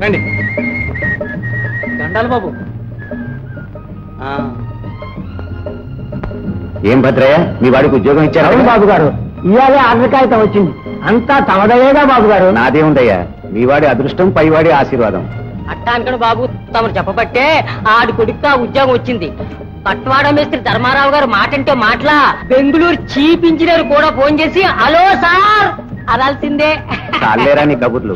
రండి దండాలి బాబు ఏం భద్రయ్య మీ వాడికి ఉద్యోగం ఇచ్చారు అవును బాబు గారు ఇవాళే ఆర్డర్ కాగితం వచ్చింది అంతా తమదయేగా బాబు గారు నాదే ఉందయ్యా మీ వాడి అదృష్టం పైవాడి ఆశీర్వాదం అట్టా అనుకోండి బాబు తమరు చెప్పబట్టే ఆడి కొడుకు ఆ ఉద్యోగం వచ్చింది పట్వాడ మేస్త్రి ధర్మారావు గారు మాటంటే మాటలా బెంగుళూరు చీఫ్ ఇంజనీర్ కూడా ఫోన్ చేసి హలో సార్ అనాల్సిందే చాలేరా నీ కబుర్లు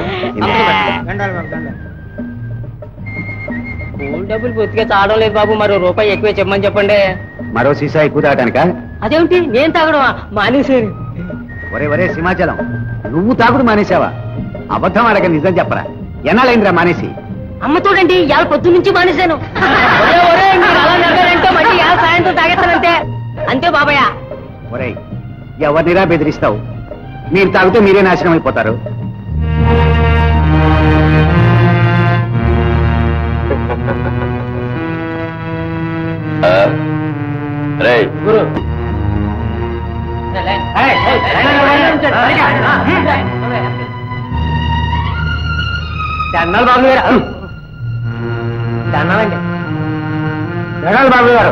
స్కూల్ డబ్బులు పూర్తిగా చావడం లేదు బాబు మరో రూపాయి ఎక్కువ చెప్పమని చెప్పండి మరో సీసా ఎక్కువ తాగటానిక అదేమిటి నేను తాగడం మానేశారు ఒరే ఒరే సింహాచలం నువ్వు తాగుడు మానేశావా అబద్ధం అడగ నిజం చెప్పరా ఎన్నాళ్ళైందిరా మానేసి అమ్మ చూడండి ఇవాళ పొద్దు నుంచి మానేశాను ఒరే, ఒరే, మీరు అలా నడవారంటే మళ్ళీ ఇవాళ సాయంత్రం తాగేస్తానంతే అంతే బాబాయ్ ఒరేయ్ ఎవరినిరా బెదిరిస్తావు మీరు తాగితే మీరే నాశనం అయిపోతారు గురు దండాలు బాబు గారు దండాలండి దండాలు బాబు గారు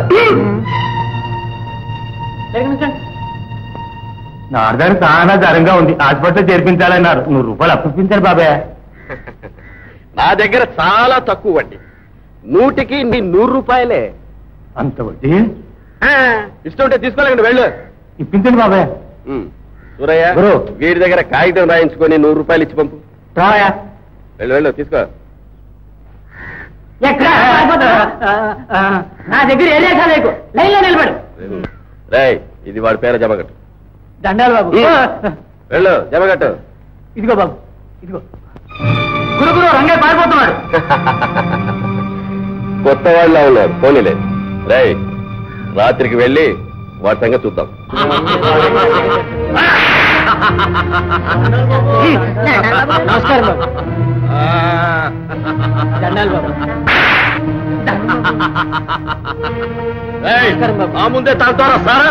నా అర్థానికి చాలా ధరంగా ఉంది హాస్పిటల్ చేర్పించాలన్నారు నూరు రూపాయలు అప్పించారు బాబాయ్ నా దగ్గర చాలా తక్కువ వడ్డీ నూటికి నీ నూరు రూపాయలే అంత వడ్డీ ఇష్టం ఉంటే తీసుకోలేకండి వెళ్ళు ఇప్పించండి బాబాయ్ ఉమ్. సూరయ్య గురు. వీడి దగ్గర కాగితం రాయించుకొని నూరు రూపాయలు ఇచ్చి పంపు రాయా వెళ్ళు వెళ్ళు తీసుకో ఎక్కడ నా దగ్గర ఏ లేఖ లేకు లైన్ లో నిలబడు రేయ్ ఇది వాడి పేర జమగట్టు దండాలు బాబు వెళ్ళు జమగట్టు ఇదిగో బాబు ఇదిగో గురు గురు రంగయ్య పారిపోతున్నాడు కొత్త వాళ్ళ ఉన్నారు పోనీలే రేయ్ రాత్రికి వెళ్ళి వాడి సంగతి చూద్దాం నమస్కారం బాబు దండాలు బాబు రేయ్, ఆ ముందే తాగుతారా సారా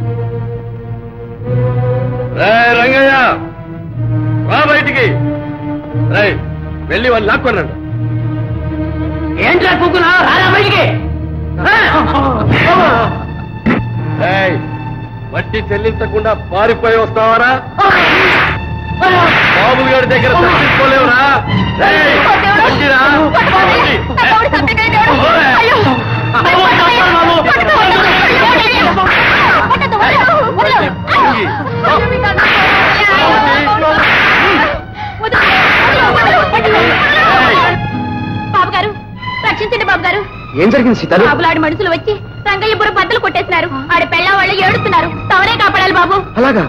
రేయ్, రంగయ్య రా బయటికి రేయ్ వెళ్ళి వాళ్ళు లాక్కొనండి ఏంట్రా కూకున్నా రారా బయటికి రేయ్, వడ్డీ చెల్లించకుండా పారిపోయి వస్తావరా బాబు గారి దగ్గర తప్పించుకోలేవురా రేయ్, వడ్డీరా? వడ్డీ. ఓయ్. బాబు గారు రక్షించండి బాబు గారు ఏం జరిగింది సీతాలు బాబులాడి మనుషులు వచ్చి రంగయ్య బుర్ర బద్దలు కొట్టేసినారు ఆడి పెళ్ళ వాళ్ళు ఏడుస్తున్నారు తవరే కాపాడాలి బాబు అలాగా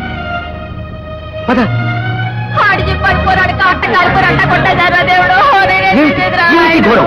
పద ఆడి చెప్పాడు పోరాడు కాట కాలుపోరు అట్ట కొట్టేశారా దేవుడు ఏంటి? ఏంటి ఘోరం?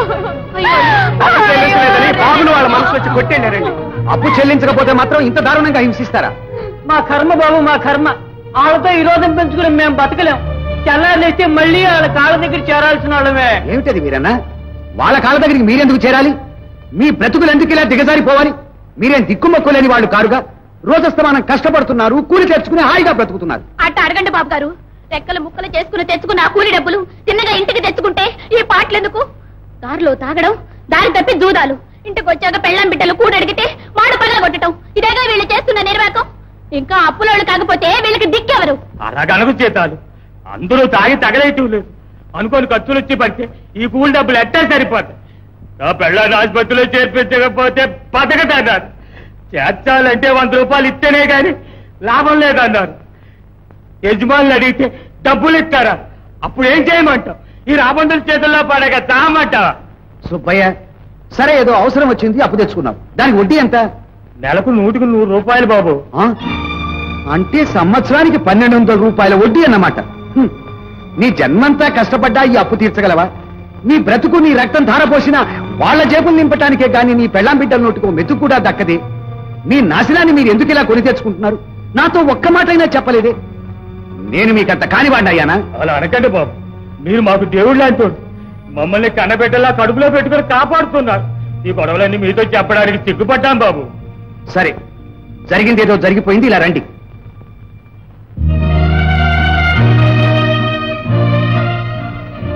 బాబును వాళ్ళ మనసు వచ్చి కొట్టేళ్ళారండి అప్పు చెల్లించకపోతే మాత్రం ఇంత దారుణంగా హింసిస్తారా మా కర్మ బాబు మా కర్మ వాళ్ళతో ఈ రోజు పెంచుకుని మేము బతకలేం తెల్లారిలేస్తే మళ్ళీ వాళ్ళ కాళ్ళ దగ్గర చేరాల్సిన వాళ్ళమే ఏమిటది మీరన్నా వాళ్ళ కాళ్ళ దగ్గరికి మీరెందుకు చేరాలి మీ బ్రతుకులు ఎందుకు ఇలా దిగజారిపోవాలి మీరేం దిక్కుమొక్కలేని వాళ్ళు కారుగా రోజస్తమానం కష్టపడుతున్నారు కూలి తెచ్చుకుని హాయిగా బ్రతుకుతున్నారు అట్ట అడగండి బాబు గారు రెక్కలు ముక్కలు చేసుకుని తెచ్చుకున్న ఆ కూలి డబ్బులు తిన్నగా ఇంటికి తెచ్చుకుంటే ఈ పాటలు ఎందుకు దారిలో తాగడం దారి తప్పి దూదాలు ఇంటికి వచ్చాక పెళ్ళం బిడ్డలు కూడడిగితే మాడు పగల కొట్టడం ఇదేగా వీళ్ళు చేస్తున్న నిర్వాకం ఇంకా అప్పులోళ్ళు కాకపోతే వీళ్ళకి దిక్కెవరు అలాగనకు చేతాలు అందరూ తాగి తగలేయటం లేదు అనుకోని ఖర్చులు వచ్చి పడితే ఈ కూలి డబ్బులు ఎట్టా సరిపోతాయి నా పెళ్ళాన్ని ఆసుపత్రిలో చేర్పించకపోతే బతకదన్నారు చేర్చాలంటే వంద రూపాయలు ఇస్తేనే గాని లాభం లేదన్నారు యజమానులు అడిగితే డబ్బులు ఇస్తారా అప్పుడు ఏం చేయమంటావు ఈ రాబందుల చేతుల్లో పడక తామంటావా సుబ్బయ్య సరే ఏదో అవసరం వచ్చింది అప్పు తెచ్చుకున్నావు దానికి వడ్డీ ఎంత నెలకు నూటికి నూరు రూపాయలు బాబు ఆ? అంటే సంవత్సరానికి పన్నెండు వందల రూపాయల వడ్డీ అన్నమాట హ్మ్. నీ జన్మంతా కష్టపడ్డా ఈ అప్పు తీర్చగలవా నీ బ్రతుకు నీ రక్తం ధారపోసిన వాళ్ళ జేబులు నింపటానికే గాని నీ పెళ్ళాం బిడ్డల నోటికో మెతుకు కూడా దక్కదే మీ నాశనాన్ని మీరు ఎందుకు ఇలా కొని తెచ్చుకుంటున్నారు నాతో ఒక్క మాటైనా చెప్పలేదే నేను మీకంత కానివాడినయ్యానా అలా అనకండి బాబు మీరు మాకు దేవుళ్ళు అంటాడు మమ్మల్ని కన్నబెట్టలా కడుపులో పెట్టుకుని కాపాడుతున్నారు ఈ గొడవలన్నీ మీతో చెప్పడానికి సిగ్గుపడ్డాం బాబు సరే జరిగిందేదో జరిగిపోయింది ఇలా రండి ఈ రోజు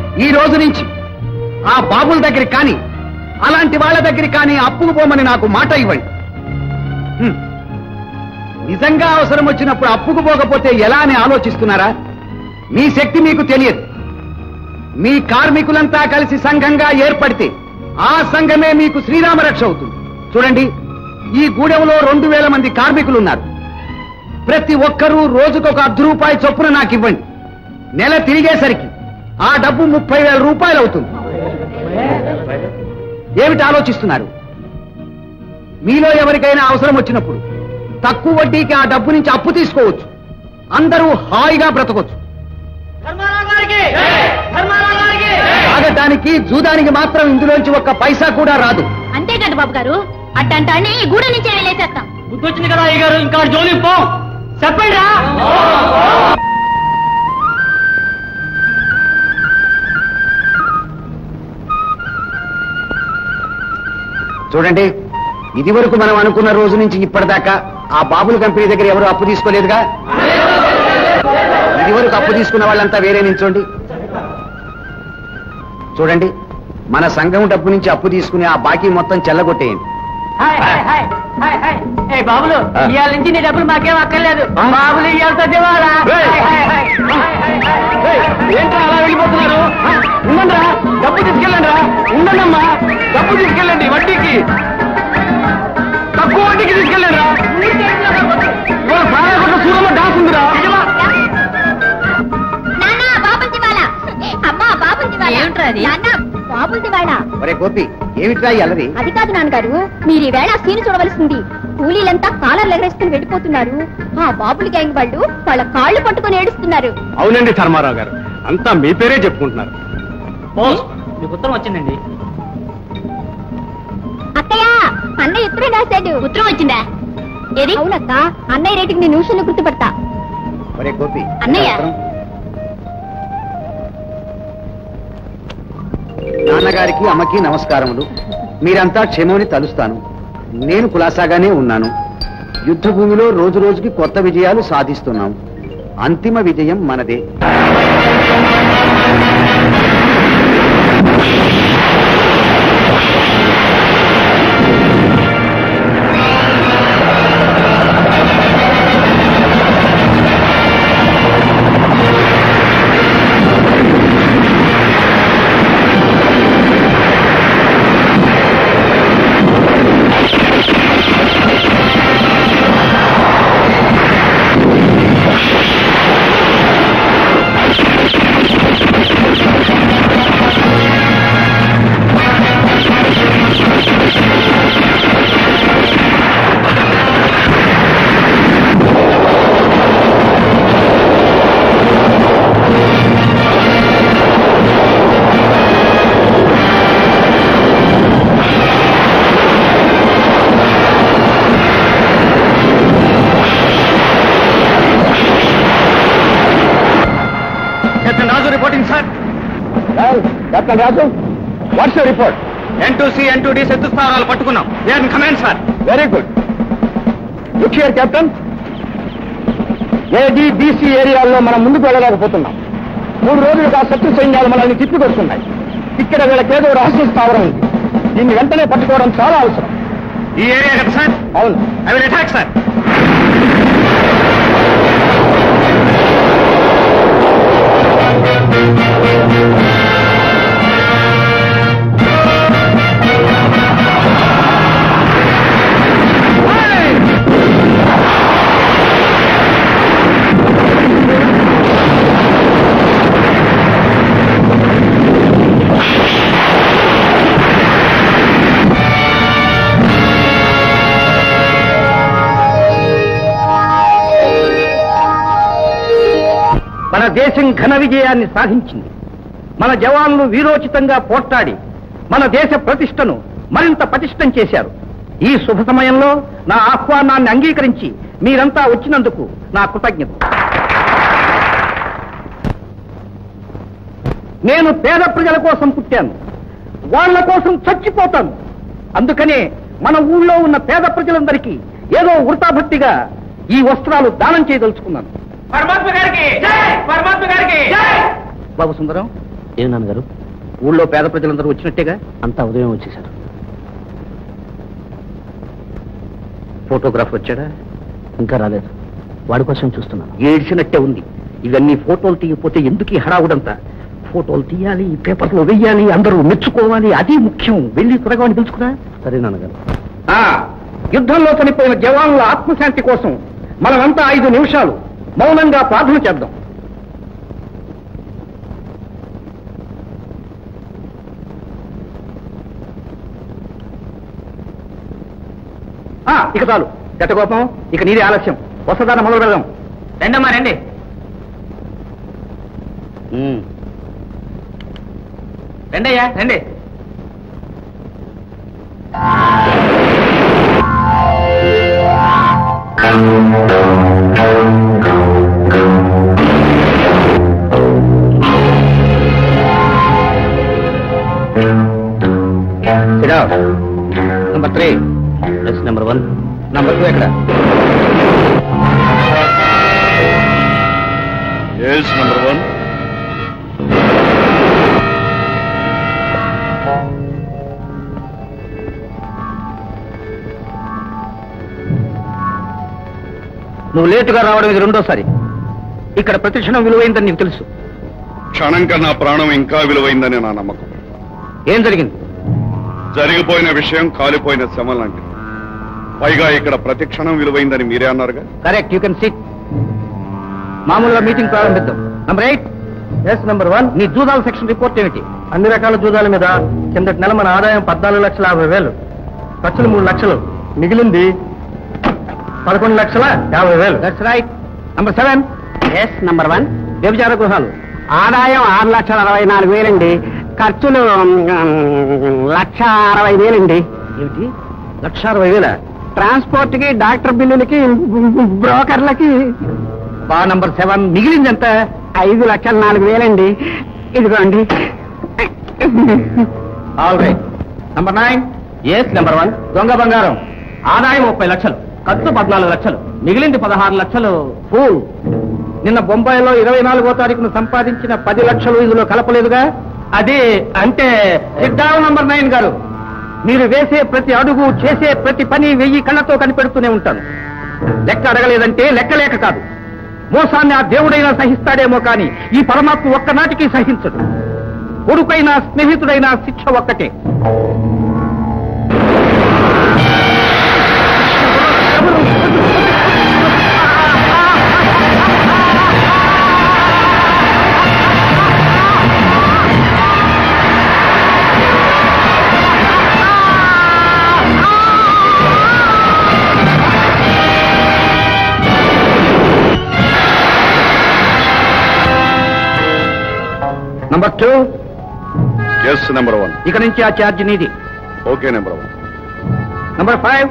రోజు నుంచి ఆ బాబుల దగ్గరికి కానీ అలాంటి వాళ్ళ దగ్గరికి కానీ అప్పుకు పోమని నాకు మాట ఇవ్వండి హ్మ్. నిజంగా అవసరం వచ్చినప్పుడు అప్పుకు పోకపోతే ఎలా అని ఆలోచిస్తున్నారా మీ శక్తి మీకు తెలియదు మీ కార్మికులంతా కలిసి సంఘంగా ఏర్పడితే ఆ సంఘమే మీకు శ్రీరామ రక్ష అవుతుంది చూడండి ఈ గూడెంలో రెండు వేల మంది కార్మికులు ఉన్నారు ప్రతి ఒక్కరూ రోజుకొక అర్ధ రూపాయి చొప్పున నాకు ఇవ్వండి నెల తిరిగేసరికి ఆ డబ్బు ముప్పై వేల రూపాయలు అవుతుంది ఏమిటి ఆలోచిస్తున్నారు మీలో ఎవరికైనా అవసరం వచ్చినప్పుడు తక్కువ వడ్డీకి ఆ డబ్బు నుంచి అప్పు తీసుకోవచ్చు అందరూ హాయిగా బ్రతకొచ్చు తాగటానికి జూదానికి మాత్రం ఇందులోంచి ఒక్క పైసా కూడా రాదు అంతేకాదు బాబు గారు అట్టంటాన్ని ఈ గూడ నుంచే వెళ్ళేసేస్తాం బుద్ధి వచ్చింది కదా అయ్య గారు ఇంకా జోలి పో చెప్పండి రా చూడండి ఇది వరకు మనం అనుకున్న రోజు నుంచి ఇప్పటిదాకా ఆ బాబుల కంపెనీ దగ్గర ఎవరు అప్పు తీసుకోలేదుగా ఇది వరకు అప్పు తీసుకున్న వాళ్ళంతా వేరే నించోండి చూడండి మన సంఘం డబ్బు నుంచి అప్పు తీసుకుని ఆ బాకీ మొత్తం చెల్లగొట్టేయండి hi hi hi hi hi ఏ బాబులు ఆ. ఇవాళ నుంచి నీ డబ్బులు మాకేం అక్కర్లేదు ఆ? బాబులు ఇవాళ సత్యవారా ఏయ్. ఏంట్రా అలా వెళ్ళిపోతున్నారు ఉండండిరా డబ్బు తీసుకెళ్ళండి రా ఉండండమ్మా డబ్బు తీసుకెళ్ళండి వడ్డీకి తక్కువ వడ్డీకి తీసుకెళ్ళండి రా ఇవాళ సారాకొండ సూరమ్మ డాన్స్ ఉందిరా నాన్న బాబుల్ దివాలా అమ్మా బాబుల్ దివాలా ఏమిట్రా అది? నాన్న బాబుల్ దివాలా ఒరే గోపి ఏమిట్రా ఈ అల్లరి అది కాదు నాన్నగారు మీరు ఈ వేళ సీన్ చూడవలసింది కూలీలంతా కాలర్లు ఎగరేసుకుని వెళ్ళిపోతున్నారు ఆ బాబుల్ గ్యాంగ్ వాళ్ళు వాళ్ళ కాళ్ళు పట్టుకొని ఏడుస్తున్నారు అవునండి ధర్మారావు గారు అంతా మీ పేరే చెప్పుకుంటున్నారు పోస్ట్ మీకు ఉత్తరం వచ్చిందండి అక్కయ్య అన్నయ్య ఉత్తరం రాశాడు ఉత్తరం వచ్చిందా ఏది అవునక్క అన్నయ్య రేటింగ్ నేను నిమిషంలో గుర్తుపడతా ఒరే గోపి అన్నయ్య. అవసరం? నాన్నగారికి అమ్మకి నమస్కారములు మీరంతా క్షేమని తలుస్తాను నేను కులాసాగానే ఉన్నాను యుద్ధ భూమిలో రోజు రోజుకి కొత్త విజయాలు సాధిస్తున్నాం అంతిమ విజయం మనదే captain Raju reporting sir captain Raju what's your report N two C N two D శత్రుస్థానాలు పట్టుకున్నాం where command sir very good look here captain AD BC ఏరియాల్లో మనం ముందుకు వెళ్ళలేకపోతున్నాం మూడు రోజులుగా శత్రు సైన్యాలు మనల్ని తిప్పికొస్తున్నాయి ఇక్కడ వీళ్ళకేదో రహస్య స్థావరం ఉంది దీన్ని వెంటనే పట్టుకోవడం చాలా అవసరం ఈ ఏరియా కదా సార్ అవును ఐ విల్ అటాక్ సార్ మన దేశం ఘన విజయాన్ని సాధించింది మన జవాన్లు వీరోచితంగా పోట్లాడి మన దేశ ప్రతిష్టను మరింత పటిష్టం చేశారు ఈ శుభ సమయంలో నా ఆహ్వానాన్ని అంగీకరించి మీరంతా వచ్చినందుకు నా కృతజ్ఞత నేను పేద ప్రజల కోసం పుట్టాను వాళ్ళ కోసం చచ్చిపోతాను అందుకనే మన ఊళ్ళో ఉన్న పేద ప్రజలందరికీ ఏదో వృతాభక్తిగా ఈ వస్త్రాలు దానం చేయదలుచుకున్నాను పరమాత్మ గారికి పరమాత్మ గారికి బాబు సుందరం ఏం నాన్నగారు ఊళ్ళో పేద ప్రజలందరూ వచ్చినట్టేగా అంతా ఉదయం వచ్చేసారు ఫోటోగ్రాఫ్ వచ్చాడా ఇంకా రాలేదు వాడి కోసం చూస్తున్నాను ఏడ్చినట్టే ఉంది ఇవన్నీ ఫోటోలు తీయకపోతే ఎందుకు ఈ హడావుడంతా ఫోటోలు తీయాలి పేపర్లో వెయ్యాలి అందరూ మెచ్చుకోవాలి అది ముఖ్యం వెళ్ళి త్వరగా వాడిని పిలుచుకురా సరే నాన్నగారు ఆ, యుద్ధంలో చనిపోయిన జవాన్ల ఆత్మశాంతి కోసం మనమంతా ఐదు నిమిషాలు మౌనంగా ప్రార్థన చేద్దాం ఆ, ఇక చాలు గతకోపం ఇక నీదే ఆలస్యం వసదాన మొదలు పెడదాం రండమ్మా రండి రండయ్యా రండి number three S number one number two ఎక్కడ ఎస్ నంబర్ వన్ నువ్వు లేటుగా రావడం ఇది రెండోసారి ఇక్కడ ప్రతి క్షణం విలువైందని నీకు తెలుసు క్షణం కన్నా ప్రాణం ఇంకా విలువైందని నా నమ్మకం ఏం జరిగింది జరిగిపోయిన విషయం కాలిపోయిన శవం లాంటిది పైగా ఇక్కడ ప్రతి క్షణం విలువైందని మీరే అన్నారుగా కరెక్ట్ యూ కెన్ సిట్ మామూలుగా మీటింగ్ ప్రారంభిద్దాం number eight S number one నీ జూదాల సెక్షన్ రిపోర్ట్ ఏమిటి అన్ని రకాల జూదాల మీద కిందటి నెల మన ఆదాయం పద్నాలుగు లక్షల యాభై వేలు ఖర్చులు మూడు లక్షలు మిగిలింది పదకొండు లక్షల యాభై వేలు that's right number seven S number one వ్యభిచార గృహాలు ఆదాయం ఆరు లక్షల అరవై నాలుగు వేలండి ఖర్చులు లక్ష అరవై వేలండి ఏమిటి లక్ష అరవై వేల ట్రాన్స్పోర్ట్ కి డాక్టర్ బిల్లులకి బ్రోకర్లకి బా నంబర్ సెవెన్ మిగిలింది ఎంత ఐదు లక్షల నాలుగు వేలండి ఇదిగోండి all right number nine S number one దొంగ బంగారం ఆదాయం ముప్పై లక్షలు ఖర్చు పద్నాలుగు లక్షలు మిగిలింది పదహారు లక్షలు ఫూల్ నిన్న బొంబాయిలో ఇరవై నాలుగో తారీఖున సంపాదించిన పది లక్షలు ఇందులో కలపలేదుగా అది అంటే సిద్ధావు నంబర్ నైన్ గారు మీరు వేసే ప్రతి అడుగు చేసే ప్రతి పని వెయ్యి కళ్ళతో కనిపెడుతూనే ఉంటాను లెక్క అడగలేదంటే లెక్క లేక కాదు మోసాన్ని ఆ దేవుడైనా సహిస్తాడేమో కానీ ఈ పరమాత్మ ఒక్కనాటికి సహించడు కొడుకైనా స్నేహితుడైనా శిక్ష ఒక్కటే number two S number one ఇక నుంచి ఆ ఛార్జ్ నీది okay number one number five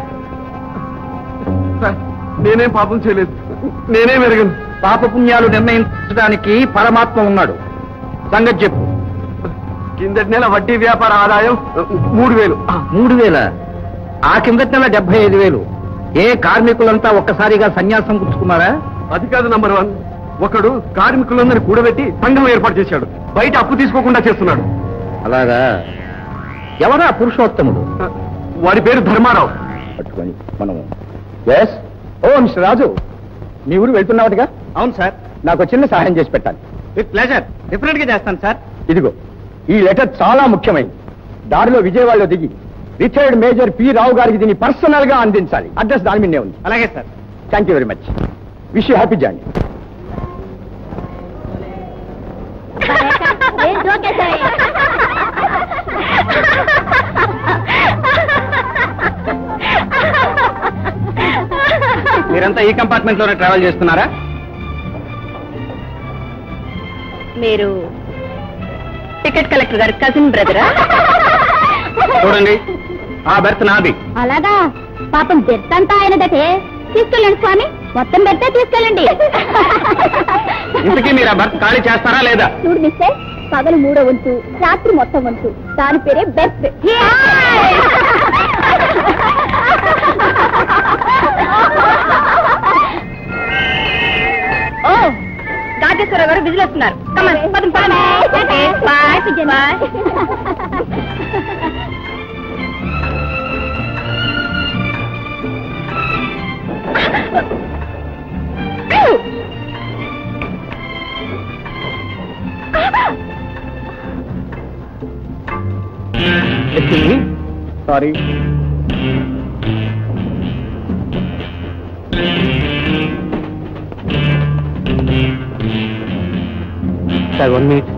నేనేం పాపం చేయలేదు నేనే మెరగను పాపపుణ్యాలు నిర్ణయించడానికి పరమాత్మ ఉన్నాడు సంగతి చెప్పు కిందటి నెల వడ్డీ వ్యాపార ఆదాయం మూడు వేలు మూడు వేల ఆ కిందటి నెల డెబ్బై ఐదు వేలు ఏ కార్మికులంతా ఒక్కసారిగా సన్యాసం పుచ్చుకున్నారా అది కాదు నంబర్ వన్ ఒకడు కార్మికులందరినీ కూడబెట్టి సంఘం ఏర్పాటు చేశాడు బయట అప్పు తీసుకోకుండా చేస్తున్నాడు అలాగా ఎవరా పురుషోత్తముడు వాడి పేరు ధర్మారావు పట్టుకొని మనము ఎస్ ఓ మిస్టర్ రాజు మీ ఊరు వెళ్తున్నావుగా అవును సార్ నాకు చిన్న సహాయం చేసి పెట్టాలి విత్ ప్లెజర్ డిఫరెంట్ గా చేస్తాను సార్ ఇదిగో ఈ లెటర్ చాలా ముఖ్యమైనది దారిలో విజయవాడలో దిగి రిటైర్డ్ మేజర్ పి రావు గారికి దీన్ని పర్సనల్ గా అందించాలి అడ్రస్ దాని మీదే ఉంది అలాగే sir thank you very much wish you happy journey ఏం జోకేశాయి? మీరంతా ఈ కంపార్ట్మెంట్ లోనే ట్రావెల్ చేస్తున్నారా మీరు టికెట్ కలెక్టర్ గారి కజిన్ బ్రదరా చూడండి ఆ బెర్త్ నాది అలాగా పాపం బెత్తంతా ఆయనదటే తీసుకెళ్ళండి స్వామి మొత్తం బెత్తే తీసుకెళ్ళండి ఇంతకీ మీరు ఆ బెర్త్ ఖాళీ చేస్తారా లేదా చూడు మిస్టర్ పగలు మూడో వంతు రాత్రి మొత్తం వంతు దాని పేరే బెస్ట్ ఓ రాజేశ్వర గారు విజిల్ వస్తున్నారు కమన్ పదం పదం bye bye sorry sir one minute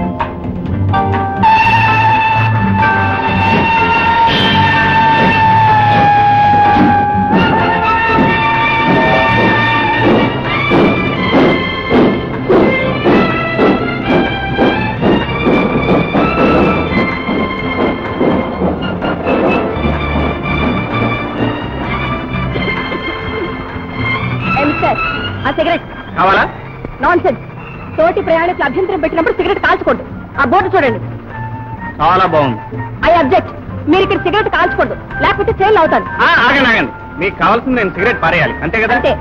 sir ఆ సిగరెట్ కావాలా నాన్ సెన్స్ తోటి ప్రయాణికులు అభ్యంతరం పెట్టినప్పుడు సిగరెట్ కాల్చుకోండి ఆ బోర్డు చూడండి చాలా బాగుంది ఐ అబ్జెక్ట్ మీరు ఇక్కడ సిగరెట్ కాల్చుకోండి లేకపోతే ఫెయిల్ అవుతాను ఆ, ఆగండి ఆగండి మీకు కావాల్సింది నేను సిగరెట్ పారేయాలి అంతే కదా అంతే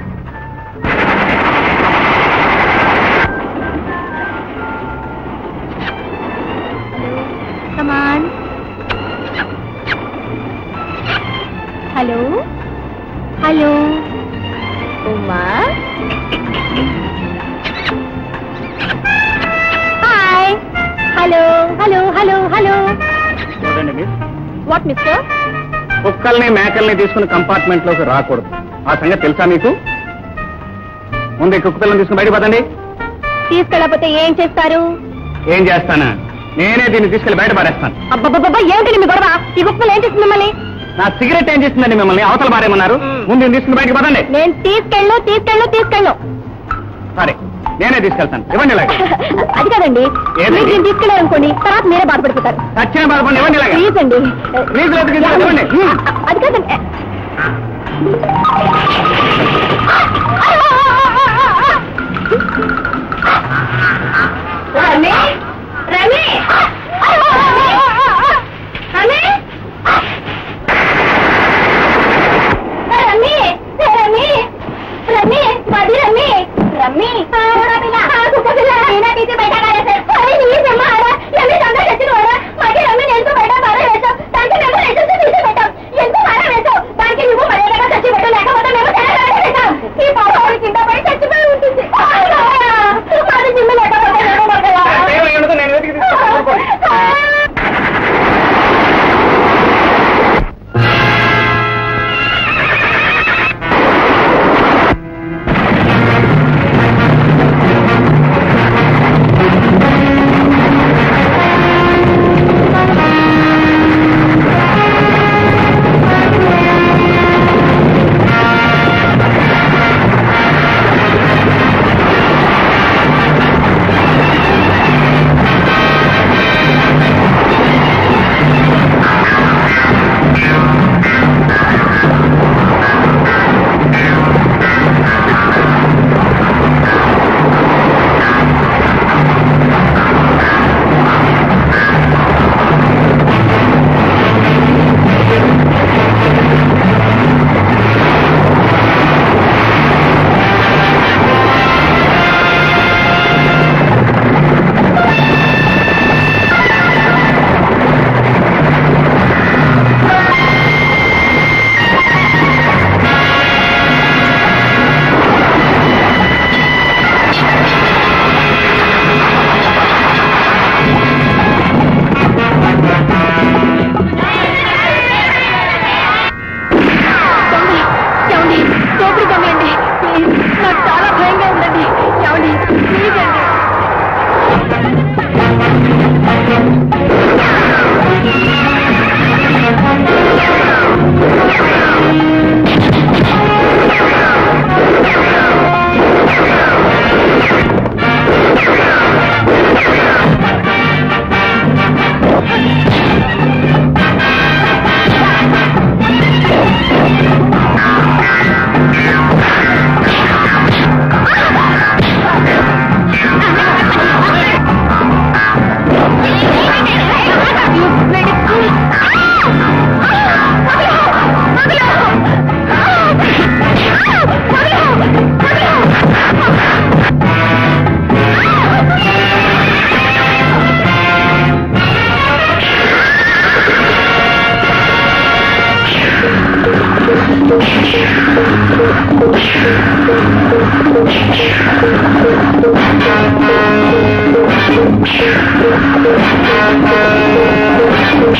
come on hello hello Uma hi hello hello hello hello చూడండి మీరు వాట్ మిస్టర్ కుక్కల్ని మేకల్ని తీసుకుని కంపార్ట్మెంట్ లోకి రాకూడదు ఆ సంగతి తెలుసా మీకు ముందు ఈ కుక్క పిల్లని తీసుకుని బయట పదండి తీసుకెళ్ళకపోతే ఏం చేస్తారు ఏం చేస్తానా నేనే దీన్ని తీసుకెళ్లి బయట పారేస్తాను అబ్బబ్బబ్బా ఏంటి మీ గొడవ ఈ కుక్కలు ఏం చేస్తుంది మిమ్మల్ని నా సిగరెట్ ఏం చేసిందండి మిమ్మల్ని అవతల పారేయమన్నారు ముందు దీన్ని తీసుకుని బయటకు పదండి నేను తీసుకెళ్ళు తీసుకెళ్ళు తీసుకెళ్ళు సరే నేనే తీసుకెళ్తాను ఇవ్వండి ఇలాగ అది కాదండి ఏదండి? మీరు నేను తీసుకెళ్ళారనుకోండి తర్వాత మీరే బాధపడిపోతారు సచ్చిన బాధపడి ఇవ్వండి ఇలాగ ప్లీజ్ అండి ప్లీజ్ లేదు, ప్లీజ్ లేదు, ఇవ్వండి. అది కాదండి రమి రమి రమి రమ్మి రమ్మి రమ్మి మది రమ్మి రమ్మి ఏನಾಗೈತೆ ಬೇಡ ನೀರು ನಮ್ಮ ಆರ ರಮ್ಮಿ ಸಂದ చెట్టు వర మది రమ్మి నేను బయట బార వేసో దానికి మేము ఎదురు తీసి పెట్టాం ఎంత బార వేసో దానికి నువ్వు మర్యాదగా చచ్చి పెట్టు లేకపోతే మేము తెలంగాణ పెట్టాం ఈ పాప ఆవిడ కింద పడి చచ్చిపోయి ఉంటుంది అది జిమ్మ లేకపోతే మేము మగలా ఏమై ఉండదు, నేను వెతికి తీసుకొస్తాను.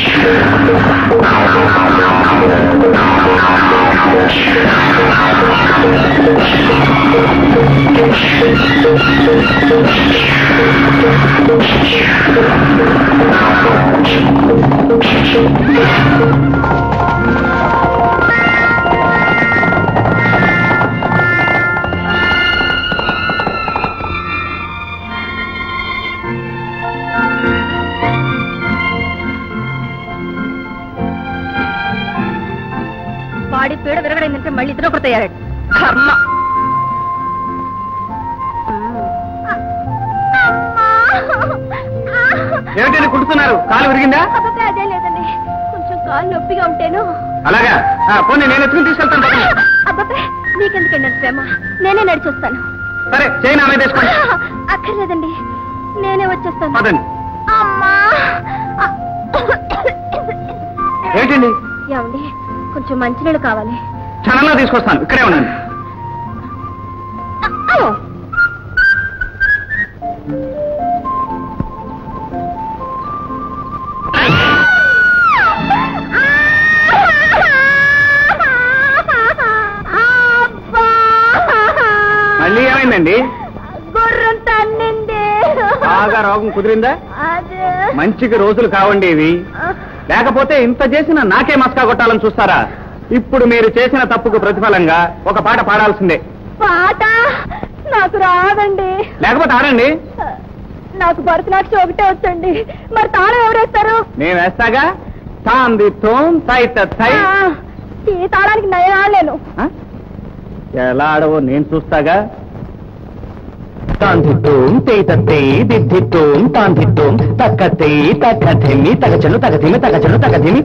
వాడి పీడ విరగడైందంటే మళ్ళీ ఇద్దరు ఒకటి తయారాడు కర్మ ఏమిటండి కుడుతున్నారు కాలు విరిగిందా అబ్బబ్బే, అదే లేదండి కొంచెం కాలు నొప్పిగా ఉంటేను అలాగా ఆ, పోనీ నేను ఎత్తుకుని తీసుకెళ్తాను పదండి. అబ్బాబే నీకెందుకండి అంత ప్రేమ నేనే నడిచి వస్తాను సరే చేయి నా మీద వేసుకోండి అక్కర్లేదండి నేనే వచ్చేస్తాను పదండి అమ్మా ఏంటండి ఏమండి కొంచెం మంచినీళ్ళు కావాలి క్షణంలో తీసుకొస్తాను ఇక్కడే ఉండండి మళ్ళీ ఏమైందండి గుర్రం తన్నింది బాగా రోగం కుదిరిందా అదే మంచికి రోజులు కావండి ఇవి లేకపోతే ఇంత చేసిన నాకే మస్కా కొట్టాలని చూస్తారా ఇప్పుడు మీరు చేసిన తప్పుకు ప్రతిఫలంగా ఒక పాట పాడాల్సిందే పాట నాకు రాదండి లేకపోతే ఆడండి నాకు భరతనాట్యం ఒకటే వచ్చండి మరి తాళం ఎవరేస్తారు నేను వేస్తాగా తాంది తోం తైత తై ఆ, ఈ తాళానికి నేను ఆడలేను ఆ? ఎలా ఆడవో నేను చూస్తాగా తాంధిత్తోం తేతత్తే దిద్ధిత్తోం తాంధిత్తోం తక్కతే తక్కధిమి తగచను తగధిమి తగచను తగధిమి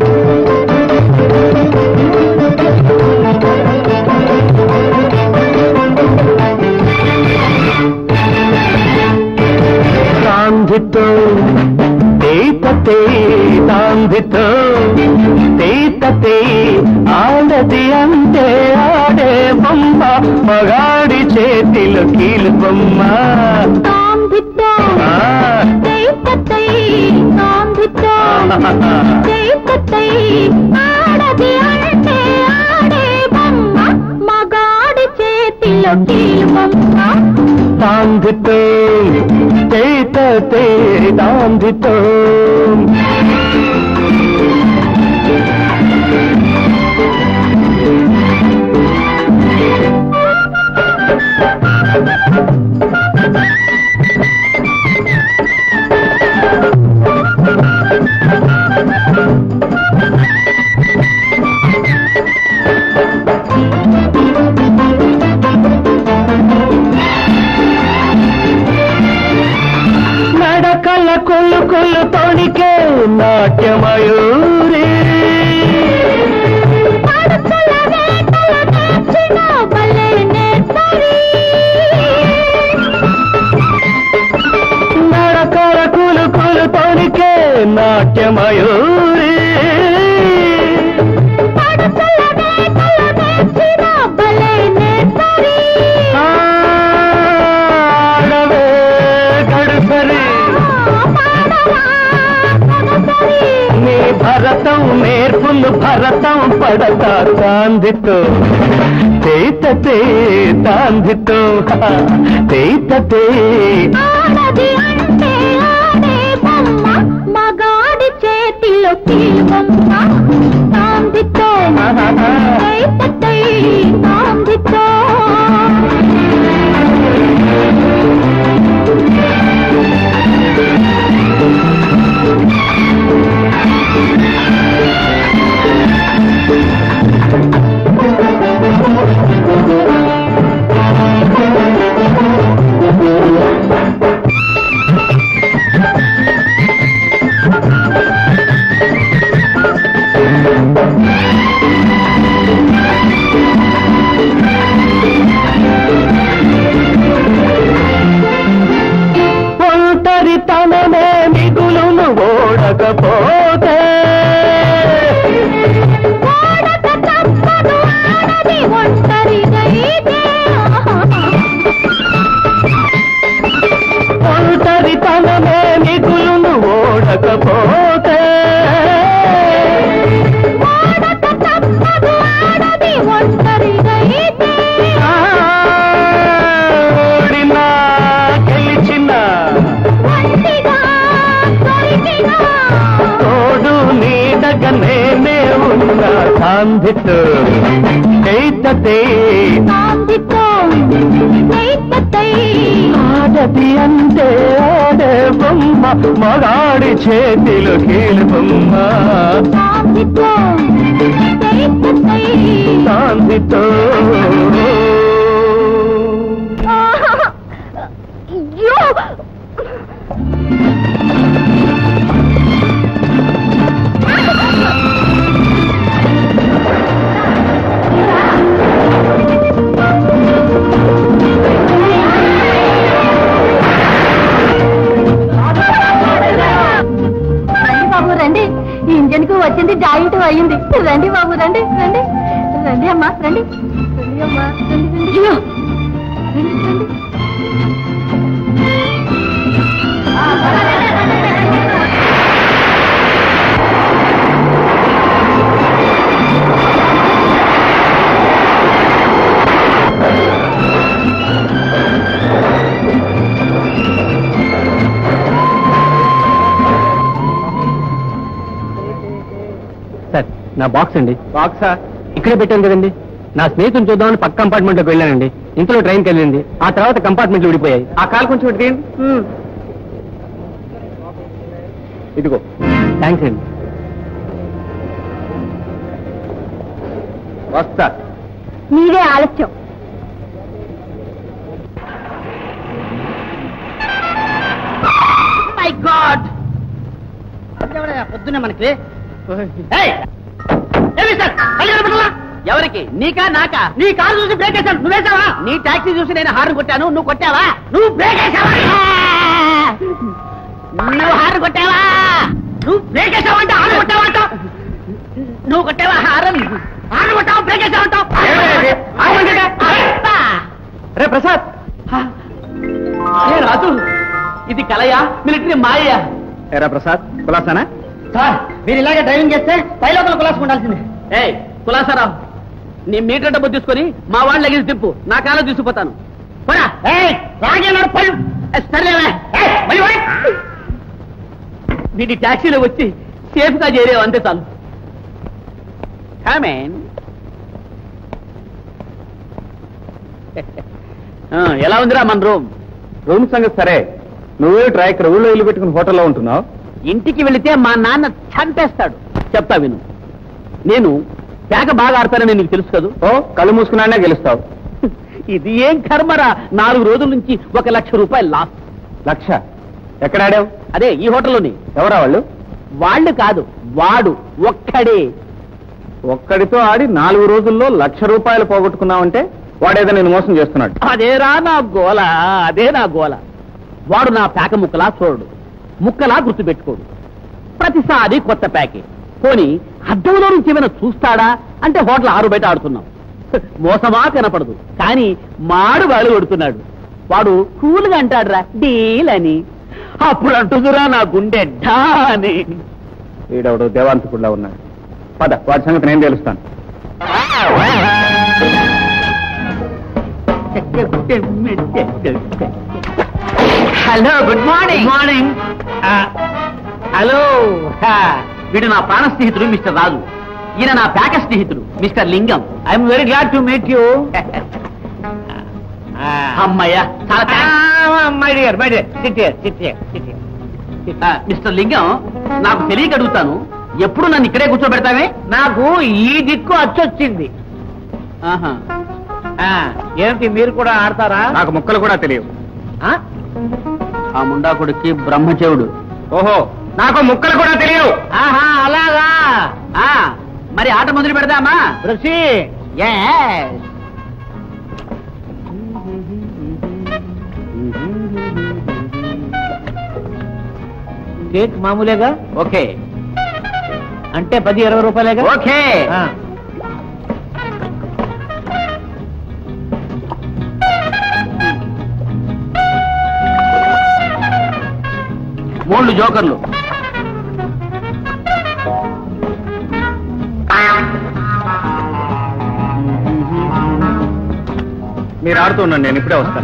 తాంధిత్తోం తేతతే తాంధిత్తోం తేతతే ఆడది అంటే ఆడే బొమ్మ మగాడి చేతిలో కీలు బొమ్మ తాం దిత్తాం, ఆ, తై తత్తై, తాం దిత్తాం, తై తత్తై, ఆడది అంటే ఆడే బొమ్మ, మగాడి చేతిలో కీలుబొమ్మ. తాంధిత్తోం తేతతే తాంధిత్తోం నడకల కొల్లు కొల్లు తోడికే నాట్యమయూరి పడకల వేటల నేర్చిన భలే నేర్పరి. నడకల కులు కులు తోడికే నాట్యమయూరి పడకల వేటల నేర్చిన భలే నేర్పరి. ఆడవే గడుసరి పాడవా పదసరి. నీ భరతం నేర్పులు భరతం పడతా తాందితో తేతతే తాందితో తేతతే ఆడది అంటే ఆడే బొమ్మ మగాడి చేతిలో కీలుబొమ్మ తాందితో తై తాందితో ఆ తాంధిత్ చైతతే సాందితో నైతతై ఆడది అంటే ఆడే బొమ్మ మగాడి చేతిలో కీలు బొమ్మ సాందితో నైతతై తాంధితో అయ్యో రండి బాబు రండి ఈ ఇంజన్ కు వచ్చింది జాయింట్ అయ్యింది రండి బాబు రండి రండి రండి అమ్మా రండి రండి అమ్మా రండి రండి అయ్యో. రండి రండి సార్ నా బాక్స్ అండి బాక్సా ఇక్కడే పెట్టాను కదండి నా స్నేహితుని చూద్దామని పక్క కంపార్ట్మెంట్ లోకి వెళ్ళానండి ఇంతలో ట్రైన్కి వెళ్ళింది ఆ తర్వాత కంపార్ట్మెంట్లు విడిపోయాయి ఆ కాల్ కొంచెం ఇటు తీయండి ఇదిగో థ్యాంక్స్ అండి వస్తా మీదే ఆలస్యం మై గాడ్ పొద్దునే మనకి ఏయ్! ఏమి సార్? కళ్ళు కనపడలా? ఎవరికి నీకా నాకా నీ కారు చూసి బ్రేక్ వేశాను నువ్వేసావా నీ టాక్సీ చూసి నేను హార్న్ కొట్టాను నువ్వు కొట్టావా నువ్వు బ్రేక్ వేసావా నువ్వు హార్న్ కొట్టావా నువ్వు బ్రేక్ వేసావంట హార్న్ కొట్టావంట నువ్వు కొట్టావా హారన్ హార్న్ కొట్టావా బ్రేక్ వేసావంటావు రే ప్రసాద్ ఏ రాజు ఇది కలయా మిలిటరీ మాయా ఎరా ప్రసాద్ కులాసానా సార్ మీరు ఇలాగే డ్రైవింగ్ చేస్తే పైలోపల కులాసం ఉండాల్సిందే ఏ కులాసారావు నీ మీటర్ డబ్బు తీసుకొని మా వాళ్ళు లగేజ్ తిప్పు నా కాలం తీసుకుపోతాను పోరా రాజేనాడు పళ్ళు ఏ, సర్లేవే ఏ, మళ్ళీ పోయ్. వీడి ట్యాక్సీలో వచ్చి సేఫ్ గా చేరేవు అంతే చాలు కామేన్ ఎలా ఉందిరా మన రూమ్ రూమ్ సంగతి సరే నువ్వే ట్రై ఇక్కడ ఊళ్ళో ఇల్లు పెట్టుకుని హోటల్లో ఉంటున్నావు ఇంటికి వెళితే మా నాన్న చంపేస్తాడు చెప్తా విను నేను పేక బాగా ఆడతానని నీకు తెలుసు కదూ ఓ కళ్ళు మూసుకున్నానే గెలుస్తావు ఇది ఏం కర్మరా నాలుగు రోజుల నుంచి ఒక లక్ష రూపాయలు లాస్ లక్ష ఎక్కడ ఆడావు అదే ఈ హోటల్లోని ఎవరా వాళ్ళు వాళ్ళు కాదు వాడు ఒక్కడే ఒక్కడితో ఆడి నాలుగు రోజుల్లో లక్ష రూపాయలు పోగొట్టుకున్నావంటే వాడేదో నేను మోసం చేస్తున్నాడు అదేరా నా గోల అదే నా గోల వాడు నా పేక ముక్కలా చూడడు ముక్కలా గుర్తుపెట్టుకోడు ప్రతిసారి కొత్త ప్యాకే పోని అద్దంలో నుంచి ఏమైనా చూస్తాడా అంటే హోటల్ ఆరు బయట ఆడుతున్నాం మోసమా కనపడదు కానీ మాడు వాళ్ళు కొడుతున్నాడు వాడు కూల్గా అంటాడురా డీల్ అని అప్పుడు అంటుందిరా నా గుండె ఢా అని వీడవుడు దేవాంతకుడిలా ఉన్నాడు పద వాడి సంగతి నేను తెలుస్తాను hello good morning morning hello వీడు నా ప్రాణ స్నేహితుడు మిస్టర్ రాజు ఈయన నా ప్యాక స్నేహితుడు mister Lingam I'm very glad to meet you అమ్మయ్యా చాలా my dear my dear mister Lingam నాకు తెలియక అడుగుతాను ఎప్పుడు నన్ను ఇక్కడే కూర్చోబెడతావే నాకు ఈ దిక్కు అచ్చొచ్చింది ఏమిటి మీరు కూడా ఆడతారా నాకు ముక్కలు కూడా తెలియవు ఆ ముండా కొడుక్కి బ్రహ్మచేవుడు ఓహో నాకు ముక్కలు కూడా తెలియవు ఆహా అలాగా ఆ మరి ఆట మొదలు పెడదామా రుచి కేక్ మామూలేగా ఓకే అంటే పది ఇరవై రూపాయలేగా ఓకే మూడు జోకర్లు మీరు ఆడుతూ ఉండండి నేను ఇప్పుడే వస్తాను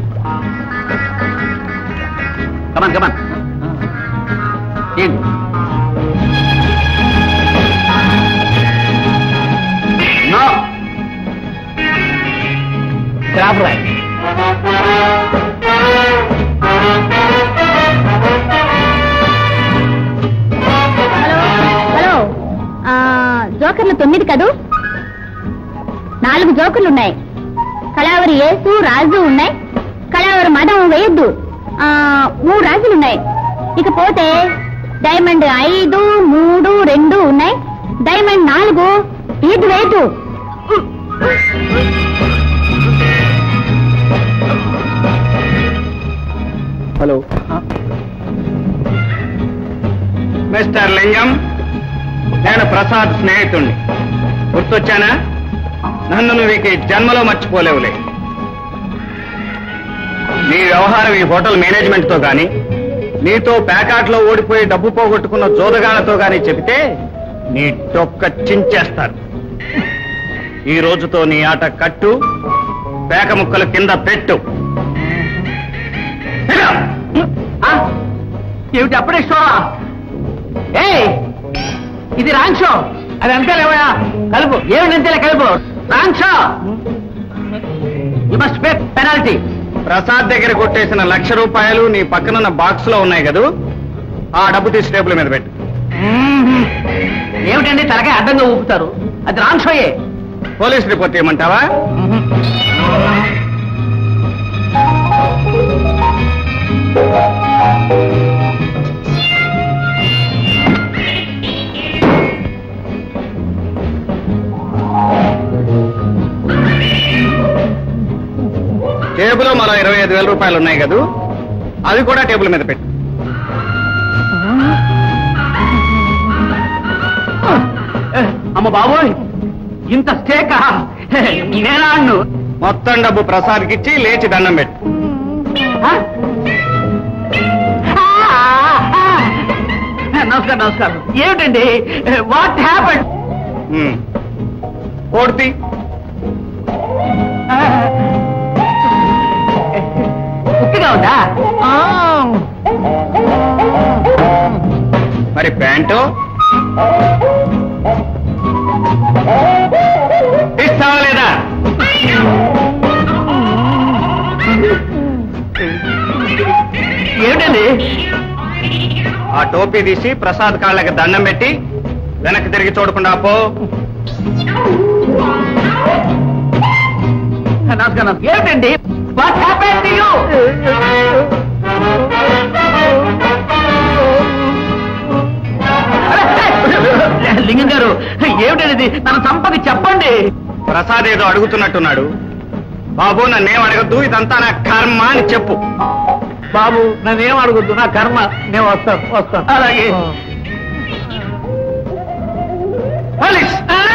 కమాన్ కమాన్ ఏంటి గ్రాఫ్ రాయి హలో హలో ఆ, జోకర్లు తొమ్మిది కదూ నాలుగు జోకర్లు ఉన్నాయి కళావరి యేసు రాజు ఉన్నాయి కళావరి మదం వేయద్దు ఆ, మూడు రాజులు ఉన్నాయి ఇకపోతే డైమండ్ ఐదు మూడు రెండు ఉన్నాయి డైమండ్ నాలుగు ఈదు వేయద్దు హలో మిస్టర్ లింగం నేను ప్రసాద్ స్నేహితుణ్ణి గుర్తొచ్చానా నన్ను నువ్వు ఇక ఈ జన్మలో మర్చిపోలేవులే నీ వ్యవహారం ఈ హోటల్ మేనేజ్మెంట్ తో గాని నీతో ప్యాకాట్లో ఓడిపోయి డబ్బు పోగొట్టుకున్న జోదగాళ్లతో గాని చెబితే నీ డొక్క చించేస్తారు ఈ రోజుతో నీ ఆట కట్టు పేక ముక్కలు కింద పెట్టు ఏమిటి అప్పుడే షో ఏ ఇది రాంగ్ షో అది అంతేలేవయా కలుపు ఏమిటి అంతేలే కలుపు wrong show you must pay penalty Prasad దగ్గర కొట్టేసిన లక్ష రూపాయలు నీ పక్కనున్న బాక్స్ లో ఉన్నాయి కదూ ఆ డబ్బు తీసి టేబుల్ మీద పెట్టు ఏమిటండి తలకాయ అడ్డంగా ఊపుతారు అది రాంగ్ షోయే పోలీస్ రిపోర్ట్ చేయమంటావా టేబుల్ మరో ఇరవై ఐదు వేల రూపాయలు ఉన్నాయి కదూ అవి కూడా టేబుల్ మీద పెట్టు అమ్మ బాబోయ్ ఇంత స్టేకా నేనాన్ను మొత్తం డబ్బు ప్రసాద్కి ఇచ్చి లేచి దండం పెట్టు నమస్కారం నమస్కారం ఏమిటండి వాట్ హ్యాపెండ్ కోడితి ఉప్పిగా ఉందా మరి ప్యాంటు ఇస్తావా లేదా ఏమిటండి ఆ టోపీ తీసి ప్రసాద్ కాళ్ళకి దండం పెట్టి వెనక్కి తిరిగి చూడకుండా పో నమస్కారం ఏమిటండి వాట్ హ్యాపెన్ టు యు లింగం గారు ఏమిటనేది నన్ను చంపని చెప్పండి ప్రసాద్ ఏదో అడుగుతున్నట్టున్నాడు బాబు నన్నేం అడగద్దు ఇదంతా నా కర్మ అని చెప్పు బాబు నన్నేం అడగద్దు నా కర్మ నేను వస్తాను వస్తాను అలాగే పోలీస్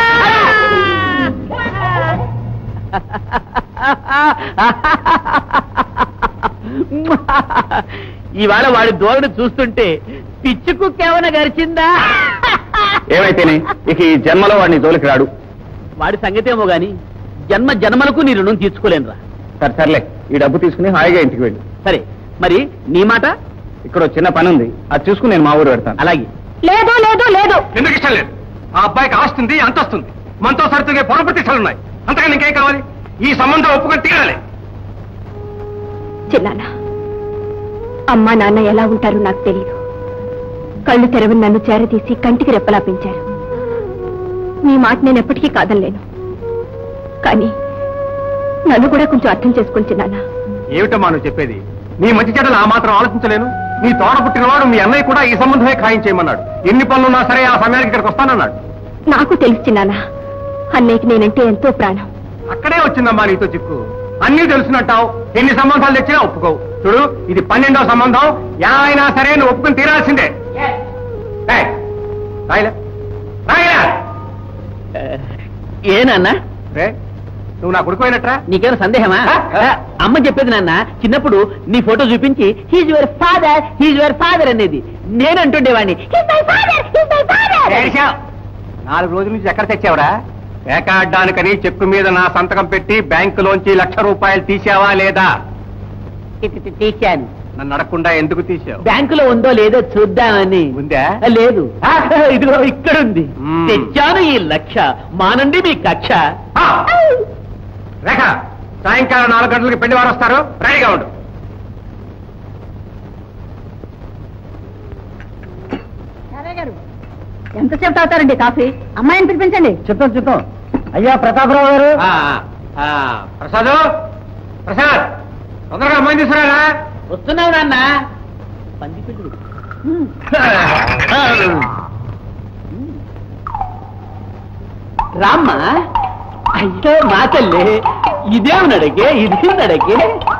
ఇవాళ వాడి ధోరణి చూస్తుంటే పిచ్చి కుక్కేమైనా గరిచిందా ఏమైతేనే ఇక ఈ జన్మలో వాడిని జోలికి రాడు వాడి సంగతేమో గాని జన్మ జన్మలకు నీ రుణం తీర్చుకోలేనురా సరే సర్లే ఈ డబ్బు తీసుకుని హాయిగా ఇంటికి వెళ్ళు సరే మరి నీ మాట ఇక్కడ ఓ చిన్న పని ఉంది అది చూసుకుని నేను మా ఊరు పెడతాను అలాగే లేదు లేదు లేదు ఎందుకు ఇష్టం లేదు ఆ అబ్బాయికి ఆస్తుంది అంతొస్తుంది మనతో సరితూగే పొరపతిష్టలు ఉన్నాయి అంతగా ఇంకేం కావాలి ఈ సంబంధం ఒప్పుకొని తీరాలి చిన్నాన్న అమ్మా నాన్న ఎలా ఉంటారో నాకు తెలియదు కళ్ళు తెరవని నన్ను చేరతీసి కంటికి రెప్పలా పెంచారు మీ మాట నేను ఎప్పటికీ కాదనలేను కానీ నన్ను కూడా కొంచెం అర్థం చేసుకుని చిన్నాన్న ఏమిటమ్మా నువ్వు చెప్పేది నీ మంచి చెడ్డలు ఆ మాత్రం ఆలోచించలేను నీ తోడ పుట్టినవాడు మీ అన్నయ్య కూడా ఈ సంబంధమే ఖాయం చేయమన్నాడు ఎన్ని పనులున్నా సరే ఆ సమయానికి ఇక్కడికి వస్తానన్నాడు నాకు తెలుసు చిన్నాన్న అన్నయ్యకి నేనంటే ఎంతో ప్రాణం అక్కడే వచ్చిందమ్మా నీతో చిక్కు అన్నీ తెలుసునంటావు ఎన్ని సంబంధాలు తెచ్చినా ఒప్పుకోవు చూడు ఇది పన్నెండో సంబంధం యా అయినా సరే నువ్వు ఒప్పుకుని తీరాల్సిందే ఏయ్, రాయిలా రాయిలా ఏనన్నా రే నువ్వు నా కొడుకుపోయినట్రా నీకేమైనా సందేహమా ఆ? ఆ, అమ్మ చెప్పేది నాన్న చిన్నప్పుడు నీ ఫోటో చూపించి he's your father he's your father అనేది నేను అంటుండేవాడిని "He's my father, he's my father." ఏడిశావ్. నాలుగు రోజుల నుంచి ఎక్కడ తెచ్చావురా వేకాడ్డానికని చెక్కు మీద నా సంతకం పెట్టి బ్యాంకులోంచి లక్ష రూపాయలు తీసావా లేదా తి- తి- తీశాను నన్ను అడగకుండా ఎందుకు తీసావు బ్యాంకులో ఉందో లేదో చూద్దామని ఉందా ఆ, లేదు ఆ, ఇదిగో ఇక్కడ ఉంది మ్మ్. తెచ్చాను ఈ లక్ష మానండి మీ కక్ష ఆ! రేఖ సాయంకాలం నాలుగు గంటలకి పెళ్లి వారు వస్తారు రెడీగా ఉండు ఎంతసేపు తాగుతారండి కాఫీ అమ్మాయిని పిలిపించండి చిత్తం చిత్తం అయ్యా ప్రతాపరావు గారు ప్రసాద్ ప్రసాద్ తొందరగా అమ్మాయిని తీసుకురారా వస్తున్నావు నాన్న పందిపెట్టు రామ్మ అయ్యో మా తల్లి ఇదే నడకే ఇది నడకే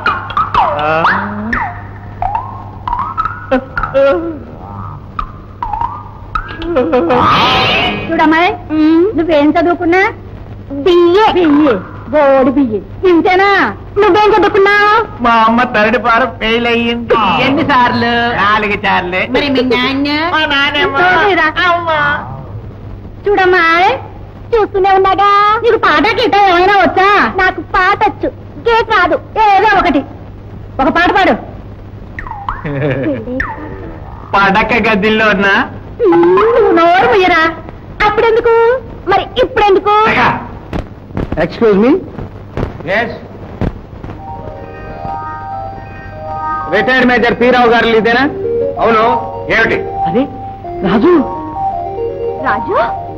చూడమ్మాయి నువ్వేం చదువుకున్నా బియ్యే బియ్యే బోడి బియ్యే ఇంతేనా నువ్వేం చదువుకున్నావు మా అమ్మ థర్డ్ పారం ఫెయిల్ అయ్యింది ఎన్ని సార్లు నాలుగు చార్లే మరి మీ నాన్న మా నానేమో చూడురా. అమ్మా చూడమ్మాయ్ చూస్తూనే ఉన్నాగా నీకు పాట గిట్ట ఏమైనా వచ్చా నాకు పాట వచ్చు గీత రాదు ఏదో ఒకటి ఒక పాట పాడు పడక గదిలో ఉన్న నువ్వు నోరు ముయ్యరా అప్పుడెందుకు మరి ఇప్పుడెందుకు excuse me retired major Peerao గారు ఇదేనా అవును ఏమిటి అదే రాజు రాజు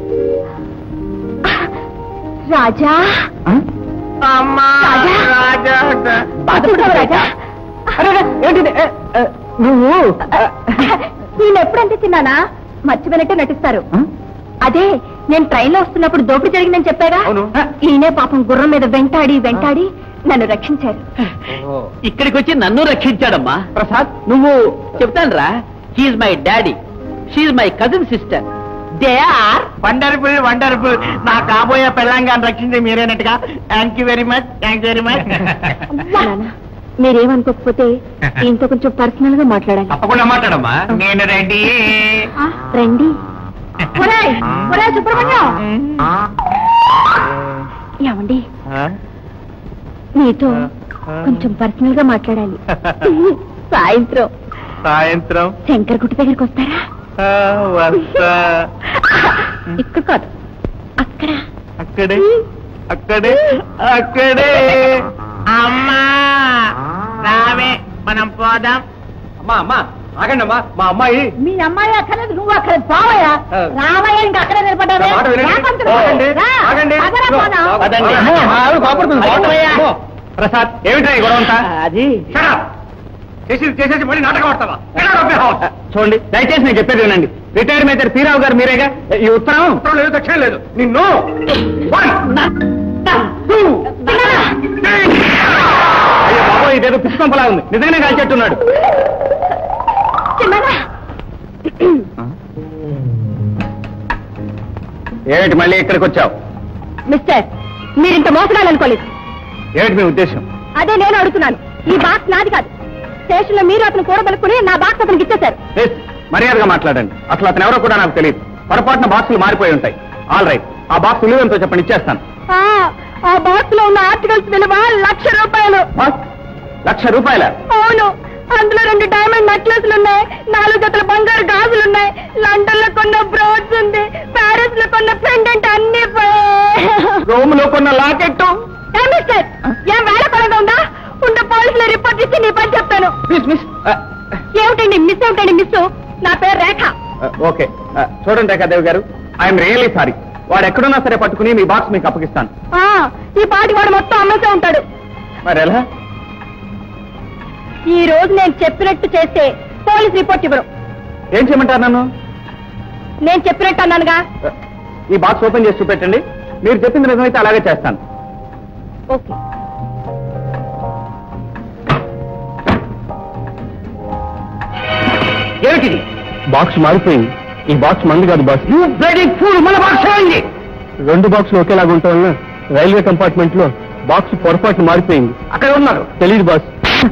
రాజా అమ్మా రాజా. రాజా బాధపడవు రాజా ఏంటిది ఏ, ఏ, నువ్వు నేను ఎప్పుడంటే తిన్నానా మర్చిపోయినట్టే నటిస్తారు అదే నేను ట్రైన్ లో వస్తున్నప్పుడు దోపిడీ జరిగిందని చెప్పాగా అవును. ఈయనే పాపం గుర్రం మీద వెంటాడి వెంటాడి నన్ను రక్షించారు ఇక్కడికి వచ్చి నన్ను రక్షించాడమ్మా ప్రసాద్ నువ్వు చెప్తాను రా he's my daddy she's my cousin sister they are wonderful wonderful నా కాబోయే పెళ్ళంగాన్ని రక్షింది మీరేనట్టుగా thank you very much thank you very much నాన్న, మీరేమనుకోకపోతే ఈయనతో కొంచెం పర్సనల్ గా మాట్లాడాలి తప్పకుండా మాట్లాడమ్మా నేను రెడీ ఆ, రండి ఒరేయ్, ఒరేయ్ సుబ్రహ్మణ్యం ఏమండి మీతో కొంచెం పర్సనల్ గా మాట్లాడాలి సాయంత్రం సాయంత్రం శంకర్ గుట్ట దగ్గరికి వస్తారా ఆ, వస్తా ఇక్కడ కాదు అక్కడ అక్కడే అక్కడే అక్కడే అమ్మా రావే మనం పోదాం అమ్మా అమ్మా ఆగండి అమ్మా మా అమ్మాయి మీ అమ్మాయి అక్కర్లేదు నువ్వు అక్కర్లేదు బావయ్య ఆ. రావయ్య ఇంకా అక్కడే నిలబడ్డావే నా మాట వినండి. రా పంతులు. ఆగండి, రా, ఆగండి. పదరా ఇదిగో, పోదాం. పదండి. అమ్మో, మా ఆవిడ కోపడుతుంది. అయ్యో. అమ్మో. ప్రసాద్ ఏమిటా ఈ గొడవ అంతా అది Shut up. చేసి చేసేసి మళ్ళీ నాటకం ఆడతావా Get out of my house. చూడండి దయచేసి నేను చెప్పేది వినండి రిటైర్డ్ మేజర్ పీరావు గారు మీరేగా ఈ ఉత్తరం ఉత్తరం లేదు దక్షిణ లేదు నిన్ను One, two, three. అయ్యో బాబో ఇదేదో పిచ్చిపంపలా ఉంది నిజంగానే కాల్చెట్టున్నాడు చిన్నగా ఏమిటి మళ్ళీ ఇక్కడికి వచ్చావు మిస్టర్ మీరింత మోసగాలు అనుకోలేదు ఏమిటి మీ ఉద్దేశం అదే నేను అడుగుతున్నాను ఈ బాక్స్ నాది కాదు స్టేషన్ లో మీరు అతను కూడబలుకుని నా బాక్స్ అతనికి ఇచ్చేశారు ప్లీజ్ మర్యాదగా మాట్లాడండి అసలు అతను ఎవరో కూడా నాకు తెలియదు పొరపాటున బాక్సులు మారిపోయి ఉంటాయి ఆల్ రైట్ ఆ బాక్స్ విలువ ఎంతో చెప్పండి ఇచ్చేస్తాను ఆ, ఆ బాక్స్ లో ఉన్న ఆర్టికల్స్ విలువ లక్ష రూపాయలు What? లక్ష రూపాయల అవును అందులో రెండు డైమండ్ నెక్లెస్లు ఉన్నాయి నాలుగు జతల బంగారు గాజులు ఉన్నాయి లండన్ లో కొన్న బ్రోడ్స్ ఉంది ప్యారిస్ లో కొన్న పెండెంట్ అన్ని పోయాయి. రోమ్ లో కొన్న లాకెట్టు ఏ మిస్టర్ ఏం వేళ కొనగా ఉందా ఉండ పోలీసులు రిపోర్ట్ ఇచ్చి నీ పని చెప్తాను మిస్ మిస్ ఏమిటండి మిస్ ఏమిటండి మిస్ నా పేరు రేఖ ఓకే చూడండి రేఖాదేవి గారు ఐఎమ్ రియలీ సారీ వాడు ఎక్కడున్నా సరే పట్టుకుని మీ బాక్స్ మీకు అప్పగిస్తాను ఆ, ఈ పాటి వాడు మొత్తం అమ్మేసే ఉంటాడు మరి ఎలా ఈ రోజు నేను చెప్పినట్టు చేస్తే పోలీస్ రిపోర్ట్ ఇవ్వరు ఏం చేయమంటారు నన్ను నేను చెప్పినట్టు అన్నానుగా ఈ బాక్స్ ఓపెన్ చేసి చూపెట్టండి మీరు చెప్పింది నిజమైతే అలాగే చేస్తాను ఓకే ఏమిటిది బాక్స్ మారిపోయింది ఈ బాక్స్ మంది కాదు బాస్ మన బాక్స్ ఏమైంది రెండు బాక్సులు ఒకేలాగా ఉండటం వల్ల రైల్వే కంపార్ట్మెంట్ లో బాక్స్ పొరపాటు మారిపోయింది అక్కడ ఉన్నారు తెలియదు బాస్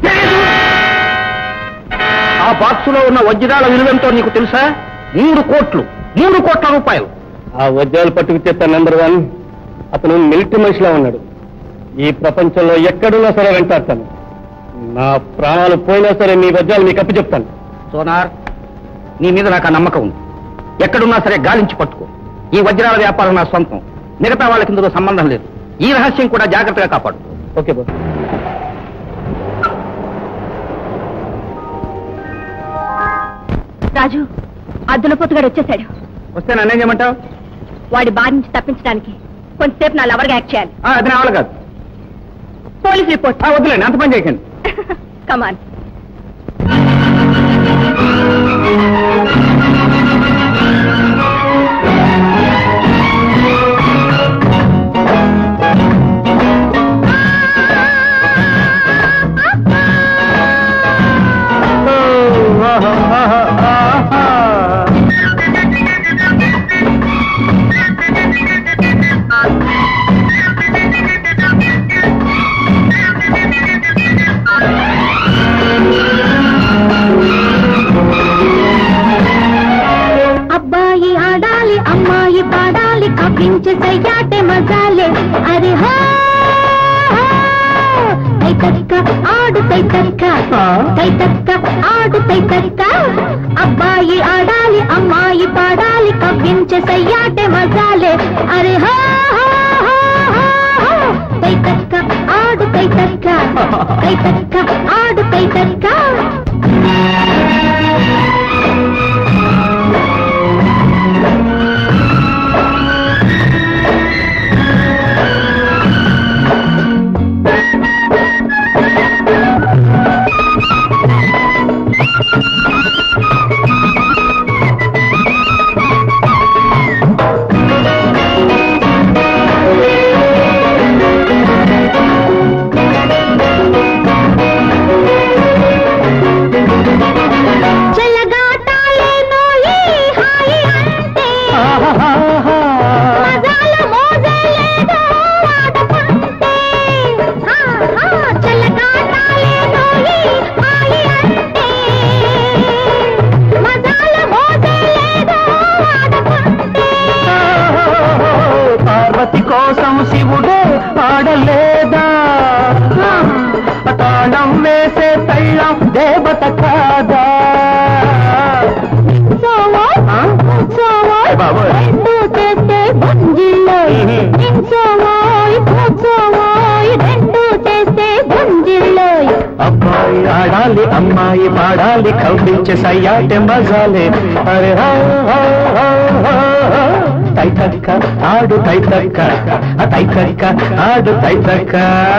ఆ బాక్స్ లో ఉన్న వజ్రాల విలువెంతో నీకు తెలుసా మూడు కోట్లు మూడు కోట్ల రూపాయలు ఆ వజ్రాలు పట్టుకు తెత్త నెంబర్ వన్ అతను మిలిటరీ మనిషిలా ఉన్నాడు ఈ ప్రపంచంలో ఎక్కడున్నా సరే వెంటాడతాను నా ప్రాణాలు పోయినా సరే మీ వజ్రాలు మీకు అప్పు చెప్తాను సోనార్ నీ మీద నాకు ఆ నమ్మకం ఉంది ఎక్కడున్నా సరే గాలించి పట్టుకో ఈ వజ్రాల వ్యాపారం నా సొంతం మిగతా వాళ్ళకి ఇందులో సంబంధం లేదు ఈ రహస్యం కూడా జాగ్రత్తగా కాపాడు ఓకే బాస్ రాజు అద్దుల పొత్తుగాడు వచ్చేసాడు వస్తే నన్నేం చేయమంటావు వాడి బారి నుంచి తప్పించడానికి కొంతసేపు నా లవర్గా యాక్ట్ చేయాలి ఆ, అది నా వల్ల కాదు పోలీస్ రిపోర్ట్ ఆ, వద్దులేండి అంత పని చేయకండి కమాన్ అబ్బాయి ఆడాలి అమ్మాయి పాడాలి కవ్వించే సయ్యాటే మజాలే అరే హో తైతక్క ఆడు తైతక్క తైతక్క ఆడు తైతక్క అబ్బాయి ఆడాలి అమ్మాయి పాడాలి కవ్వించే సయ్యాటే మజాలే అరే హో తైతక్క ఆడు తైతక్క తైతక్క ఆడు తైతక్క చెల్లగాటాలేనోయి హాయి అంటే మజాల మోజలేదో ఆడుకుంటే హా హా చెల్లగాటాలేనోయి హాయి అంటే మజాల మోజలేదో ఆడుకుంటే పార్వతి కోసం శివుడు ఆడలేదా తాళం వేసే తళ్ళం దేవత కాదా సోవోయ్ ఆ? సోవోయ్ బాబోయ్. రెండు చేస్తే గుంజిల్లోయ్ మ్మ్. సోవోయ్ సోవోయ్ రెండు చేస్తే గుంజిల్లోయ్ అబ్బాయి ఆడాలి అమ్మాయి పాడాలి కవ్వించే సయ్యాటె మజాలే అరే హో, హో, హో, హో, హో. తైతక్క ఆడు తైతక్క ఆ తైతక్క ఆడు తైతక్క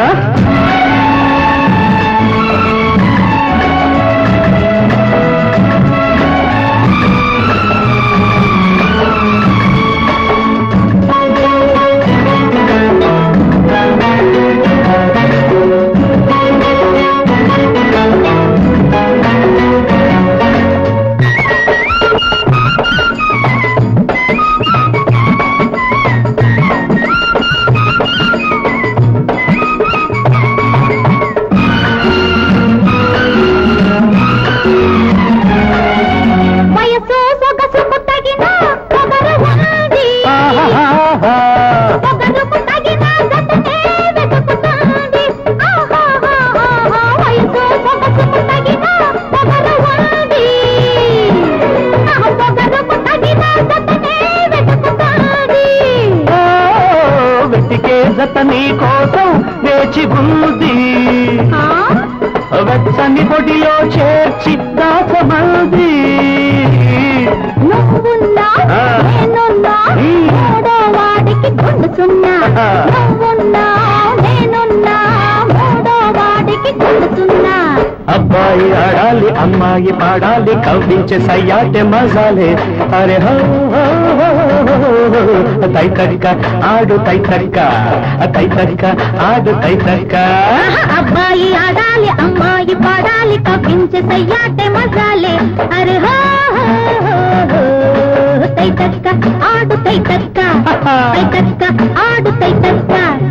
వయసు సొగసుకు తగిన పొగరు ఉంది ఆహాహా. పొగరుకు తగిన గతనే వెతుకుతుంది ఆహాహాహా. వయసు సొగసుకు తగిన పొగరు ఉంది ఆ పొగరుకు తగిన గతనే వెతుకుతుంది ఓ, వెతికే జత నీ కోసం వేచి ఉంది ఆ? వెచ్చని పొడిలో చేర్చి దాచమంది నువ్వున్నా ఆ. నేనున్నా మ్మ్. మూడో వాడికి గుండు సున్నా ఆ. నువ్వున్నా నేనున్నా మూడో వాడికి గుండు సున్నా అబ్బాయి ఆడాలి అమ్మాయి పాడాలి కవ్వించే సయ్యాటె మజాలే అరే హో హో, హో, హో, హో. తైతరిక ఆడు తైతరిక తైతరిక ఆడు తైతరిక ఆహా, అబ్బాయి ఆడాలి అమ్మాయి పాడాలి కవ్వించే సయ్యాటే మజాలే అరే హో హో, హో, హో. తైతక్క ఆడు తైతక్క తైతక్క ఆడు తైతక్క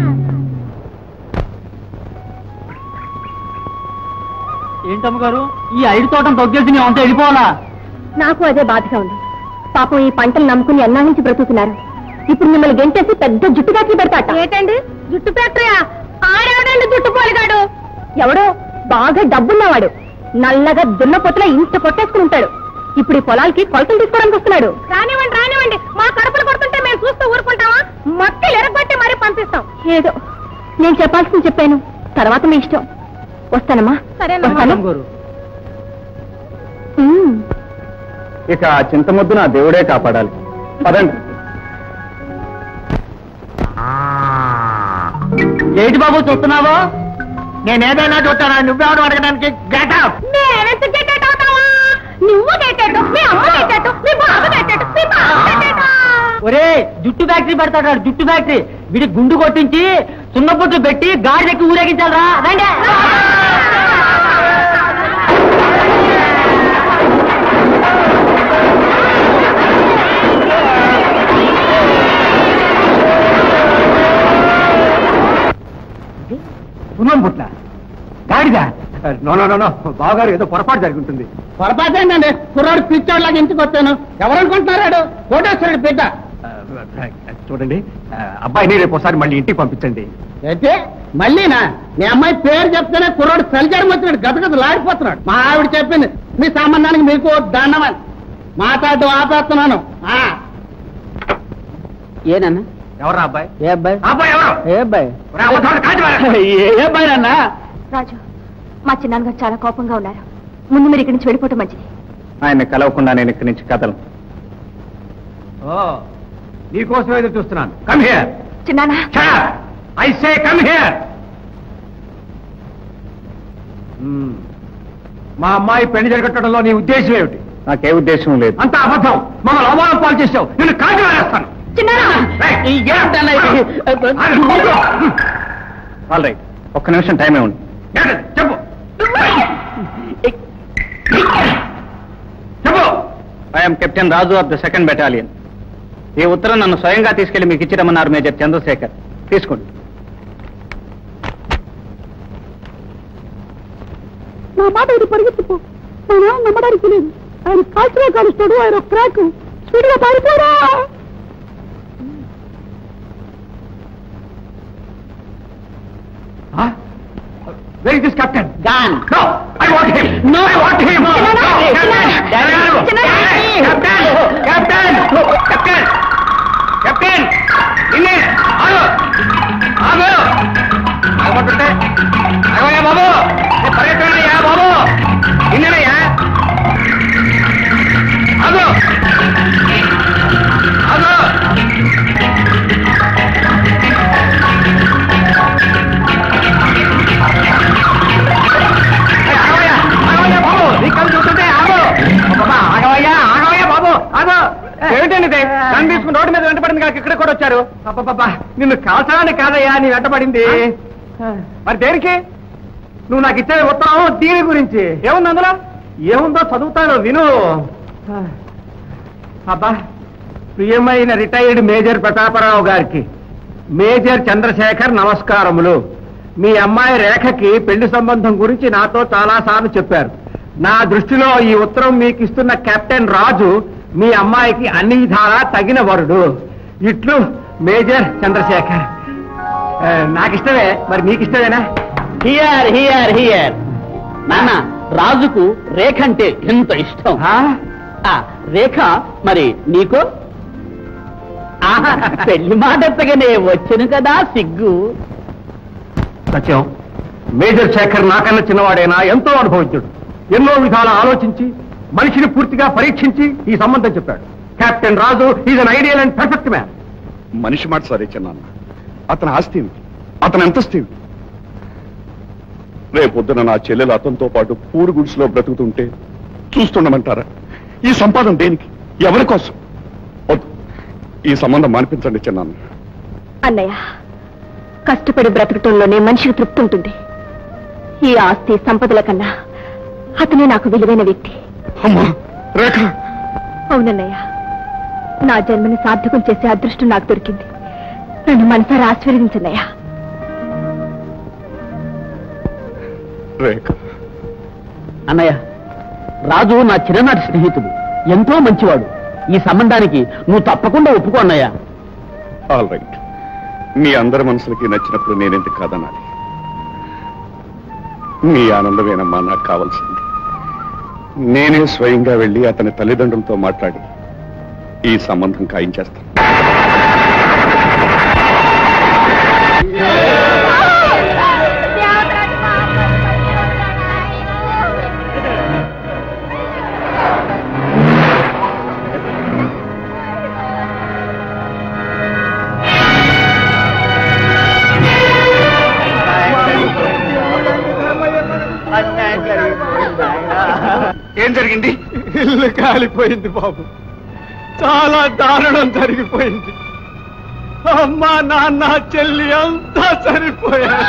ఏంటమ్మగారు ఈ ఐదు తోటం తొగ్గేసి నీ అంతా వెళ్ళిపోవాలా నాకు అదే బాధగా ఉంది పాపం ఈ పంటలు నమ్ముకుని ఎన్నా నుంచి బ్రతుకుతున్నారు ఇప్పుడు మిమ్మల్ని గెంటేసి పెద్ద జుట్టు ఫ్యాక్టరీ పెడతాట ఏంటండి జుట్టు ఫ్యాక్టరీయా ఆడేవాడండి జుట్టు పోలిగాడు ఎవడో బాగా డబ్బున్నవాడు నల్లగా దున్న పొత్తులో ఇంత కొట్టేసుకుని ఉంటాడు ఇప్పుడు ఈ పొలాలకి కొలతలు తీసుకోవడానికి వస్తున్నాడు రానివ్వండి రానివ్వండి మా కడుపులు కొడుతుంటే మేము చూస్తూ ఊరుకుంటామా మొక్కలు ఎరగొట్టి మరీ పంపిస్తాం ఏదో నేను చెప్పాల్సింది చెప్పాను తర్వాత మీ ఇష్టం వస్తానమ్మా వస్తాను గురు ఉమ్. ఇక ఆ చింతమొద్దు నా దేవుడే కాపాడాలి పదండి ఏంటి బాబు చూస్తున్నావు నేనేదైనా చూస్తానా నువ్వెవరు అడగడానికి గెటప్ నేనెంత గెట్టెట్ అవుతావా? నువ్వు గెట్టెట్టు, మీ అమ్మ గెట్టెట్టు, మీ బాబు గెట్టెట్టు, మీ బాబు గెట్టెట్టు. ఒరే జుట్టు ఫ్యాక్టరీ పెడతాడు వాడు, జుట్టు ఫ్యాక్టరీ వీడి గుండు కొట్టించి సున్నపుట్టు పెట్టి గాడిదెక్కి ఊరేగించాలరా రండి సున్నం పుట్ల గాడిద నో నో నో నో బావగారు ఏదో పొరపాటు జరుగుతుంది పొరపాటు ఏంటండి కుర్రాడు పిచ్చోడ్లాగా ఇంటికి వచ్చాను ఎవరనుకుంటున్నాడు కోటేశ్వరుడు బిడ్డ చూడండి ఆ, అబ్బాయిని రేపు ఒకసారి మళ్ళీ ఇంటికి పంపించండి అయితే మళ్ళీనా మీ అమ్మాయి పేరు చెప్తేనే కుర్రాడు సలిచారం వచ్చినాడు గదగద లాడిపోతున్నాడు మా ఆవిడ చెప్పింది మీ సంబంధానికి మీకు దండమని మాట్లాడటం ఆపేస్తున్నాను ఆ. ఏనన్నా ఎవరా అబ్బాయి ఏ అబ్బాయి అబ్బాయి ఎవరు ఏ అబ్బాయి ఒరే, అబద్ధాలు కాదు మరి. ఏ అబ్బాయి నాన్న రాజు మా చిన్నాన్నగారు చాలా కోపంగా ఉన్నారు ముందు మీరు ఇక్కడి నుంచి వెళ్ళిపోవటం మంచిది ఆయన కలవకుండా నేను ఇక్కడి నుంచి కదలను ఓ నీకోసం ఎదురు చూస్తున్నాను కమ్ హియర్ చిన్నానా ఐ సే కమ్ హియర్ మా అమ్మాయి పెళ్లి జరగట్టడంలో నీ ఉద్దేశం ఏమిటి నాకే ఉద్దేశం లేదు అంత అబద్ధం మమ్మల్ని అవమానం పాలు చేసావు నేను కాల్చి వేస్తాను ఆల్ రైట్ ఒక్క నిమిషం టైం ఇవ్వండి చెప్పు చెప్పు I'm captain Raju of the second battalion ఈ ఉత్తరం నన్ను స్వయంగా తీసుకెళ్లి మీకు ఇచ్చిరమ్మన్నారు మేజర్ చంద్రశేఖర్ తీసుకోండి నా మాట ఇది పరిగెత్తుకో మా నాన్న నమ్మడానికి లేదు ఆయన కాల్చినా కాలుస్తాడు ఆయన క్రాక్ స్పీడ్ గా పారిపోరా very this captain gone No, I want him. No, I want him. No, Captain, Captain, Captain, Captain, ఇన్నే ఆగు, ఆగు, ఆగమంటుంటే, ఆగవయ్యా బాబు, నేను పరిగెత్తనయ్యా బాబు, ఇన్నేనయ్యా, ఆగు, ఆగు. ఏయ్, ఆగవయ్యా, ఆగవయ్యా బాబు, నీ కళ్ళు చూస్తుంటే ఆగు. అబ్బబ్బా, ఆగవయ్యా, ఆగవయ్యా బాబు, ఆగు. ఏమిటండి ఇది నన్ను తీసుకుని రోడ్డు మీద వెంటపడింది కాక ఇక్కడ కూడా వచ్చారు అబ్బబ్బబ్బా నిన్ను కాల్చడానికి కాదయ్యా నీ వెంటపడింది మరి దేనికి నువ్వు నాకు ఇచ్చే ఉత్తరం దీని గురించి ఏముంది అందులో ఏముందో చదువుతాను విను అబ్బా ప్రియమైన రిటైర్డ్ మేజర్ ప్రతాపరావు గారికి మేజర్ చంద్రశేఖర్ నమస్కారములు మీ అమ్మాయి రేఖకి పెళ్లి సంబంధం గురించి నాతో చాలా సార్లు చెప్పారు నా దృష్టిలో ఈ ఉత్తరం మీకు ఇస్తున్న కెప్టెన్ రాజు మీ అమ్మాయికి అన్ని విధాలా తగిన వరుడు ఇట్లు మేజర్ చంద్రశేఖర్ ఆ, నాకిష్టమే మరి మీకు ఇష్టమేనా హియర్ హియర్ హియర్ నాన్న రాజుకు రేఖ అంటే ఎంత ఇష్టం ఆ? ఆ, రేఖ మరి నీకు ఆహా, పెళ్లి మాట ఎత్తగానే వచ్చును కదా సిగ్గు సత్యం మేజర్ శేఖర్ నాకన్నా చిన్నవాడైనా ఎంతో అనుభవించాడు ఎన్నో విధాలు ఆలోచించి మనిషిని పూర్తిగా పరీక్షించి ఈ సంబంధం చెప్పాడు captain Raju is an ideal and perfect man మనిషి మాట సరే చిన్నాన్న అతని ఆస్తి ఏమిటి అతని అంతస్తు ఏమిటి రేపొద్దున నా చెల్లెలు అతనితో పాటు పూరు గుడిసెలో బ్రతుకుతుంటే చూస్తుండమంటారా ఈ సంపాదన దేనికి ఎవరి కోసం వద్దు ఈ సంబంధం మానిపించండి చిన్నాన్న అన్నయ్య కష్టపడి బ్రతకటంలోనే మనిషికి తృప్తి ఉంటుంది ఈ ఆస్తి సంపదల కన్నా అతనే నాకు విలువైన వ్యక్తి అమ్మా రేఖ అవునన్నయ్య నా జన్మని సార్థకం చేసే అదృష్టం నాకు దొరికింది నన్ను మనసారా ఆశీర్వదించన్నయ్యా రేఖ అన్నయ్య రాజు నా చిన్ననాటి స్నేహితుడు ఎంతో మంచివాడు ఈ సంబంధానికి నువ్వు తప్పకుండా ఒప్పుకో అన్నయ్య ఆల్ రైట్ మీ అందరి మనసులకి నచ్చినప్పుడు నేనెందుకు కాదనాలి మీ ఆనందమేనమ్మా నాకు కావాల్సింది నేనే స్వయంగా వెళ్ళి అతని తల్లిదండ్రులతో మాట్లాడి ఈ సంబంధం ఖాయించేస్తాను జరిగింది ఇల్లు కాలిపోయింది బాబు చాలా దారుణం జరిగిపోయింది అమ్మ నాన్న చెల్లి అంతా సరిపోయారు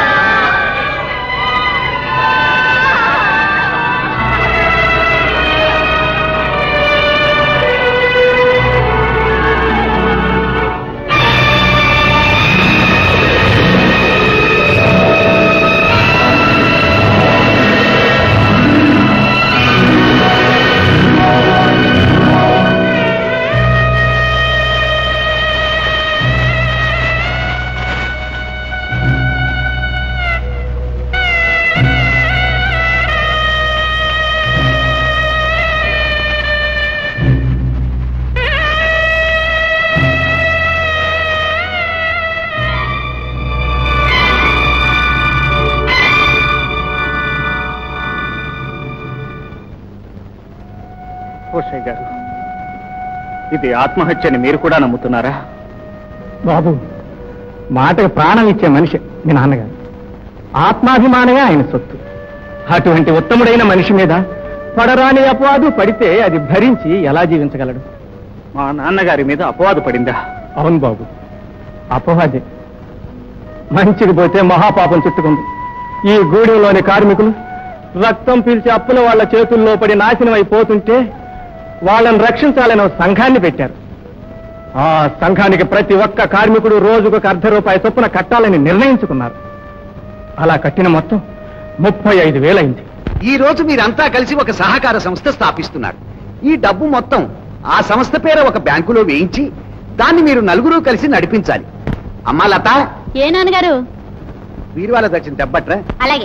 ఓషయ్య గారు ఇది ఆత్మహత్యని మీరు కూడా నమ్ముతున్నారా బాబు మాటకు ప్రాణం ఇచ్చే మనిషి మీ నాన్నగారు ఆత్మాభిమానమే ఆయన సొత్తు అటువంటి ఉత్తముడైన మనిషి మీద పడరాని అపవాదు పడితే అది భరించి ఎలా జీవించగలడు మా నాన్నగారి మీద అపవాదు పడిందా అవును బాబు అపవాదే మంచికి పోతే మహాపాపం చుట్టుకుంది ఈ గూడెంలోని కార్మికులు రక్తం పీల్చి అప్పుల వాళ్ళ చేతుల్లో పడి నాశనం అయిపోతుంటే వాళ్ళని రక్షించాలని ఒక సంఘాన్ని పెట్టారు ఆ సంఘానికి ప్రతి ఒక్క కార్మికుడు రోజుకు ఒక అర్ధ రూపాయి చొప్పున కట్టాలని నిర్ణయించుకున్నారు అలా కట్టిన మొత్తం ముప్పై ఐదు వేలైంది ఈ రోజు మీరంతా కలిసి ఒక సహకార సంస్థ స్థాపిస్తున్నారు ఈ డబ్బు మొత్తం ఆ సంస్థ పేర ఒక బ్యాంకులో వేయించి దాన్ని మీరు నలుగురు కలిసి నడిపించాలి అమ్మా లత ఏ నాన్నగారు వీరి వాళ్ళ దచ్చిన దెబ్బట్రా అలాగే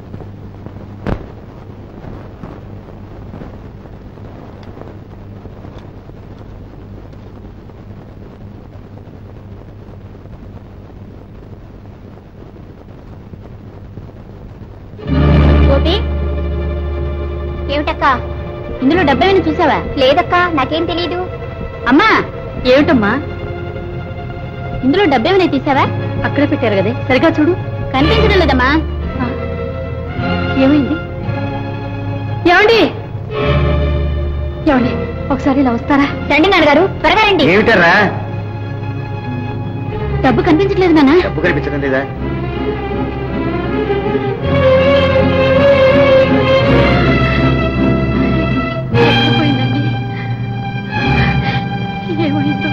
గోపి ఏమిటక్క ఇందులో డబ్బేమైనా చూసావా లేదక్క నాకేం తెలియదు అమ్మా ఏమిటమ్మా ఇందులో డబ్బేమైనా తీసావా అక్కడ పెట్టారు కదే సరిగా చూడు కనిపించడం లేదమ్మా ఆ, ఏమైంది ఏమండి ఏమండి ఒకసారి ఇలా వస్తారా రండి నాన్నగారు త్వరగా రండి ఏమిటరా డబ్బు కనిపించట్లేదు నాన్న డబ్బు కనిపించడం లేదా పోయిందండి ఏమైందో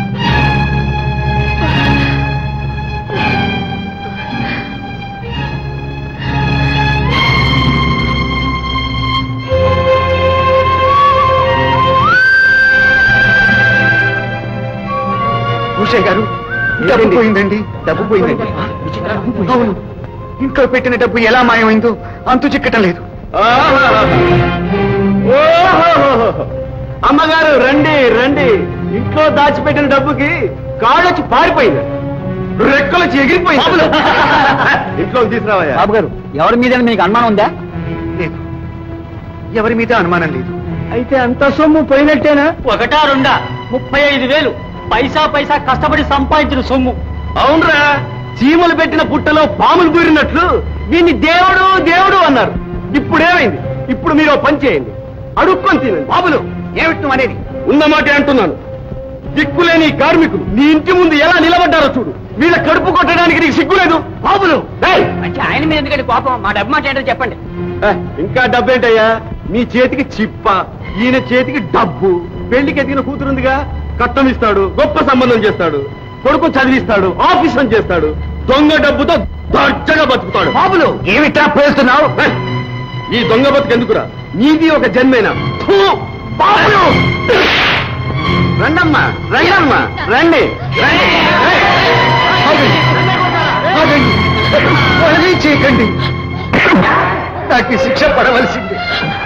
భూషయ్య గారు డబ్బు పోయిందండి డబ్బు పోయిందండి అవును ఇంట్లో పెట్టిన డబ్బు ఎలా మాయమైందో అంతు చిక్కటం లేదు అమ్మగారు రండి రండి ఇంట్లో దాచిపెట్టిన డబ్బుకి కాళ్ళొచ్చి పారిపోయింది రెక్కలు వచ్చి ఎగిరిపోయింది ఇంట్లో తీసుకురావయ్యా బాబు గారు ఎవరి మీద మీకు అనుమానం ఉందా లేదు ఎవరి మీద అనుమానం లేదు అయితే అంత సొమ్ము పోయినట్టేనా ఒకటా రెండా ముప్పై ఐదు వేలు పైసా పైసా కష్టపడి సంపాదించిన సొమ్ము అవునరా చీమలు పెట్టిన పుట్టలో పాములు బూరినట్లు దీన్ని దేవుడు దేవుడు అన్నారు ఇప్పుడు ఏమైంది ఇప్పుడు మీరు ఓ పని చేయండి అడుక్కొని తినండి బాబులు ఏమిటి నువ్వు అనేది ఉన్నమాటే అంటున్నాను దిక్కులేని ఈ కార్మికులు నీ ఇంటి ముందు ఎలా నిలబడ్డారో చూడు వీళ్ళ కడుపు కొట్టడానికి నీకు సిగ్గులేదు బాబులు ఏయ్! ఆయన మీద ఎందుకంటే కోపం మా డబ్బు మాట ఏంటో చెప్పండి ఏ, ఇంకా డబ్బేంటయ్యా మీ చేతికి చిప్ప ఈయన చేతికి డబ్బు పెళ్లికి ఎదిగిన కూతురుందిగా కట్టం ఇస్తాడు గొప్ప సంబంధం చేస్తాడు కొడుకు చదివిస్తాడు ఆఫీసం చేస్తాడు దొంగ డబ్బుతో దర్జగా బతుకుతాడు బాబులు ఏమిట్రా పేస్తున్నావు ఏ, ఈ దొంగ బతుకెందుకురా నీది ఒక జన్మేనా ఫూ! బాబులు! రండమ్మా రండమ్మా రండి రండి ఆగండి. ఆగండి. వదిలి చేయకండి నాకు ఈ శిక్ష పడవలసింది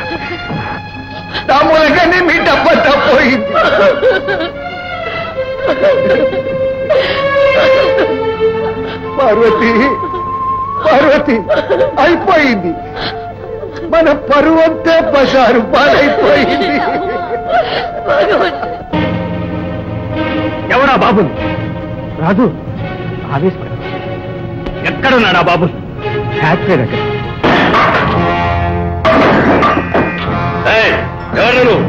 నా మూలంగానే మీ డబ్బంతా పోయింది పార్వతి పార్వతి అయిపోయింది మన పరువంతే బజారు పాలైపోయింది ఎవరా బాబు రాదు ఆవేశపడ ఎక్కడున్నాడా బాబు ఫ్యాక్టరీ దగ్గర ఎవరు నువ్వు?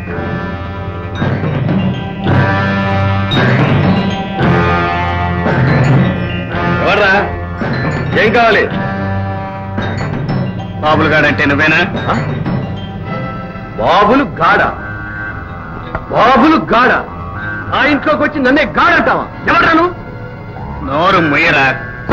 ఎవర్రా ఏం కావాలి బాబులు గాడంటే నువ్వేనా బాబులు గాడ బాబులు గాడ ఆ ఇంట్లోకి వచ్చి నన్నే గాడంటావా ఎవరాను నోరు ముయ్యరా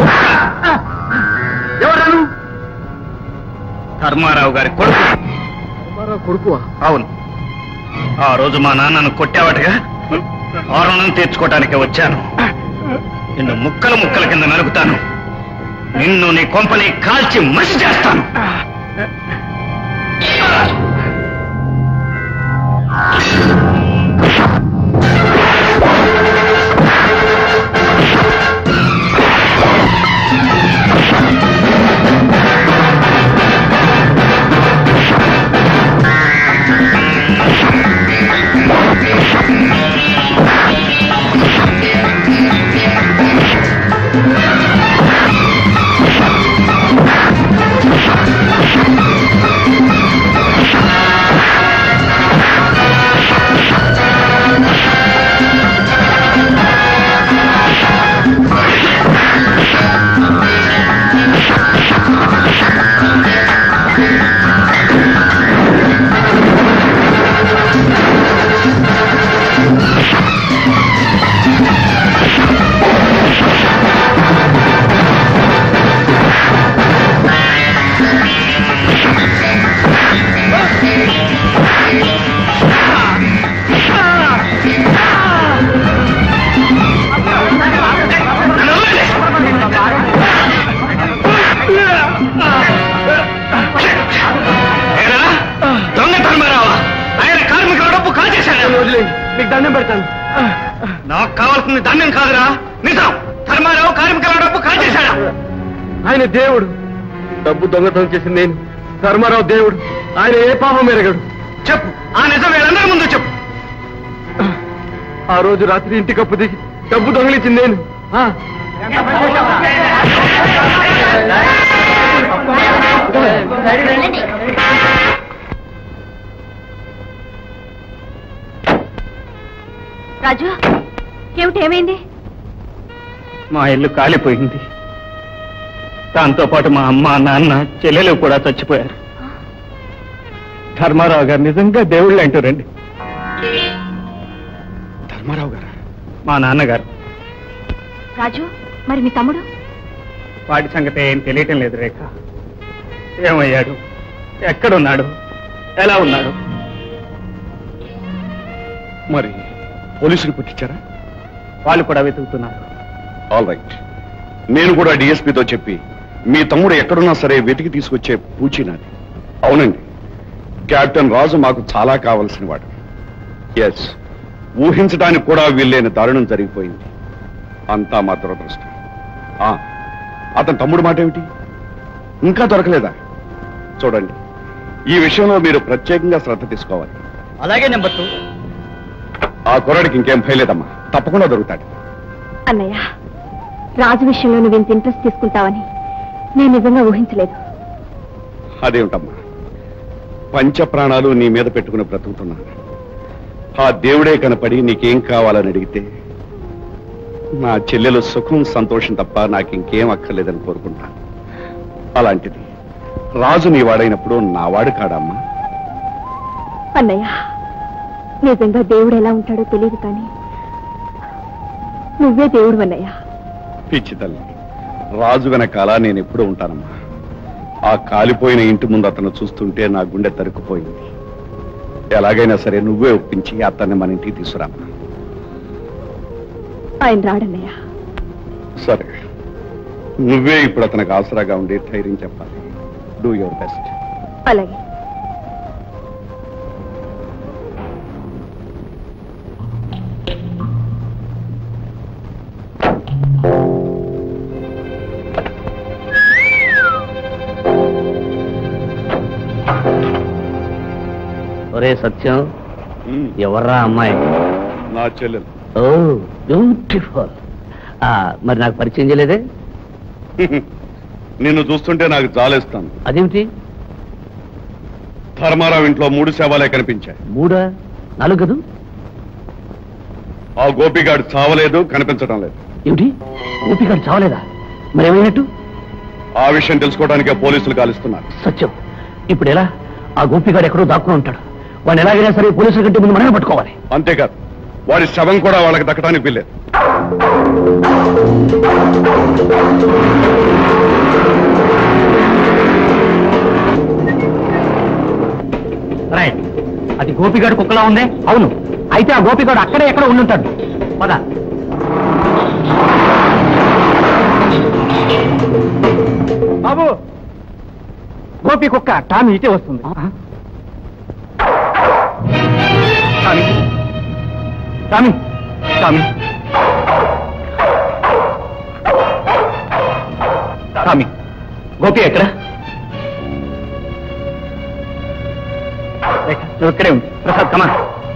ఎవరాను ధర్మారావు గారి కొడుకు కొడుకువా అవును ఆ రోజు మా నాన్నను కొట్టావటగా ఆ రుణం తీర్చుకోవటానికి వచ్చాను నిన్ను ముక్కలు ముక్కల కింద నలుగుతాను నిన్ను నీ కొంపని కాల్చి మసి చేస్తాను ఏరా? దొంగ ధర్మారావా ఆయన కార్మికుల డబ్బు కాజేశాడు మీకు దండం పెడతాను నాకు కావాల్సింది ధాన్యం కాదురా నిజం ధర్మారావు కార్మికుల డబ్బు కాజేశాడా ఆయన దేవుడు డబ్బు దొంగతనం చేసింది నేను ధర్మారావు దేవుడు ఆయన ఏ పాపం మెరగడు చెప్పు ఆ నిజం వీళ్ళందరి ముందు చెప్పు ఆ రోజు రాత్రి ఇంటి కప్పు దిగి డబ్బు దొంగలించింది నేను ఆ. రాజు ఏమిటి ఏమైంది మా ఇల్లు కాలిపోయింది దాంతో పాటు మా అమ్మ నాన్న చెల్లెలు కూడా చచ్చిపోయారు ధర్మారావు గారు నిజంగా దేవుళ్ళు అంటారండి ధర్మారావు గారు మా నాన్నగారు రాజు మరి మీ తమ్ముడు వాడి సంగతి ఏం తెలియటం లేదు రేఖ ఏమయ్యాడు ఎక్కడున్నాడు ఎలా ఉన్నాడు మరి పోలీసులు పుట్టించారా వాళ్ళు కూడా వెతుకుతున్నారు ఆల్ రైట్ నేను కూడా డిఎస్పీతో చెప్పి మీ తమ్ముడు ఎక్కడున్నా సరే వెతికి తీసుకొచ్చే పూచి నాది అవునండి కెప్టెన్ రాజు మాకు చాలా కావలసిన వాడు ఎస్ ఊహించడానికి కూడా వీల్లేని దారుణం జరిగిపోయింది అంతా మా దురదృష్టం ఆ, అతని తమ్ముడు మాట ఏమిటి ఇంకా దొరకలేదా చూడండి ఈ విషయంలో మీరు ప్రత్యేకంగా శ్రద్ధ తీసుకోవాలి అలాగే నెంబర్ టూ ఆ కుర్రాడికి ఇంకేం భయలేదమ్మా తప్పకుండా దొరుకుతాడు అన్నయ్య రాజు విషయంలో నువ్వు ఇంత ఇంట్రెస్ట్ తీసుకుంటావని నేను నిజంగా ఊహించలేదు అదేమిటమ్మా పంచ ప్రాణాలు నీ మీద పెట్టుకుని బ్రతుకుతున్నాను ఆ దేవుడే కనపడి నీకేం కావాలని అడిగితే నా చెల్లెలు సుఖం సంతోషం తప్ప నాకు ఇంకేం అక్కర్లేదని కోరుకుంటాను అలాంటిది రాజు నీ వాడైనప్పుడు నా వాడు కాడమ్మా అన్నయ్య నిజంగా దేవుడు ఎలా ఉంటాడో తెలియదు కానీ నువ్వే దేవుడు అన్నయ్య పిచ్చి తల్లి రాజు వెనకాల నేను ఎప్పుడూ ఉంటానమ్మా ఆ కాలిపోయిన ఇంటి ముందు అతను చూస్తుంటే నా గుండె తరుక్కుపోయింది ఎలాగైనా సరే నువ్వే ఒప్పించి అతన్ని మన ఇంటికి తీసుకురామ్మా ఆయన రాడన్నయ్య సరే నువ్వే ఇప్పుడు అతనికి ఆసరాగా ఉండి ధైర్యం చెప్పాలి డూ యువర్ బెస్ట్ అలాగే ఒరే సత్యం ఎవర్రా అమ్మాయి నా చెల్లెలు ఓ బ్యూటిఫుల్ మరి నాకు పరిచయం చేయలేదే నిన్ను చూస్తుంటే నాకు జాలేస్తాను అదేమిటి ధర్మారావు ఇంట్లో మూడు శవాలే కనిపించాయి మూడా నాలుగు కదూ ఆ గోపిగాడు చావలేదు కనిపించడం లేదు ఏమిటి ఓపిక చావలేదా మరేమైనట్టు ఆ విషయం తెలుసుకోవడానికే పోలీసులు గాలిస్తున్నారు సత్యం ఇప్పుడు ఎలా ఆ గోపిగాడు ఎక్కడో దాక్కుని ఉంటాడు వాడిని ఎలాగైనా సరే పోలీసుల కంటే ముందు మనమే పట్టుకోవాలి అంతేకాదు వాడి శవం కూడా వాళ్ళకి దక్కడానికి వీల్లేదు రైట్ అది గోపిగాడు కుక్కలా ఉందే అవును అయితే ఆ గోపిగాడు అక్కడే ఎక్కడ ఉండుంటాడు పద బాబు గోపి కుక్క టామీ ఇటే వస్తుంది Tommy Tommy Tommy Tommy Gopi ఎక్కడ రేఖ, నువ్వు ఇక్కడే ఉంది ప్రసాద్ కమా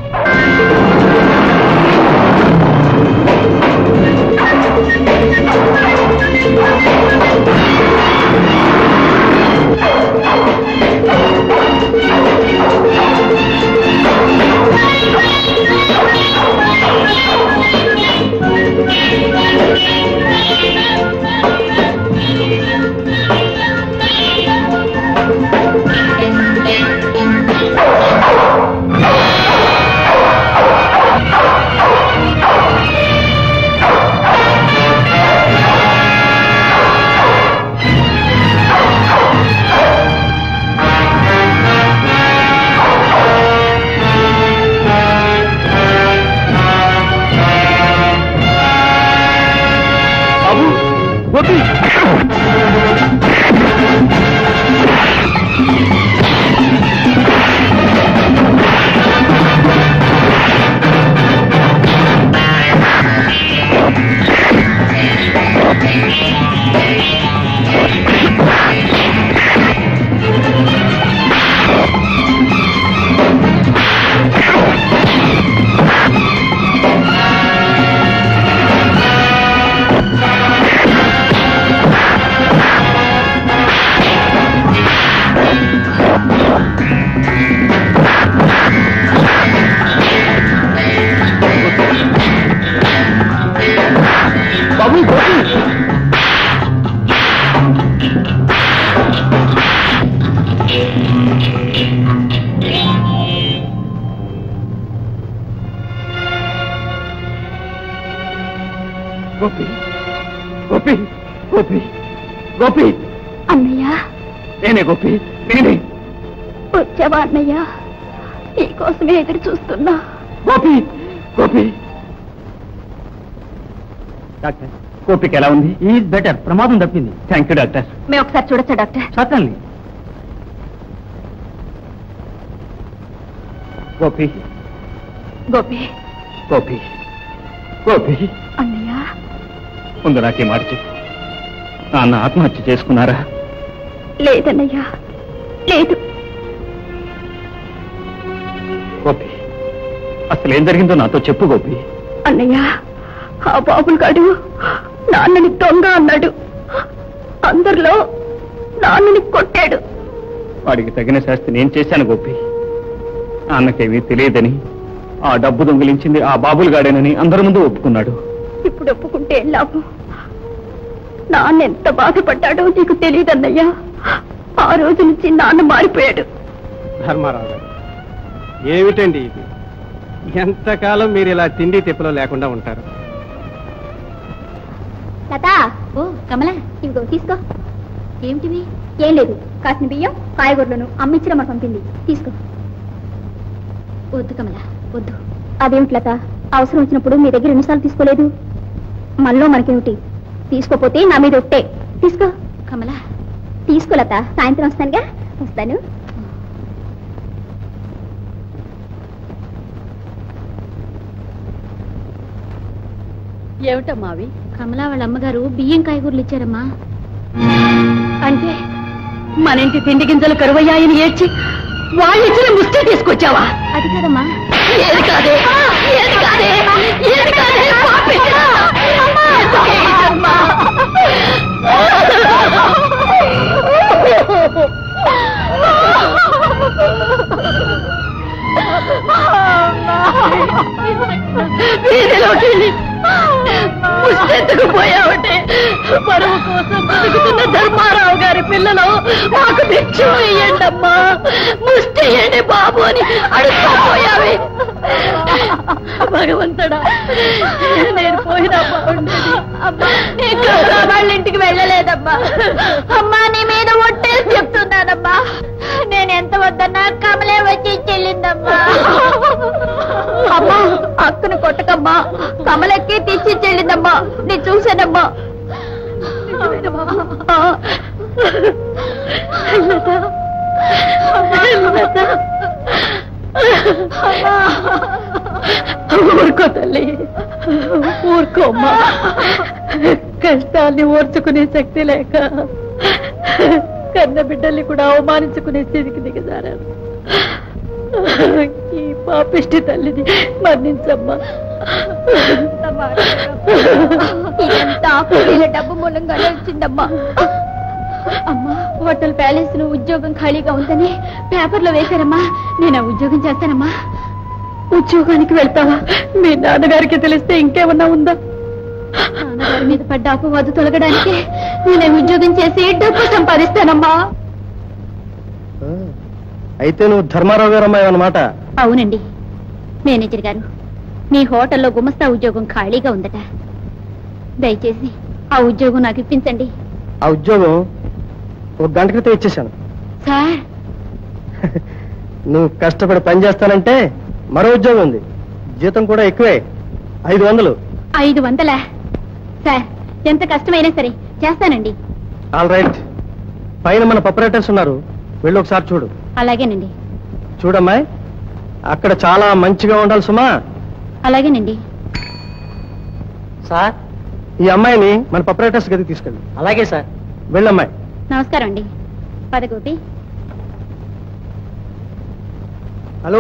బాబు గోపి బాబు గోపి గోపి గోపి గోపి గోపి అన్నయ్య నేనే గోపి నేనే వచ్చావా అన్నయ్య నీకోసమే ఎదురు చూస్తున్నా గోపి గోపి డాక్టర్ గోపికి ఎలా ఉంది ఈజ్ బెటర్ ప్రమాదం తప్పింది థ్యాంక్ యూ డాక్టర్ మేము ఒకసారి చూడొచ్చా డాక్టర్ సర్టన్లీ గోపి గోపి గోపి గోపి అన్నయ్య ముందు నాకే మాట చెప్పు నాన్న ఆత్మహత్య చేసుకున్నారా లేదన్నయ్య లేదు గోపి అసలు ఏం జరిగిందో నాతో చెప్పు గోపి అన్నయ్య ఆ బాబులు గాడు నాన్నని దొంగ అన్నాడు అందరిలో నాన్నని కొట్టాడు వాడికి తగిన శాస్తి నేను చేశాను గోపి నాన్నకేమీ తెలియదని ఆ డబ్బు దొంగిలించింది ఆ బాబులు గాడేనని అందరి ముందు ఒప్పుకున్నాడు ఇప్పుడు ఒప్పుకుంటే ఏం లాభం నాన్న ఎంత బాధపడ్డాడో నీకు తెలియదన్నయ్యా ఆ రోజు నుంచి నాన్న మారిపోయాడు ధర్మారావు గారు ఏమిటండి ఇది ఎంతకాలం మీరు ఇలా తిండి తిప్పలో లేకుండా ఉంటారు లతా ఓ కమల ఇవిగో తీసుకో ఏమిటివి ఏం లేదు కాసిన బియ్యం కాయగూరలను అమ్మిచ్చిన మనకు పంపింది తీసుకో వద్దు కమల వద్దు అదేమిటి లత అవసరం వచ్చినప్పుడు మీ దగ్గర ఎన్నిసార్లు తీసుకోలేదు మనలో మనకేమిటి తీసుకోపోతే నా మీద ఒట్టే తీసుకో కమల తీసుకో లత సాయంత్రం వస్తానుగా వస్తాను ఏమిటమ్మా అవి కమలా వాళ్ళ అమ్మగారు బియ్యం కాయగూరలు ఇచ్చారమ్మా అంటే మన ఇంటి తిండి గింజలు కరువయ్యాయని ఏడ్చి వాళ్ళు ఇచ్చిన ముస్తే తీసుకొచ్చావా అది కాదమ్మా ఏది కాదే ఏది కాదే ఏది కాదే పాపిష్టిదా! ఏదమ్మా? కరువు కోసం బతుకుతున్న ధర్మారావు గారి పిల్లలు మాకు భిక్ష వేయండి అమ్మా ముష్టి వేయండి బాబు అని అడుగుపోయావి భగవంతుడా నేను పోయినా బాగుండేది అమ్మా ఇంకా వాళ్ళ ఇంటికి వెళ్ళలేదమ్మా అమ్మా నీ మీద ఒట్టేసి చెప్తున్నానమ్మా నేను ఎంత వద్దన్నా కమలే వచ్చి చెల్లిందమ్మా అమ్మా అక్కను కొట్టకమ్మా కమలెక్కి తెచ్చి చెల్లిందమ్మా నేను చూశానమ్మా ఊరుకో తల్లి ఊరుకోమ్మా కష్టాన్ని ఓర్చుకునే శక్తి లేక కన్న బిడ్డల్ని కూడా అవమానించుకునే స్థితికి దిగజారారు ఈ పాపిష్టి తల్లిని మన్నించమ్మా ఇదంతా వీళ్ళ డబ్బు మూలంగానే వచ్చిందమ్మా అమ్మా హోటల్ ప్యాలెస్ లో ఉద్యోగం ఖాళీగా ఉందని పేపర్లో వేశారమ్మా నేను ఆ ఉద్యోగం చేస్తానమ్మా ఉద్యోగానికి వెళ్తావా మీ నాన్నగారికి తెలిస్తే ఇంకేమన్నా ఉందా నాన్నగారి మీద పడ్డ అపవాదు తొలగడానికి నేను ఉద్యోగం చేసి డబ్బు సంపాదిస్తానమ్మా అయితే నువ్వు ధర్మారావు గారు అమ్మాయి అన్నమాట అవునండి మేనేజర్ గారు మీ హోటల్లో గుమస్తా ఉద్యోగం ఖాళీగా ఉందట దయచేసి ఆ ఉద్యోగం నాకు ఇప్పించండి ఆ ఉద్యోగం ఒక గంట క్రితం ఇచ్చేశాను సార్ నువ్వు కష్టపడి పని చేస్తానంటే మరో ఉద్యోగం ఉంది జీతం కూడా ఎక్కువే ఐదు వందలు ఐదు వందలా సార్ ఎంత కష్టమైనా సరే చేస్తానండి ఆల్ రైట్ పైన మన పపరేటర్స్ ఉన్నారు వెళ్ళి ఒకసారి చూడు అలాగేనండి చూడమ్మాయి అక్కడ చాలా మంచిగా ఉండాలి సుమా అలాగేనండి సార్ ఈ అమ్మాయిని మన పపరేటర్స్ గదికి తీసుకెళ్ళి అలాగే సార్ వెళ్ళమ్మాయి నమస్కారం అండి పదగోపి హలో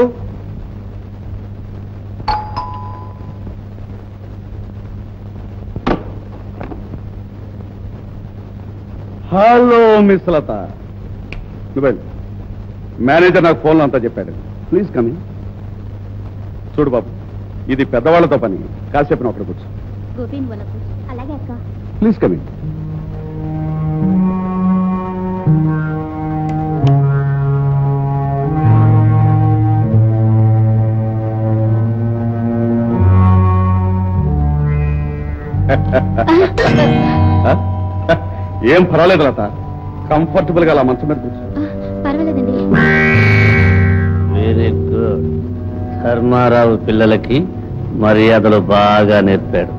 హలో మిస్ లత నువ్వు వెళ్ళు మేనేజర్ నాకు ఫోన్లో అంతా చెప్పాడు ప్లీజ్ కమింగ్ చూడు బాబు ఇది పెద్దవాళ్లతో పని కాసేపు అక్కడ కూర్చో గోపి వాళ్ళకు అలాగే అక్క ప్లీజ్ కమింగ్ ఏం పర్వాలేదు లత కంఫర్టబుల్ గా అలా మంచం మీద కూర్చో పర్వాలేదండి వెరీ గుడ్ ధర్మారావు పిల్లలకి మర్యాదలు బాగా నేర్పాడు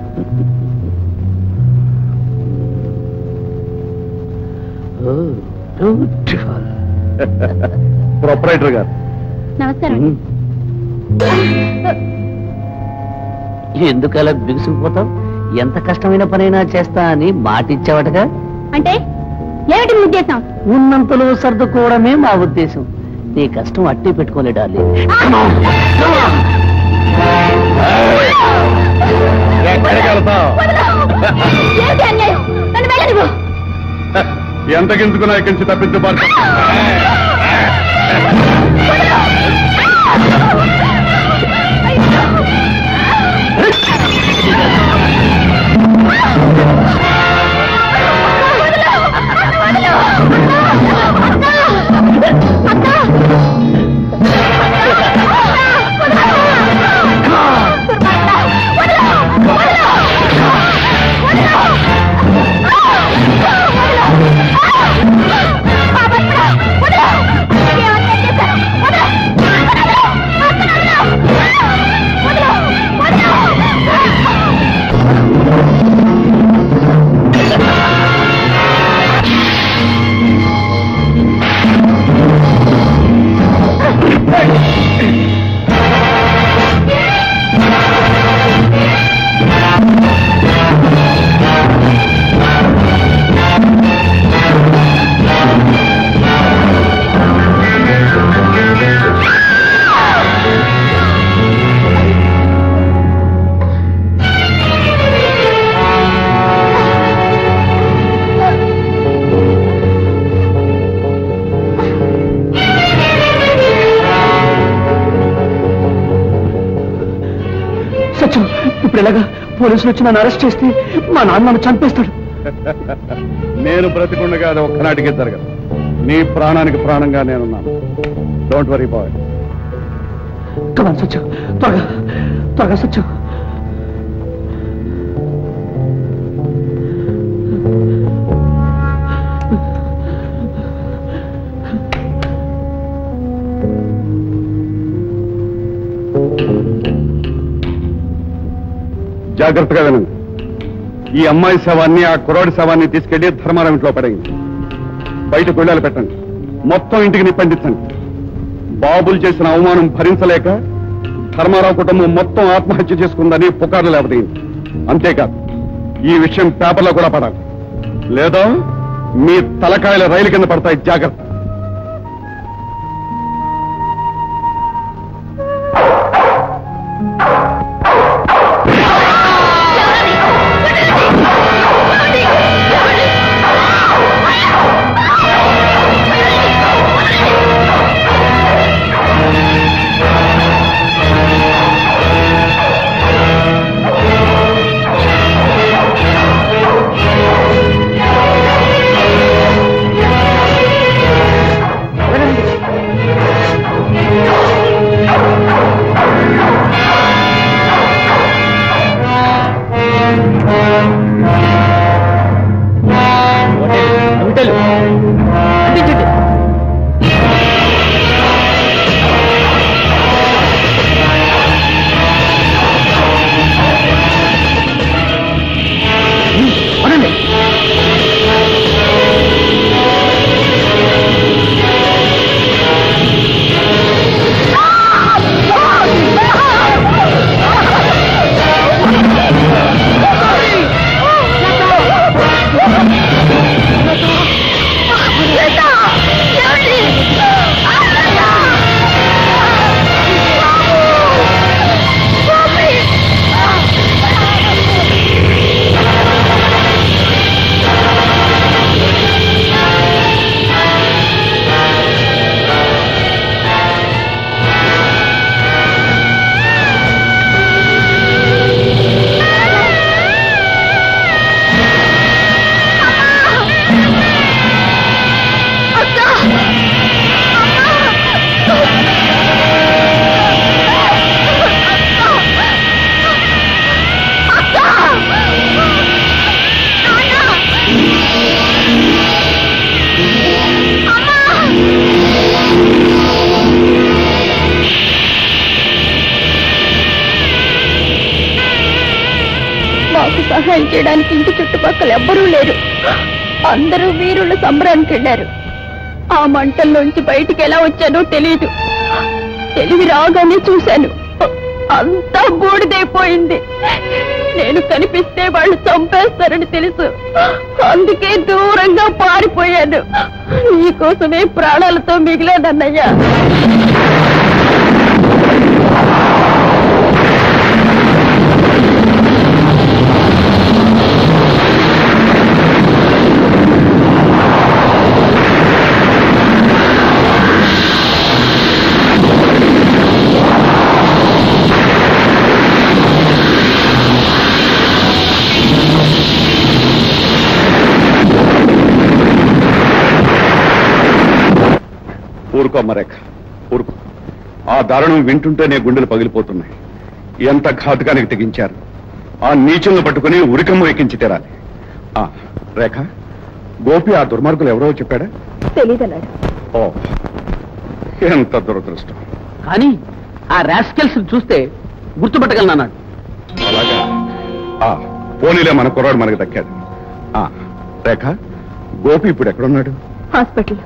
ప్రొపరేటర్ గారు నమస్కారం అండి. ఎందుకు అలా బిగుసుకుపోతావు ఎంత కష్టమైన పనైనా చేస్తా అని మాట ఇచ్చావటగా అంటే ఏమిటి మీ ఉద్దేశం ఉన్నంతలో సర్దుకోవడమే మా ఉద్దేశం నీ కష్టం అట్టే పెట్టుకోలే డార్లీ ఎక్కడికి వెళ్తావు ఏమిటి అన్యాయం నన్ను వెళ్ళనివ్వు ఎంత గింజుకున్నా ఇక్కడి నుంచి తప్పించబడతా సత్యం ఇప్పుడు ఎలాగా పోలీసులు వచ్చి నన్ను అరెస్ట్ చేస్తే మా నాన్న నన్ను చంపేస్తాడు నేను బ్రతికుండగా అది ఒక్కనాటికే జరగదు నీ ప్రాణానికి ప్రాణంగా నేనున్నాను డోంట్ వరీ బాయ్ కమాన్ సచ్చు త్వరగా త్వరగా సచ్చు జాగ్రత్తగా వినండి ఈ అమ్మాయి శవాన్ని ఆ కుర్రాడి శవాన్ని తీసుకెళ్లి ధర్మారావు ఇంట్లో పడేయండి బయట గొళ్ళాలు పెట్టండి మొత్తం ఇంటికి నిప్పండించండి బాబులు చేసిన అవమానం భరించలేక ధర్మారావు కుటుంబం మొత్తం ఆత్మహత్య చేసుకుందని పుకార్లు లేవదీయండి అంతేకాదు ఈ విషయం పేపర్లో కూడా పడాలి లేదా మీ తలకాయల రైలు కింద పడతాయి జాగ్రత్త మాకు సహాయం చేయడానికి ఇంటి చుట్టుపక్కల ఎవ్వరూ లేరు అందరూ వీరుల సంబరానికి వెళ్ళారు ఆ మంటల్లోంచి బయటికి ఎలా వచ్చానో తెలియదు తెలివి రాగానే చూశాను అంతా బూడిదైపోయింది నేను కనిపిస్తే వాళ్ళు చంపేస్తారని తెలుసు అందుకే దూరంగా పారిపోయాను నీకోసమే ప్రాణాలతో మిగిలానన్నయ్యా ఊరుకో మరేఖ ఊరుకో ఆ దారుణం వింటుంటేనే గుండెలు పగిలిపోతున్నాయి ఎంత ఘాతుకానికి తెగించారు ఆ నీచులను పట్టుకుని ఉరికమ్మ ఎక్కించి తీరాలి ఆ, రేఖ గోపి ఆ దుర్మార్గులు ఎవరో చెప్పాడా తెలీదన్నాడు ఓ ఎంత దురదృష్టం కానీ ఆ రాస్కెల్స్ చూస్తే గుర్తుపట్టగలనన్నాడు అలాగా ఆ పోనీలే మన కుర్రాడు మనకు దక్కాడు ఆ రేఖ గోపి ఇప్పుడు ఎక్కడున్నాడు హాస్పిటల్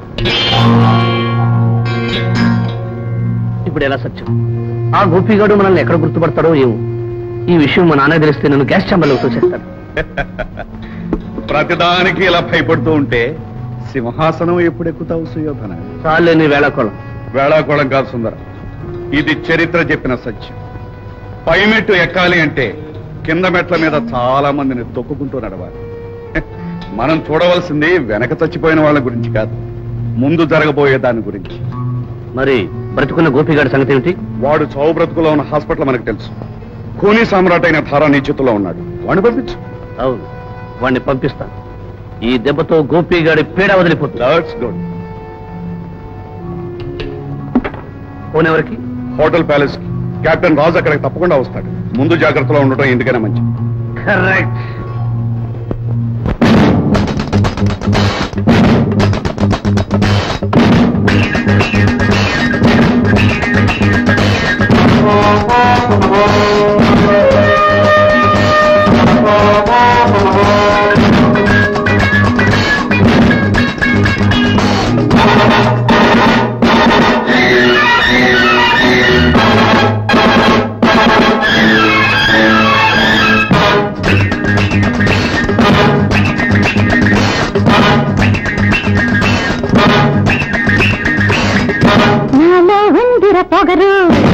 ఇప్పుడు ఎలా సత్యం ఆ గోపిగాడు మనల్ని ఎక్కడ గుర్తుపడతాడో ఏమో ఈ విషయం మా నాన్న తెలిస్తే నన్ను గ్యాస్ ఛాంబర్లో తోసేస్తాడు ప్రతిదానికి ఇలా భయపడుతూ ఉంటే సింహాసనం ఎప్పుడు ఎక్కుతావు సుయోధన చాలే నీ వేళకోళం వేళాకోళం కాదు సుందరం ఇది చరిత్ర చెప్పిన సత్యం పైమెట్టు ఎక్కాలి అంటే కింద మెట్ల మీద చాలా మందిని తొక్కుకుంటూ నడవాలి మనం చూడవలసింది వెనక చచ్చిపోయిన వాళ్ళ గురించి కాదు ముందు జరగబోయే దాని గురించి మరి బ్రతుకున్న గోపిగాడి సంగతి ఏమిటి వాడు చావు బ్రతుకులో ఉన్న హాస్పిటల్ మనకు తెలుసు ఖూనీ సామ్రాట్ అయిన ధారా నీ చేతుల్లో ఉన్నాడు వాడిని పంపించు అవును వాడిని పంపిస్తాను ఈ దెబ్బతో గోపిగాడి పీడ వదిలిపోతుంది దట్స్ గుడ్ ఫోన్ ఎవరికి హోటల్ ప్యాలెస్ కి కెప్టెన్ రాజు అక్కడికి తప్పకుండా వస్తాడు ముందు జాగ్రత్తలో ఉండటం ఎందుకైనా మంచిది కరెక్ట్ నాలో ఉందిర పొగరు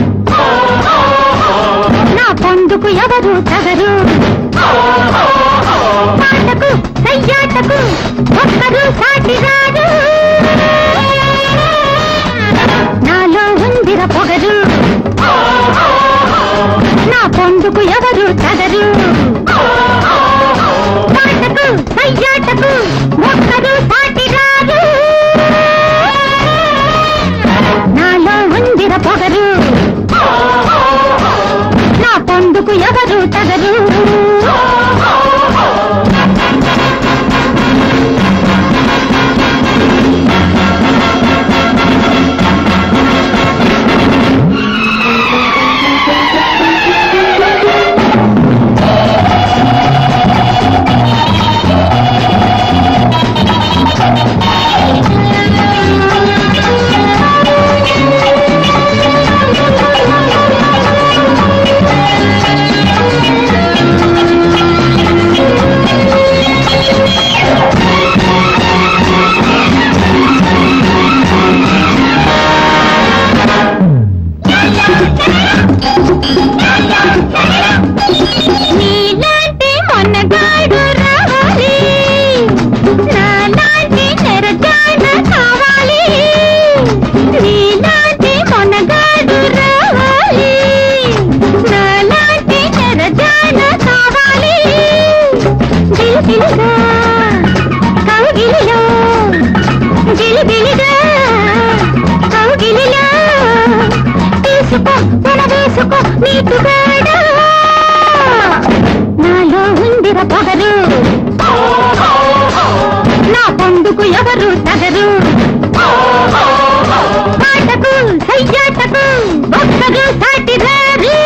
నా పొందుకు ఎవరు తగరు పాటకు సయ్యాటకు ఒక్కరు సాటి రాడు నాలో ఉందిర పొగరు నా పొందుకు ఎవరు తగరు పాటకు సయ్యాటకు ఒక్కరు సాటి రాడు నాలో ఉందిర పొగరు నా పొందుకు ఎవరు తగరు నీలాంటి మొన్నగాడు రావాలి నాలాంటి నెరజాడ కావాలి నీలాంటి మొన్నగాడు రావాలి నాలాంటి నెరజాడ కావాలి జిలిబిలిగా కౌగిలిలో జిలిబిలిగా కౌగిలిలో తీసుకో తన వేసుకో నీటుగాడా నాలో ఉందిర పొగరు నా పండుకు ఎవరు తగరు పాటకు సయ్యాటకు ఒక్కరు సాటిరారు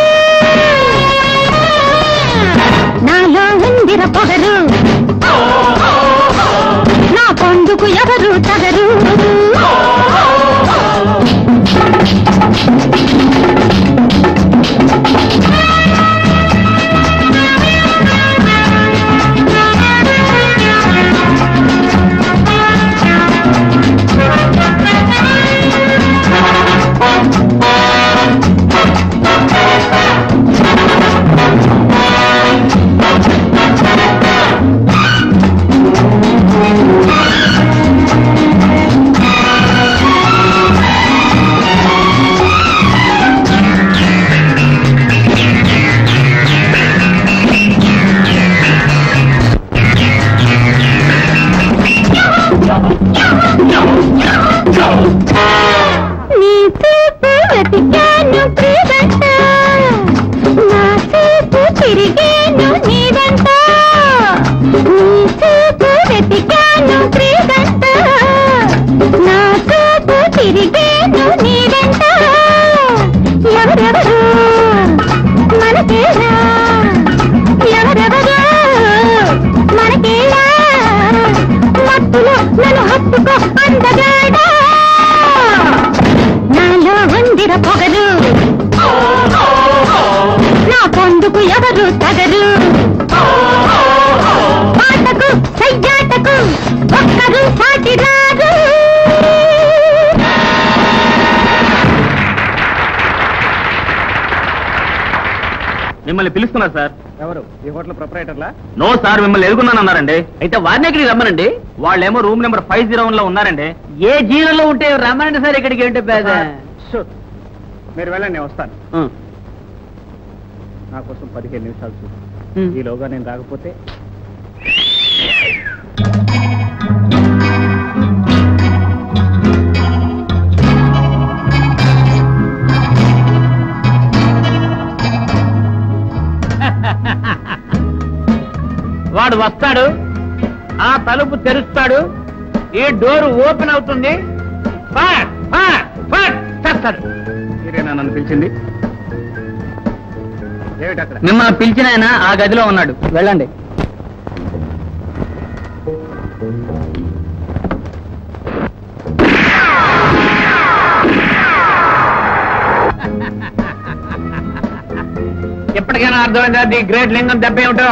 నాలో ఉందిర పొగరు నా పండుకు ఎవరు తగరు నీ చూపు వెతికాను ప్రియదంట నా చూపు తిరిగాను నీదంట నీ చూపు వెతికాను ప్రియదంట నా చూపు తిరిగాను నీదంట ఎవరెవరు మనకేరా ఎవరెవరు మనకేరా మత్తులో నన్ను హత్తుకో అందగాడా నాలో ఉందిర పొగరు నా పొందుకు ఎవరు తగరు పాటకు సయ్యాటకు ఒక్కరు సాటి రారు మిమ్మల్ని పిలుస్తున్నారు సార్ ఎవరు ఈ హోటల్ ప్రొపరేటర్లా నో సార్ మిమ్మల్ని ఎదుగున్నానన్నారండి అయితే వారిని ఎక్కడికి రమ్మనండి వాళ్ళేమో room number five zero one లో ఉన్నారండి ఏ జీరోలో ఉంటే రమ్మనండి సార్ ఇక్కడికి ఏంటి పేద షూర్ మీరు వెళ్ళండి నేను వస్తాను నా కోసం పదిహేను నిమిషాలు చూడు ఈలోగా నేను రాకపోతే వాడు వస్తాడు ఆ తలుపు తెరుస్తాడు ఈ డోర్ ఓపెన్ అవుతుంది ఫాట్, ఫాట్, ఫాట్ చేస్తాడు మీరేనా నన్ను పిలిచింది ఏమిటి అక్కడ మిమ్మల్ని పిలిచిన ఆయన ఆ గదిలో ఉన్నాడు వెళ్ళండి ఎప్పటికైనా అర్థమైందా ది గ్రేట్ లింగం దెబ్బ ఏమిటో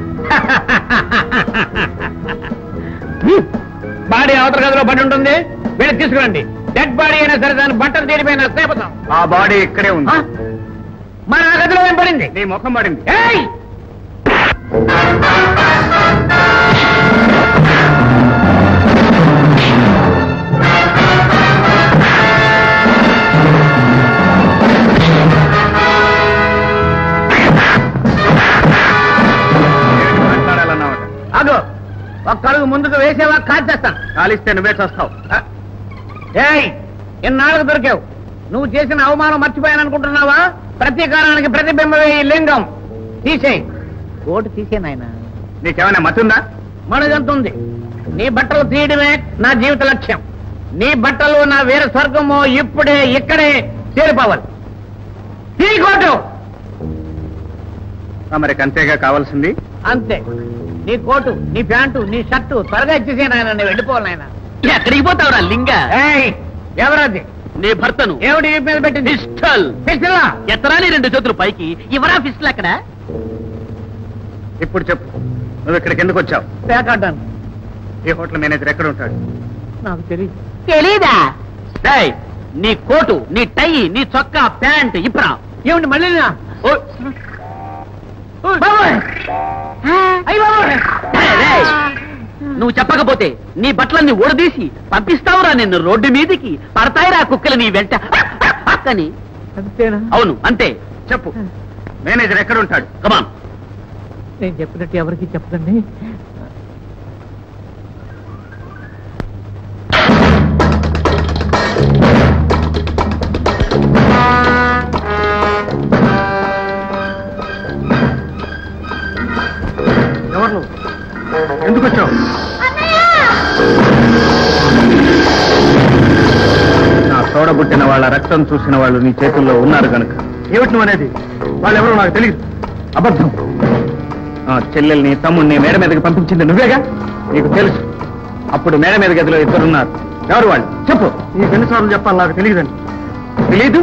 బాడీ అవతల గదిలో పడి ఉంటుంది వీళ్ళు తీసుకురండి డెడ్ బాడీ అయినా సరే దాని బట్టలు తీరిపోయినా సేపుతాం ఆ బాడీ ఇక్కడే ఉంది మన ఆ గదిలో ఏం పడింది నీ ముఖం పడింది ఏయ్ ఏమిటి మాట్లాడాలన్నావట అగో ఒక్క అడుగు ముందుకు వేసేవా కాల్చేస్తాను కాలిస్తే నువ్వే చేస్తావు ఏయ్ ఇన్నాళ్ళకు దొరికావు నువ్వు చేసిన అవమానం మర్చిపోయాను అనుకుంటున్నావా ప్రతీకారానికి ప్రతిబింబమే ఈ లింగం తీసేయి ఓటు తీసే నాయన నీకేమైనా మతుందా మనదంతుంది నీ బట్టలు తీయడమే నా జీవిత లక్ష్యం నీ బట్టలు నా వీర స్వర్గము ఇప్పుడే ఇక్కడే చేరిపోవాలి తీ కోటు మరి అంతేగా కావాల్సింది అంతే నీ కోటు నీ ప్యాంటు నీ షర్టు త్వరగా ఇచ్చేసే నాయన నేను వెళ్ళిపోవాలి నాయన ఎక్కడికి పోతావురా లింగ ఎవరది నీ భర్తను ఏమిటి ఈ మీద పెట్టింది పిస్టల్ పిచ్చిలా ఎత్తరాని రెండు చేతులు పైకి ఇవరా పిస్టల్ అక్కడ ఇప్పుడు చెప్పు నువ్వు ఇక్కడికి ఎందుకు వచ్చావు పేకాడ్డాను ఈ హోటల్ మేనేజర్ ఎక్కడ ఉంటాడు నాకు తెలియదు తెలీదా డేయ్, నీ కోటు నీ టై నీ చొక్కా ప్యాంట్ ఇప్పురా ఏమిటి మళ్ళీ ఓ, బాబోయ్ అయ్య బాబోయ్ డేయ్, డేయ్, నువ్వు చెప్పకపోతే నీ బట్టలన్నీ ఊడదీసి పంపిస్తావురా నిన్ను రోడ్డు మీదికి పడతాయిరా కుక్కలు నీ వెంట అక్కని అంతేనా అవును అంతే చెప్పు మేనేజర్ ఎక్కడ ఉంటాడు కమాన్ నేను చెప్పినట్టు ఎవరికి చెప్పకండి ఎవరు నువ్వు ఎందుకు వచ్చావు నా తోడబుట్టిన వాళ్ళ రక్తం చూసిన వాళ్ళు నీ చేతుల్లో ఉన్నారు కనుక ఏమిటి నువ్వు అనేది వాళ్ళెవరో నాకు తెలియదు అబద్ధం ఆ చెల్లెల్ని తమ్ముడిని మేడ మీదకి పంపించింది నువ్వేగా నీకు తెలుసు అప్పుడు మేడ మీద గదిలో ఇద్దరున్నారు ఎవరు వాళ్ళు చెప్పు నీకు ఎన్నిసార్లు చెప్పాలి నాకు తెలియదండి తెలీదు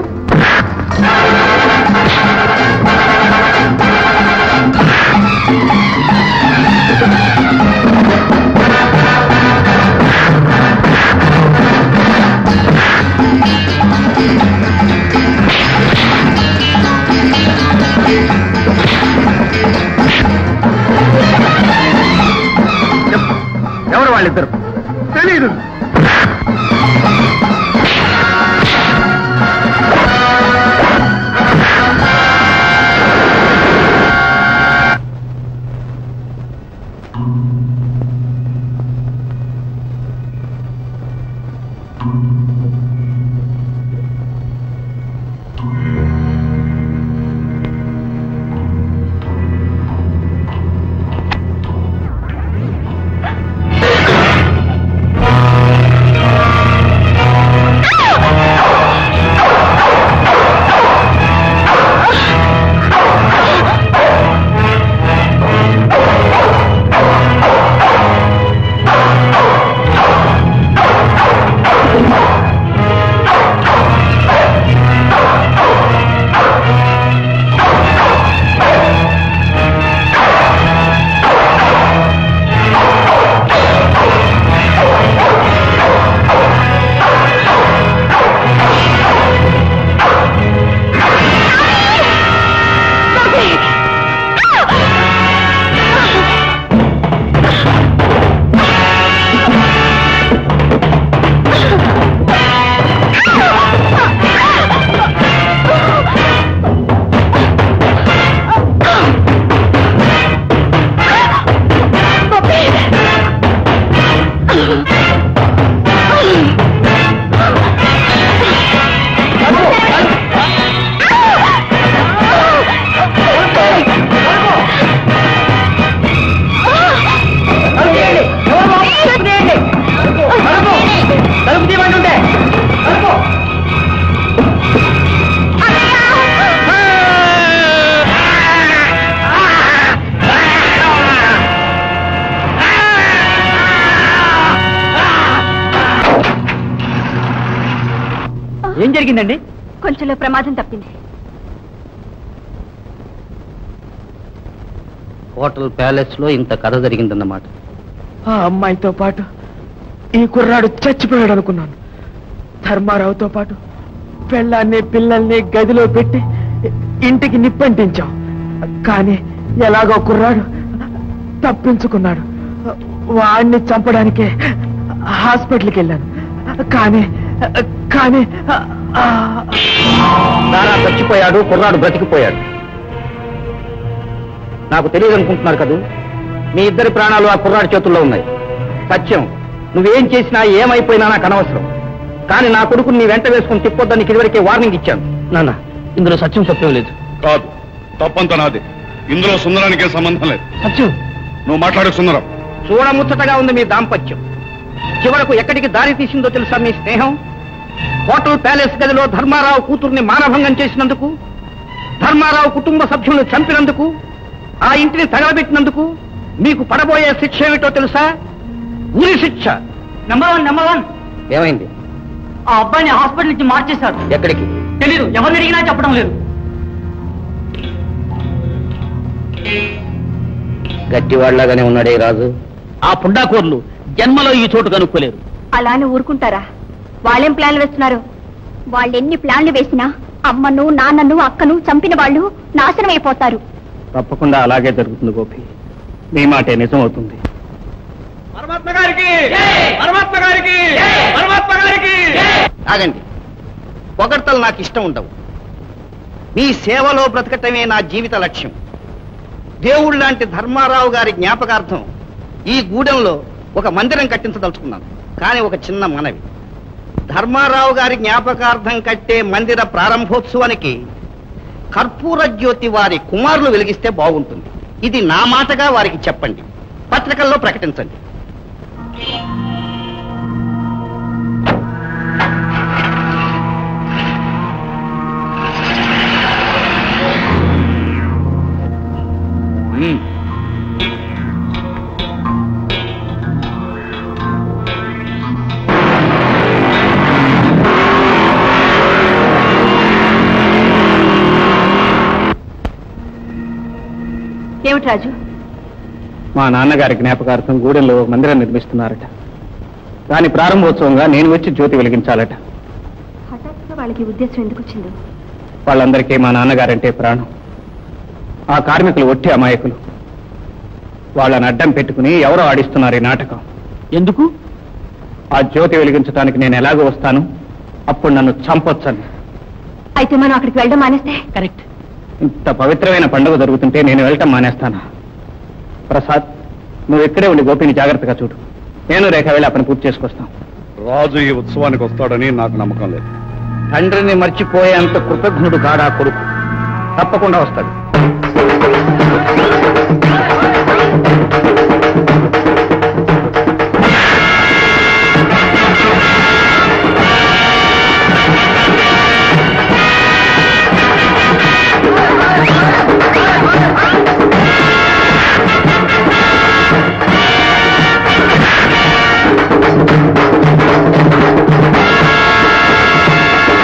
చెప్పు ఎవరు వాళ్ళిద్దరు తెలీదు ఆ ఏం జరిగిందండి కొంచెంలో ప్రమాదం తప్పింది హోటల్ ప్యాలెస్ లో ఇంత కథ జరిగిందన్నమాట ఆ అమ్మాయితో పాటు ఈ కుర్రాడు చచ్చిపోయాడు అనుకున్నాను ధర్మారావుతో పాటు పెళ్ళాన్ని పిల్లల్ని గదిలో పెట్టి ఇంటికి నిప్పంటించాం కానీ ఎలాగో కుర్రాడు తప్పించుకున్నాడు వాడిని చంపడానికే హాస్పిటల్కి వెళ్ళాను కానీ కానీ ఆ, దారా చచ్చిపోయాడు కుర్రాడు బ్రతికిపోయాడు నాకు తెలియదు అనుకుంటున్నారు కదూ మీ ఇద్దరి ప్రాణాలు ఆ కుర్రాడి చేతుల్లో ఉన్నాయి సత్యం నువ్వేం చేసినా ఏమైపోయినా నాకు అనవసరం కానీ నా కొడుకుని నీ వెంట వేసుకుని తిప్పొద్దని ఇదివరకే వార్నింగ్ ఇచ్చాను నాన్న ఇందులో సత్యం సత్యం లేదు కాదు తప్పంత నాది ఇందులో సుందరానికే సంబంధం లేదు సత్యం నువ్వు మాట్లాడే సుందరం చూడముచ్చటగా ఉంది మీ దాంపత్యం చివరకు ఎక్కడికి దారి తీసిందో తెలుసా మీ స్నేహం హోటల్ ప్యాలెస్ గదిలో ధర్మారావు కూతుర్ని మానభంగం చేసినందుకు ధర్మారావు కుటుంబ సభ్యులను చంపినందుకు ఆ ఇంటిని తగలబెట్టినందుకు మీకు పడబోయే శిక్ష ఏమిటో తెలుసా ఉరి శిక్ష నెంబర్ వన్ నెంబర్ వన్ ఏమైంది ఆ అబ్బాయిని హాస్పిటల్ నుంచి మార్చేశారు ఎక్కడికి తెలీదు ఎవరిని అడిగినా చెప్పడం లేదు గట్టివాళ్లాగానే ఉన్నాడే రాజు ఆ పుండాకోర్లు జన్మలో ఈ చోటు కనుక్కోలేరు అలానే ఊరుకుంటారా వాళ్ళేం ప్లాన్లు వేస్తున్నారు వాళ్ళు ఎన్ని ప్లాన్లు వేసినా అమ్మను నాన్నను అక్కను చంపిన వాళ్ళు నాశనం అయిపోతారు తప్పకుండా అలాగే జరుగుతుంది గోపి మీ మాటే నిజం అవుతుంది పరమాత్మ గారికి పరమాత్మ గారికి పరమాత్మ గారికి ఆగండి పొగడ్తలు నాకు ఇష్టం ఉండవు మీ సేవలో బ్రతకటమే నా జీవిత లక్ష్యం దేవుడు లాంటి ధర్మారావు గారి జ్ఞాపకార్థం ఈ గూడెంలో ఒక మందిరం కట్టించదలుచుకున్నాను కానీ ఒక చిన్న మనవి ధర్మారావు గారి జ్ఞాపకార్థం కట్టే మందిర ప్రారంభోత్సవానికి కర్పూర జ్యోతి వారి కుమారులు వెలిగిస్తే బాగుంటుంది ఇది నా మాటగా వారికి చెప్పండి పత్రికల్లో ప్రకటించండి ఉమ్. ఏమిటి రాజు మా నాన్నగారి జ్ఞాపకార్థం గూడెంలో ఒక మందిరం నిర్మిస్తున్నారట దాని ప్రారంభోత్సవంగా నేను వచ్చి జ్యోతి వెలిగించాలట హఠాత్తుగా వాళ్ళకి ఉద్దేశం ఎందుకు వచ్చిందో వాళ్ళందరికీ మా నాన్నగారంటే ప్రాణం ఆ కార్మికులు ఒట్టి అమాయకులు వాళ్ళని అడ్డం పెట్టుకుని ఎవరో ఆడిస్తున్నారు ఈ నాటకం ఎందుకు ఆ జ్యోతి వెలిగించడానికి నేను ఎలాగో వస్తాను అప్పుడు నన్ను చంపొచ్చని అయితే మనం అక్కడికి వెళ్ళడం మానేస్తే కరెక్ట్ ఇంత పవిత్రమైన పండుగ జరుగుతుంటే నేను వెళ్ళటం మానేస్తానా ప్రసాద్ నువ్వు ఇక్కడే ఉండి గోపిని జాగ్రత్తగా చూడు నేను రేఖ వెళ్ళి ఆ పని పూర్తి చేసుకొస్తాం రాజు ఈ ఉత్సవానికి వస్తాడని నాకు నమ్మకం లేదు తండ్రిని మర్చిపోయేంత కృతజ్ఞుడు కాడా కొడుకు తప్పకుండా వస్తాడు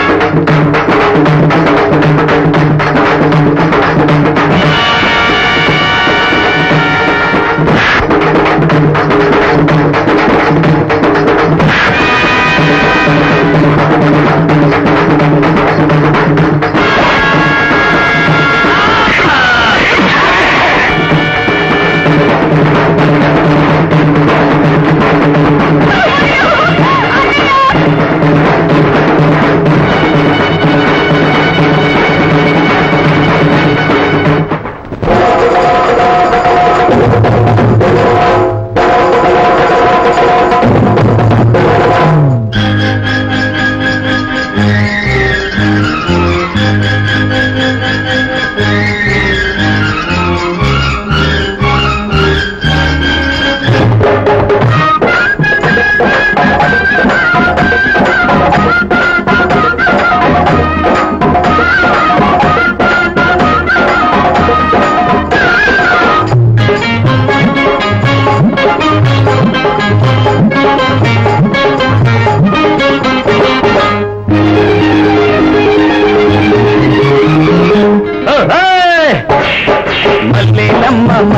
ఆ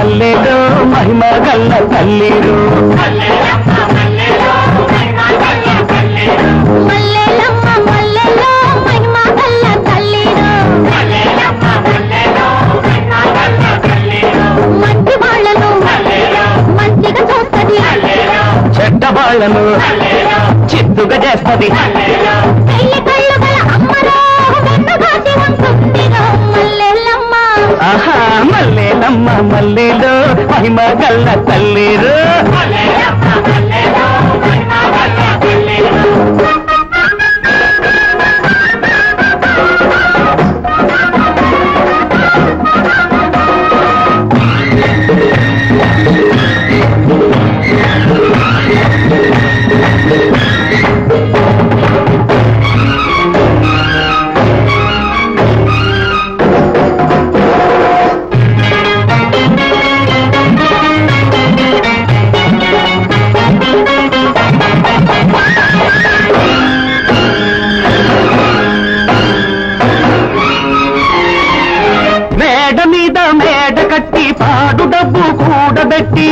మల్లెలో మహిమ గల్ల తల్లిరు మల్లెలమ్మ మల్లెలో మహిమ గల్ల తల్లిరు మంచి వాళ్ళను మంచిగా చూస్తది చెడ్డ వాళ్ళను చిత్తుగా చేస్తది పెళ్లి కళ్ళు గల అమ్మరో వెన్నుగాసి ఉంటుందిరో మల్లెలమ్మ ఆహా మల్లెలమ్మ మల్లెలో మహిమ గల్ల తల్లిరు మేడ మీద మేడ కట్టి పాడు డబ్బు కూడబెట్టి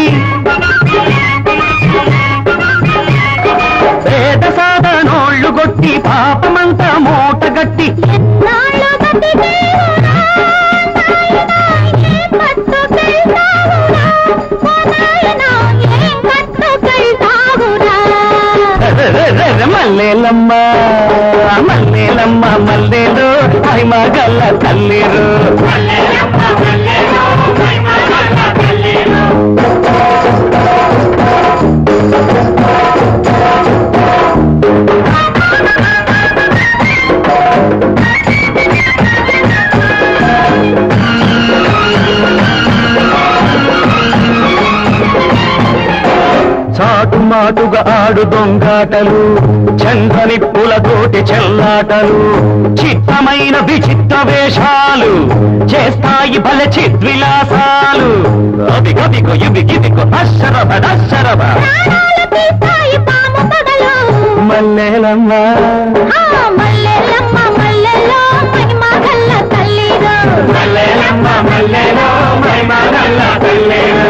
పేద సాధనోళ్ళు కొట్టి పాపమంతా మూటగట్టి నాలో బతికేవురా నాయనా ఏం పట్టుకెళ్తావురా ఓ నాయనా ఏం పట్టుకెళ్తావురా మల్లేలమ్మ మల్లేలమ్మ మల్లేలు మహిమ గల్ల తల్లిరు చాటు మాటుగా ఆడు దొంగాటలు చంద్రని పూలతోటి చెల్లాటలు చిత్తమైన విచిత్ర వేషాలు చేస్తాయి బల చిద్విలాసాలు అదిగదిగో ఇదిగిదిగో అశరభ అశరభ ప్రాణాలు తీస్తాయి పాము పగలు మల్లేలమ్మ ఆ మల్లెలమ్మ మల్లెలో మహిమ గల్ల తల్లిరో మల్లేలమ్మ మల్లేలో మహిమ గల్ల తల్లిరో.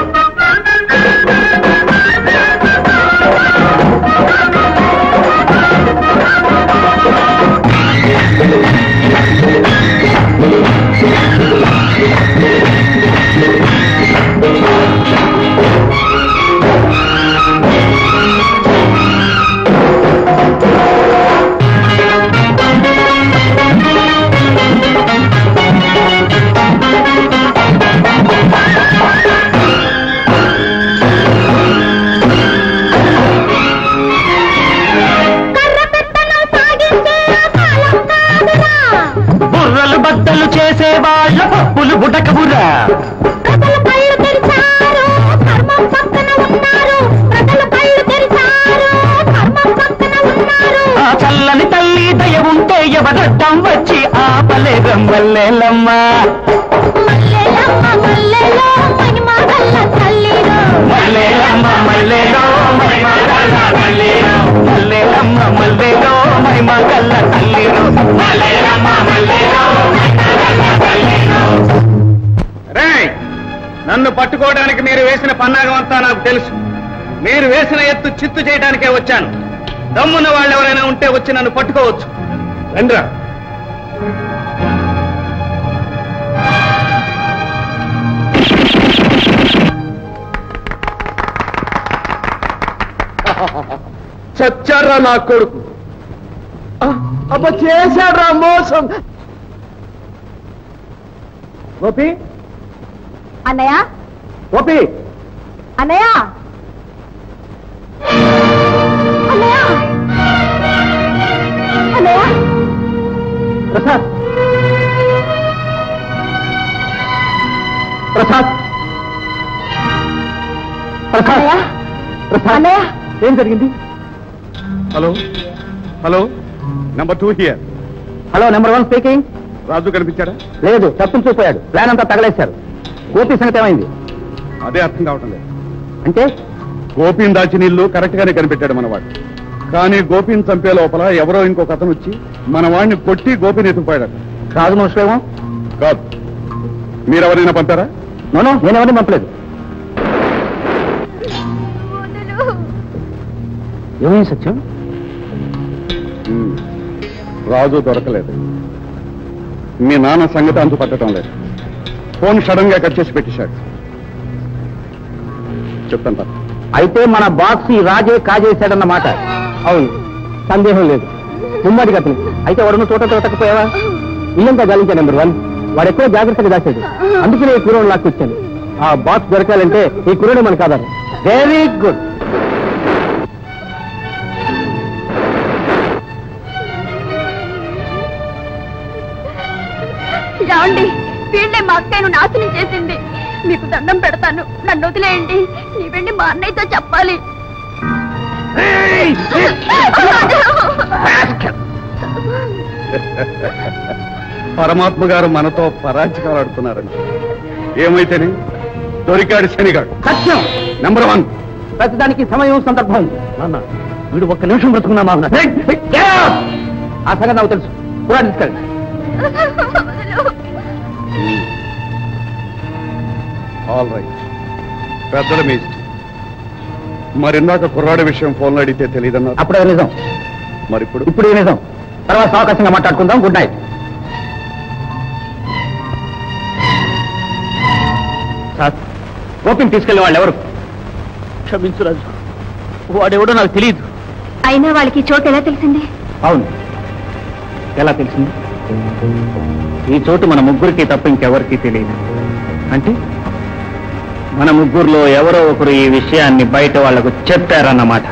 కర్ర పెట్టను సాగించే ఆ కాలం కాదురా బుర్రలు బద్దలు చేసే వాళ్ళ పప్పులు బుడకబురా ప్రజలు కళ్ళు తెరిచారు ధర్మం పక్కన ఉన్నారు ప్రజలు కళ్ళు తెరిచారు ధర్మం పక్కన ఉన్నారు ఆ చల్లని తల్లి దయ ఉంటే ఎవరడ్డం వచ్చి ఆపలేరం వల్లేలమ్మ మల్లెలమ్మ మల్లెలో మహిమ గల్ల తల్లిరో మల్లేలమ్మ మల్లేలో మహిమ గల్ల తల్లిరు మల్లేలమ్మ మల్లేలో మహిమ గల్ల తల్లిరు మల్లేలమ్మ మల్లేలో రేయ్ నన్ను పట్టుకోవడానికి మీరు వేసిన పన్నాగం అంతా నాకు తెలుసు మీరు వేసిన ఎత్తు చిత్తు చేయడానికే వచ్చాను దమ్మున్న వాళ్ళు ఎవరైనా ఉంటే వచ్చి నన్ను పట్టుకోవచ్చు రండ్రా చచ్చారా నా కొడుకు అబ్బ చేశాడ్రా మోసం గోపి అన్నయ్య గోపి అన్నయ్య అన్నయ్య అన్నయ్య ప్రసాద్ ప్రసాద్ ప్రసాద్ ప్రసాద్ అన్నయ్య ఏం జరిగింది hello hello number two here hello number one speaking Raju కనిపించాడా లేదు తప్పించిపోయాడు ప్లాన్ అంతా తగలేశారు గోపి సంగతి ఏమైంది అదే అర్థం కావటం లేదు అంటే గోపిని దాచిన ఇల్లు కరెక్ట్ గానే కనిపెట్టాడు మనవాడు కానీ గోపిని చంపే లోపల ఎవరో ఇంకొక అతను వచ్చి మన వాడిని కొట్టి గోపిని ఎత్తుకుపోయాడు రాజు మనుషులేమో కాదు మీరెవరైనా పంపారా నోనో నేను ఎవరిని పంపలేదు ఏమైంది సత్యం ఉమ్, రాజు దొరకలేదు మీ నాన్న సంగతి అంతు పట్టడం లేదు ఫోన్ సడన్ గా కట్ చేసి పెట్టేశాడు చెప్తాను రా. అయితే మన బాక్స్ ఈ రాజే కాజేశాడన్నమాట అవును సందేహం లేదు ముమ్మడికి అతను అయితే వాడున్న చోట తోటకపోయావా ఇల్లంతా గాలించా నెంబర్ వన్ వాడు ఎక్కువ జాగ్రత్తగా దాచాడు అందుకనే ఈ కురోడు లాక్కొచ్చాను ఆ బాక్స్ దొరకాలంటే ఈ కురోడే మనకు ఆధారం వెరీ గుడ్ రావండి వీళ్ళే మా అక్కయ్యను నాశనం చేసింది మీకు దండం పెడతాను నన్ను వదిలేయండి ఈ వెళ్ళి మా అన్నయ్యతో చెప్పాలి పరమాత్మ గారు మనతో పరాజకాలు ఆడుతున్నారండి ఏమైతేనే దొరికాడు శనిగాడు సత్యం నెంబర్ వన్ ప్రతిదానికి సమయం సందర్భం ఉంది. నాన్న వీడు ఒక్క నిమిషం బ్రతుకున్నా మామూలు ఆ సంగతి నాకు తెలుసు కూడా తీసుకెళ్ళండి ఆల్ రైట్ పెద్దల మీ ఇష్టం. మరి ఇందాక కుర్రాడి విషయం ఫోన్లో అడిగితే తెలియదన్నారు అప్పుడే నిజం మరి ఇప్పుడు ఇప్పుడు ఈ నిజం తర్వాత అవకాశంగా మాట్లాడుకుందాం గుడ్ నైట్ సార్ గోపిని తీసుకెళ్లే వాళ్ళు ఎవరు క్షమించు రాజు వాడెవడో నాకు తెలియదు అయినా వాళ్ళకి ఈ చోటు ఎలా తెలిసింది అవును ఎలా తెలిసింది ఈ చోటు మన ముగ్గురికి తప్ప ఇంకెవరికి తెలియదు అంటే మన ముగ్గురులో ఎవరో ఒకరు ఈ విషయాన్ని బయట వాళ్లకు చెప్పారన్నమాట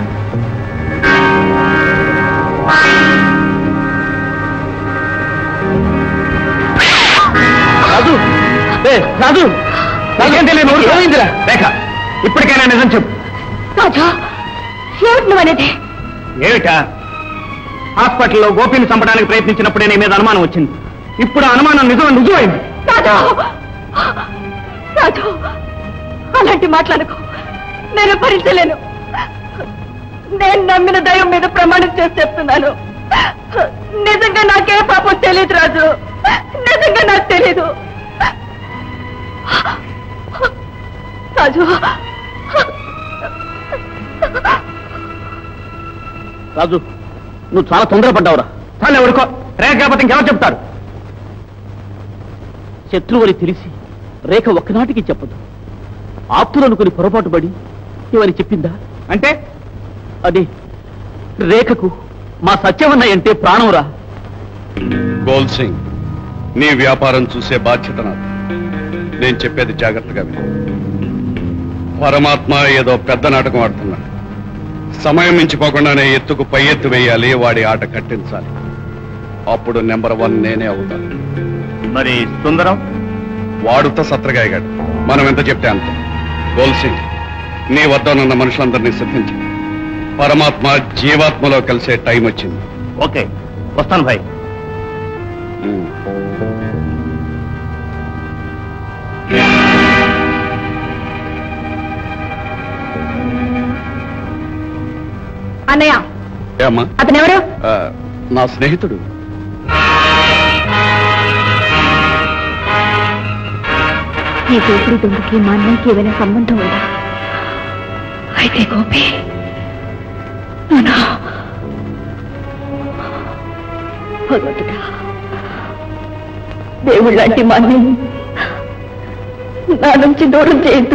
రాజు ఏ, రాజు నాకేం తెలియదు ఏమైందిరా రేఖ ఇప్పటికైనా నిజం చెప్పు రాజా ఏమిటి నువ్వు అనేది ఏమిటా హాస్పిటల్లో గోపిని చంపడానికి ప్రయత్నించినప్పుడే నీ మీద అనుమానం వచ్చింది ఇప్పుడు ఆ అనుమానం నిజం రుజువైంది రాజు రాజు అలాంటి మాట్లాడకు నేను భరించలేను నేను నమ్మిన దైవం మీద ప్రమాణం చేసి చెప్తున్నాను నిజంగా నాకే పాపం తెలియదు రాజు నిజంగా నాకు తెలీదు రాజు రాజు నువ్వు చాలా తొందరపడ్డావురా చాలే ఊరుకో రేఖ కాకపోతే ఇంకెవరు చెప్తారు శత్రువుని తెలిసి రేఖ ఒక్కనాటికి చెప్పదు ఆప్తులనుకుని పొరపాటు పడి ఏమని చెప్పిందా అంటే అదే రేఖకు మా సత్యమన్నయ్య అంటే ప్రాణంరా గోల్ సింగ్ నీ వ్యాపారం చూసే బాధ్యత నాది నేను చెప్పేది జాగ్రత్తగా విను పరమాత్మ ఏదో పెద్ద నాటకం ఆడుతున్నాడు సమయం మించిపోకుండానే ఎత్తుకు పై ఎత్తు వేయాలి వాడి ఆట కట్టించాలి అప్పుడు నెంబర్ వన్ నేనే అవుతాను మరి సుందరం వాడుతో సత్రగాయగాడు మనం ఎంత చెప్తే అంత గోల్ సింగ్ నీ వద్దనున్న మనుషులందరినీ సిద్ధించి పరమాత్మ జీవాత్మలో కలిసే టైం వచ్చింది ఓకే వస్తాను భాయ్ ఉమ్. అన్నయ్య ఏమ్మా అతను ఎవరు ఆ, నా స్నేహితుడు ఈ దోపిడి దొంగకి మా అన్నయ్యకి ఏమైనా సంబంధం ఉందా అయితే గోపి నానా భగవంతుడా దేవుళ్ళంటి మా అన్నయ్య నా నుంచి దూరం చేయొద్దు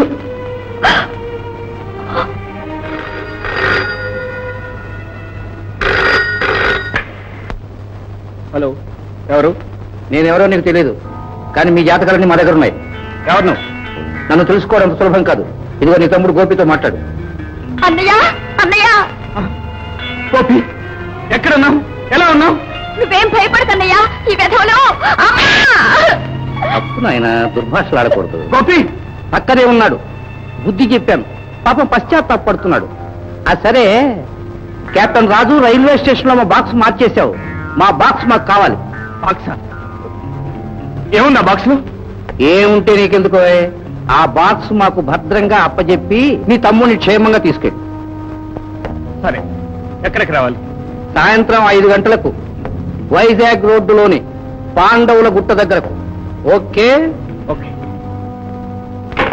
హలో ఎవరు నేనెవరో నీకు తెలియదు కానీ మీ జాతకాలన్నీ మా దగ్గర ఉన్నాయి ఎవరు నువ్వు? నన్ను తెలుసుకోవడం అంత సులభం కాదు ఇదిగో నీ తమ్ముడు గోపితో మాట్లాడు అన్నయ్య అన్నయ్య గోపి ఎక్కడున్నావు ఎలా ఉన్నావు నువ్వేం భయపడకన్నయ్యా ఈ వెధవలో తప్పు నాయన దుర్భాషలు ఆడకూడదు గోపి పక్కనే ఉన్నాడు బుద్ధి చెప్పాను పాపం పశ్చాత్తాపడుతున్నాడు ఆ సరే కెప్టెన్ రాజు రైల్వే స్టేషన్ లో మా బాక్స్ మార్చేశావు మా బాక్స్ మాకు కావాలి బాక్స్ ఏముందా బాక్స్ లో ఏముంటే నీకెందుకో ఆ బాక్స్ మాకు భద్రంగా అప్పజెప్పి నీ తమ్ముడిని క్షేమంగా తీసుకెళ్ళి సరే ఎక్కడికి రావాలి సాయంత్రం ఐదు గంటలకు వైజాగ్ రోడ్డులోని పాండవుల గుట్ట దగ్గరకు ఓకే ఓకే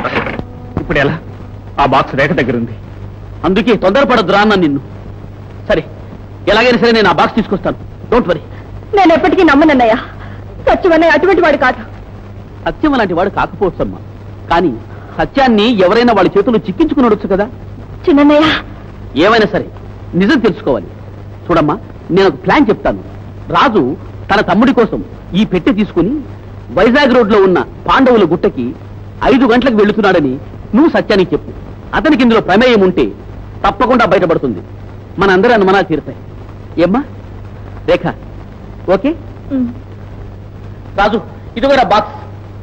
ఇప్పుడు ఎలా ఆ బాక్స్ రేఖ దగ్గర ఉంది అందుకే తొందరపడద్దు రాన్న నిన్ను సరే ఎలాగైనా సరే నేను ఆ బాక్స్ తీసుకొస్తాను డోంట్ వరీ నేను ఎప్పటికీ నమ్మనన్నయ్య సత్యమన్నయ్య అటువంటి వాడు కాదు సత్యం అలాంటి వాడు కాకపోవచ్చమ్మా కానీ సత్యాన్ని ఎవరైనా వాళ్ళ చేతుల్లో చిక్కించుకుని ఉండొచ్చు కదా చిన్నన్నయ్య ఏమైనా సరే నిజం తెలుసుకోవాలి చూడమ్మా నేను ఒక ప్లాన్ చెప్తాను రాజు తన తమ్ముడి కోసం ఈ పెట్టె తీసుకుని వైజాగ్ రోడ్ లో ఉన్న పాండవుల గుట్టకి ఐదు గంటలకు వెళుతున్నాడని నువ్వు సత్యానికి చెప్పు అతనికి ఇందులో ప్రమేయం ఉంటే తప్పకుండా బయటపడుతుంది మన అందరి అనుమానాలు తీరుతాయి ఏమ్మా రేఖ ఓకే రాజు ఇది కూడా బాక్స్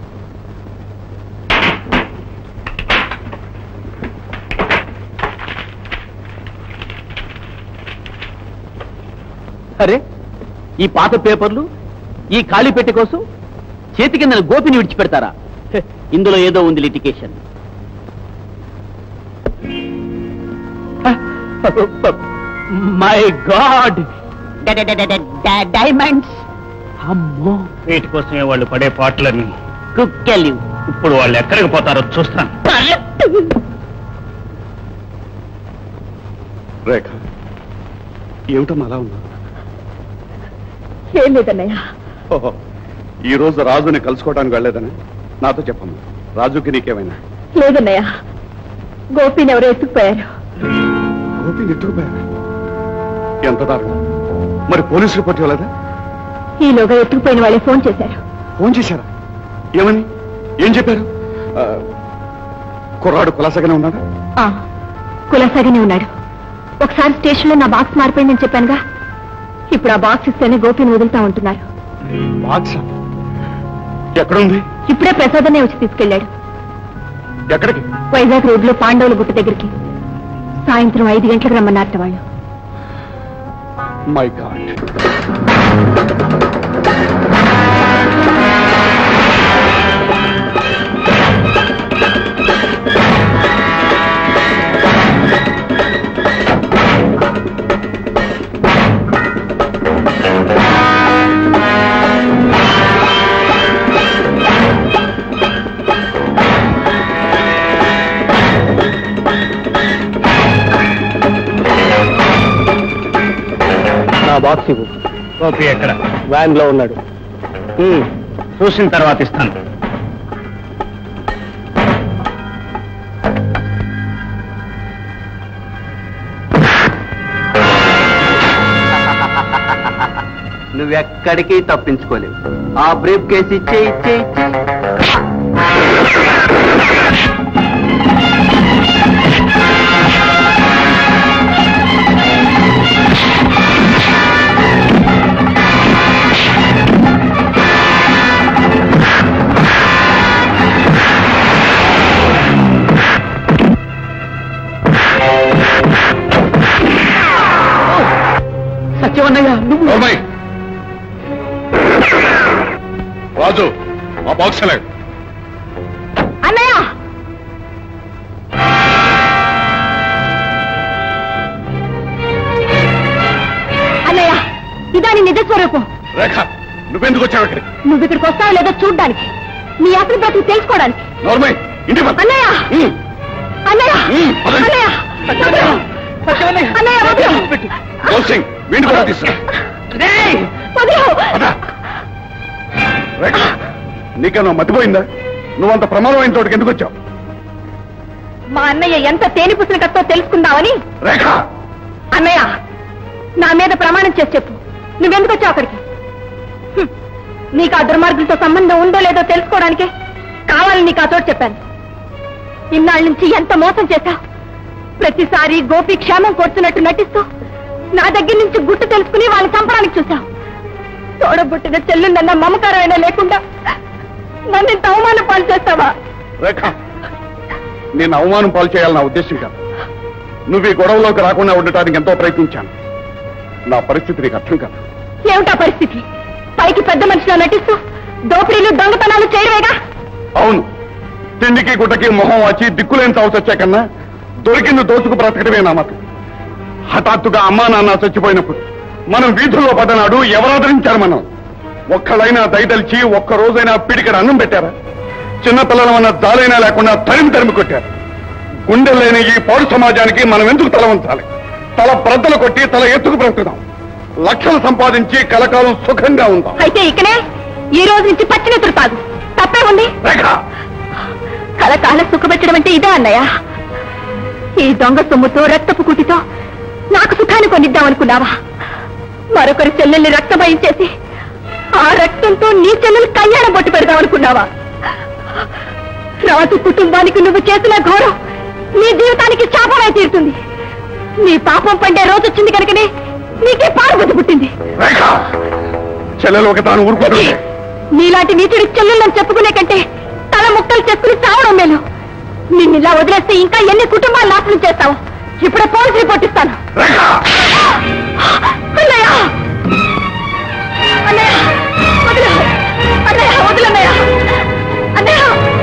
అరే ఈ పాత పేపర్లు ఈ ఖాళీ పెట్టె కోసం చేతి కింద గోపిని విడిచిపెడతారా హె, ఇందులో ఏదో ఉంది లిటికేషన్ మై గాడ్ డైమండ్స్ అమ్మో వీటి కోసమే వాళ్ళు పడే పాటలని కుక్కెలు ఇప్పుడు వాళ్ళు ఎక్కడికి పోతారో చూస్తాను రేఖ ఏమిటమ్మా అలా ఉన్నా ఏం లేదన్నయ్య ఓహో ఈ రోజు రాజుని కలుసుకోవడానికి వెళ్ళలేదని నాతో చెప్పమ్మా రాజుకి నీకేమైనా లేదన్నయ్య గోపిని ఎవరో ఎత్తుకుపోయారు గోపి నెట్టుకుపోయారా ఎంత దారుణం మరి పోలీసు రిపోర్ట్ ఇవ్వలేదా ఈలోగా ఎత్తుకుపోయిన వాళ్ళే ఫోన్ చేశారు ఫోన్ చేశారా ఏమని ఏం చెప్పారు ఆ, కుర్రాడు కులాసగానే ఉన్నాడా ఆ, కులాసాగానే ఉన్నాడు ఒకసారి స్టేషన్లో నా బాక్స్ మారిపోయిందని చెప్పానుగా ఇప్పుడు ఆ బాక్స్ ఇస్తేనే గోపిని వదులుతా ఉంటున్నారు బాక్స్ ఎక్కడుంది ఇప్పుడే ప్రసాదనే వచ్చి తీసుకెళ్లాడు ఎక్కడికి వైజాగ్ రోడ్ లో పాండవుల గుట్ట దగ్గరికి సాయంత్రం ఐదు గంటలకు రమ్మన్నారట వాళ్ళు మై గాడ్ నా బాక్స్ ఇవ్వు గోపి ఎక్కడ వ్యాన్ లో ఉన్నాడు ఉమ్, చూసిన తర్వాత ఇస్తాను నువ్వెక్కడికి తప్పించుకోలేవు ఆ బ్రీఫ్ కేసు ఇచ్చే ఇచ్చే ఇచ్చే సత్యవన్నయ్య నువ్వు నోర్మై. రాజు ఆ బాక్స్ ఎలా అన్నయ్య అన్నయ్య ఇదాని నిజ స్వరూపం రేఖ నువ్వెందుకు వచ్చావు ఇక్కడికి నువ్వు ఇక్కడికి వస్తావో లేదో చూడ్డానికి నీ అసలు బ్రతుకు తెలుసుకోవడానికి నోర్మై ఇంటి పద. అన్నయ్య ఉమ్, అన్నయ్య ఉమ్, పదండి. అన్నయ్య వదిలు. అన్నయ్య వదిలు. గౌర్ సింగ్ వీడిని కూడా తీసుకురా వదిలు. పద. రేఖ నీకేమో మతిపోయిందా నువ్వంత ప్రమాదమైన చోటుకి ఎందుకు వచ్చావు మా అన్నయ్య ఎంత తేనె పుసిన కత్తో తెలుసుకుందామని రేఖ అన్నయ్య నా మీద ప్రమాణం చేసి చెప్పు నువ్వెందుకు వచ్చావు అక్కడికి హ్మ్. నీకు ఆ దుర్మార్గులతో సంబంధం ఉందో లేదో తెలుసుకోవడానికే కావాలని నీకు ఆ చోటు చెప్పాను ఇన్నాళ్ళ నుంచి ఎంత మోసం చేశా ప్రతిసారి గోపి క్షేమం కోరుతున్నట్టు నటిస్తూ నా దగ్గర నుంచి గుట్టు తెలుసుకుని వాళ్ళని చంపడానికి చూశావు తోడబుట్టిన చెల్లుందన్న మమకారమైనా లేకుండా నన్ను ఇంత అవమానం పాలు చేస్తావా రేఖ నేను అవమానం పాలు చేయాలన్న ఉద్దేశం కాదు నువ్వు ఈ గొడవలోకి రాకుండా ఉండటానికి ఎంతో ప్రయత్నించాను నా పరిస్థితి నీకు అర్థం కాదు ఏమిటా పరిస్థితి పైకి పెద్ద మనిషిలో నటిస్తూ దోపిడీలు దొంగతనాలు చేయడమేగా అవును తిండికి గుడ్డకి మొహం వచ్చి దిక్కులేని చావు చచ్చాకన్నా దొరికింది దోచుకు బ్రతకడమే నా మతం హఠాత్తుగా అమ్మా నాన్న చచ్చిపోయినప్పుడు మనం వీధుల్లో పడ్డనాడు ఎవరాదరించారు మనం ఒక్కళ్ళైనా దయదలిచి ఒక్క రోజైనా పిడికడ అన్నం పెట్టారా చిన్నపిల్లలమన్న దాలైనా లేకుండా తరిమి తరిమి కొట్టారు గుండె లేని ఈ పౌరు సమాజానికి మనం ఎందుకు తల ఉంచాలి తల బ్రద్దలు కొట్టి తల ఎత్తుకు బ్రతుకుదాం లక్షలు సంపాదించి కలకాలం సుఖంగా ఉందాం అయితే ఇకనే ఈ రోజు నుంచి పచ్చినెత్తురు తాగు తప్పే ఉంది రేఖ కలకాలం సుఖపెట్టడం అంటే ఇదే అన్నయ్య ఈ దొంగ సొమ్ముతో రక్తపు కుటితో నాకు సుఖాన్ని కొనిద్దాం అనుకున్నావా మరొకరి చెల్లెల్ని రక్తమయం చేసి ఆ రక్తంతో నీ చెల్లెలు కళ్యాణం బొట్టు పెడదాం అనుకున్నావా రాజు కుటుంబానికి నువ్వు చేసిన ఘోరం నీ జీవితానికి శాపమై తీరుతుంది నీ పాపం పండే రోజు వచ్చింది కనుకనే నీకే పారుబుద్ధి పుట్టింది రేఖ చెల్లెలు ఒక తాను ఊరుకుంటుంది నీలాంటి నీచుడి చెల్లెళ్ళని చెప్పుకునే కంటే తల ముక్కలు చేసుకుని చావడం మేలు నిన్నిలా వదిలేస్తే ఇంకా ఎన్ని కుటుంబాలు నాశనం చేస్తావు ఇప్పుడే పోలీస్ రిపోర్ట్ ఇస్తాను రేఖ అన్నయ్య అన్నయ్య వదిలు అన్నయ్య వదిలు అన్నయ్య అన్నయ్య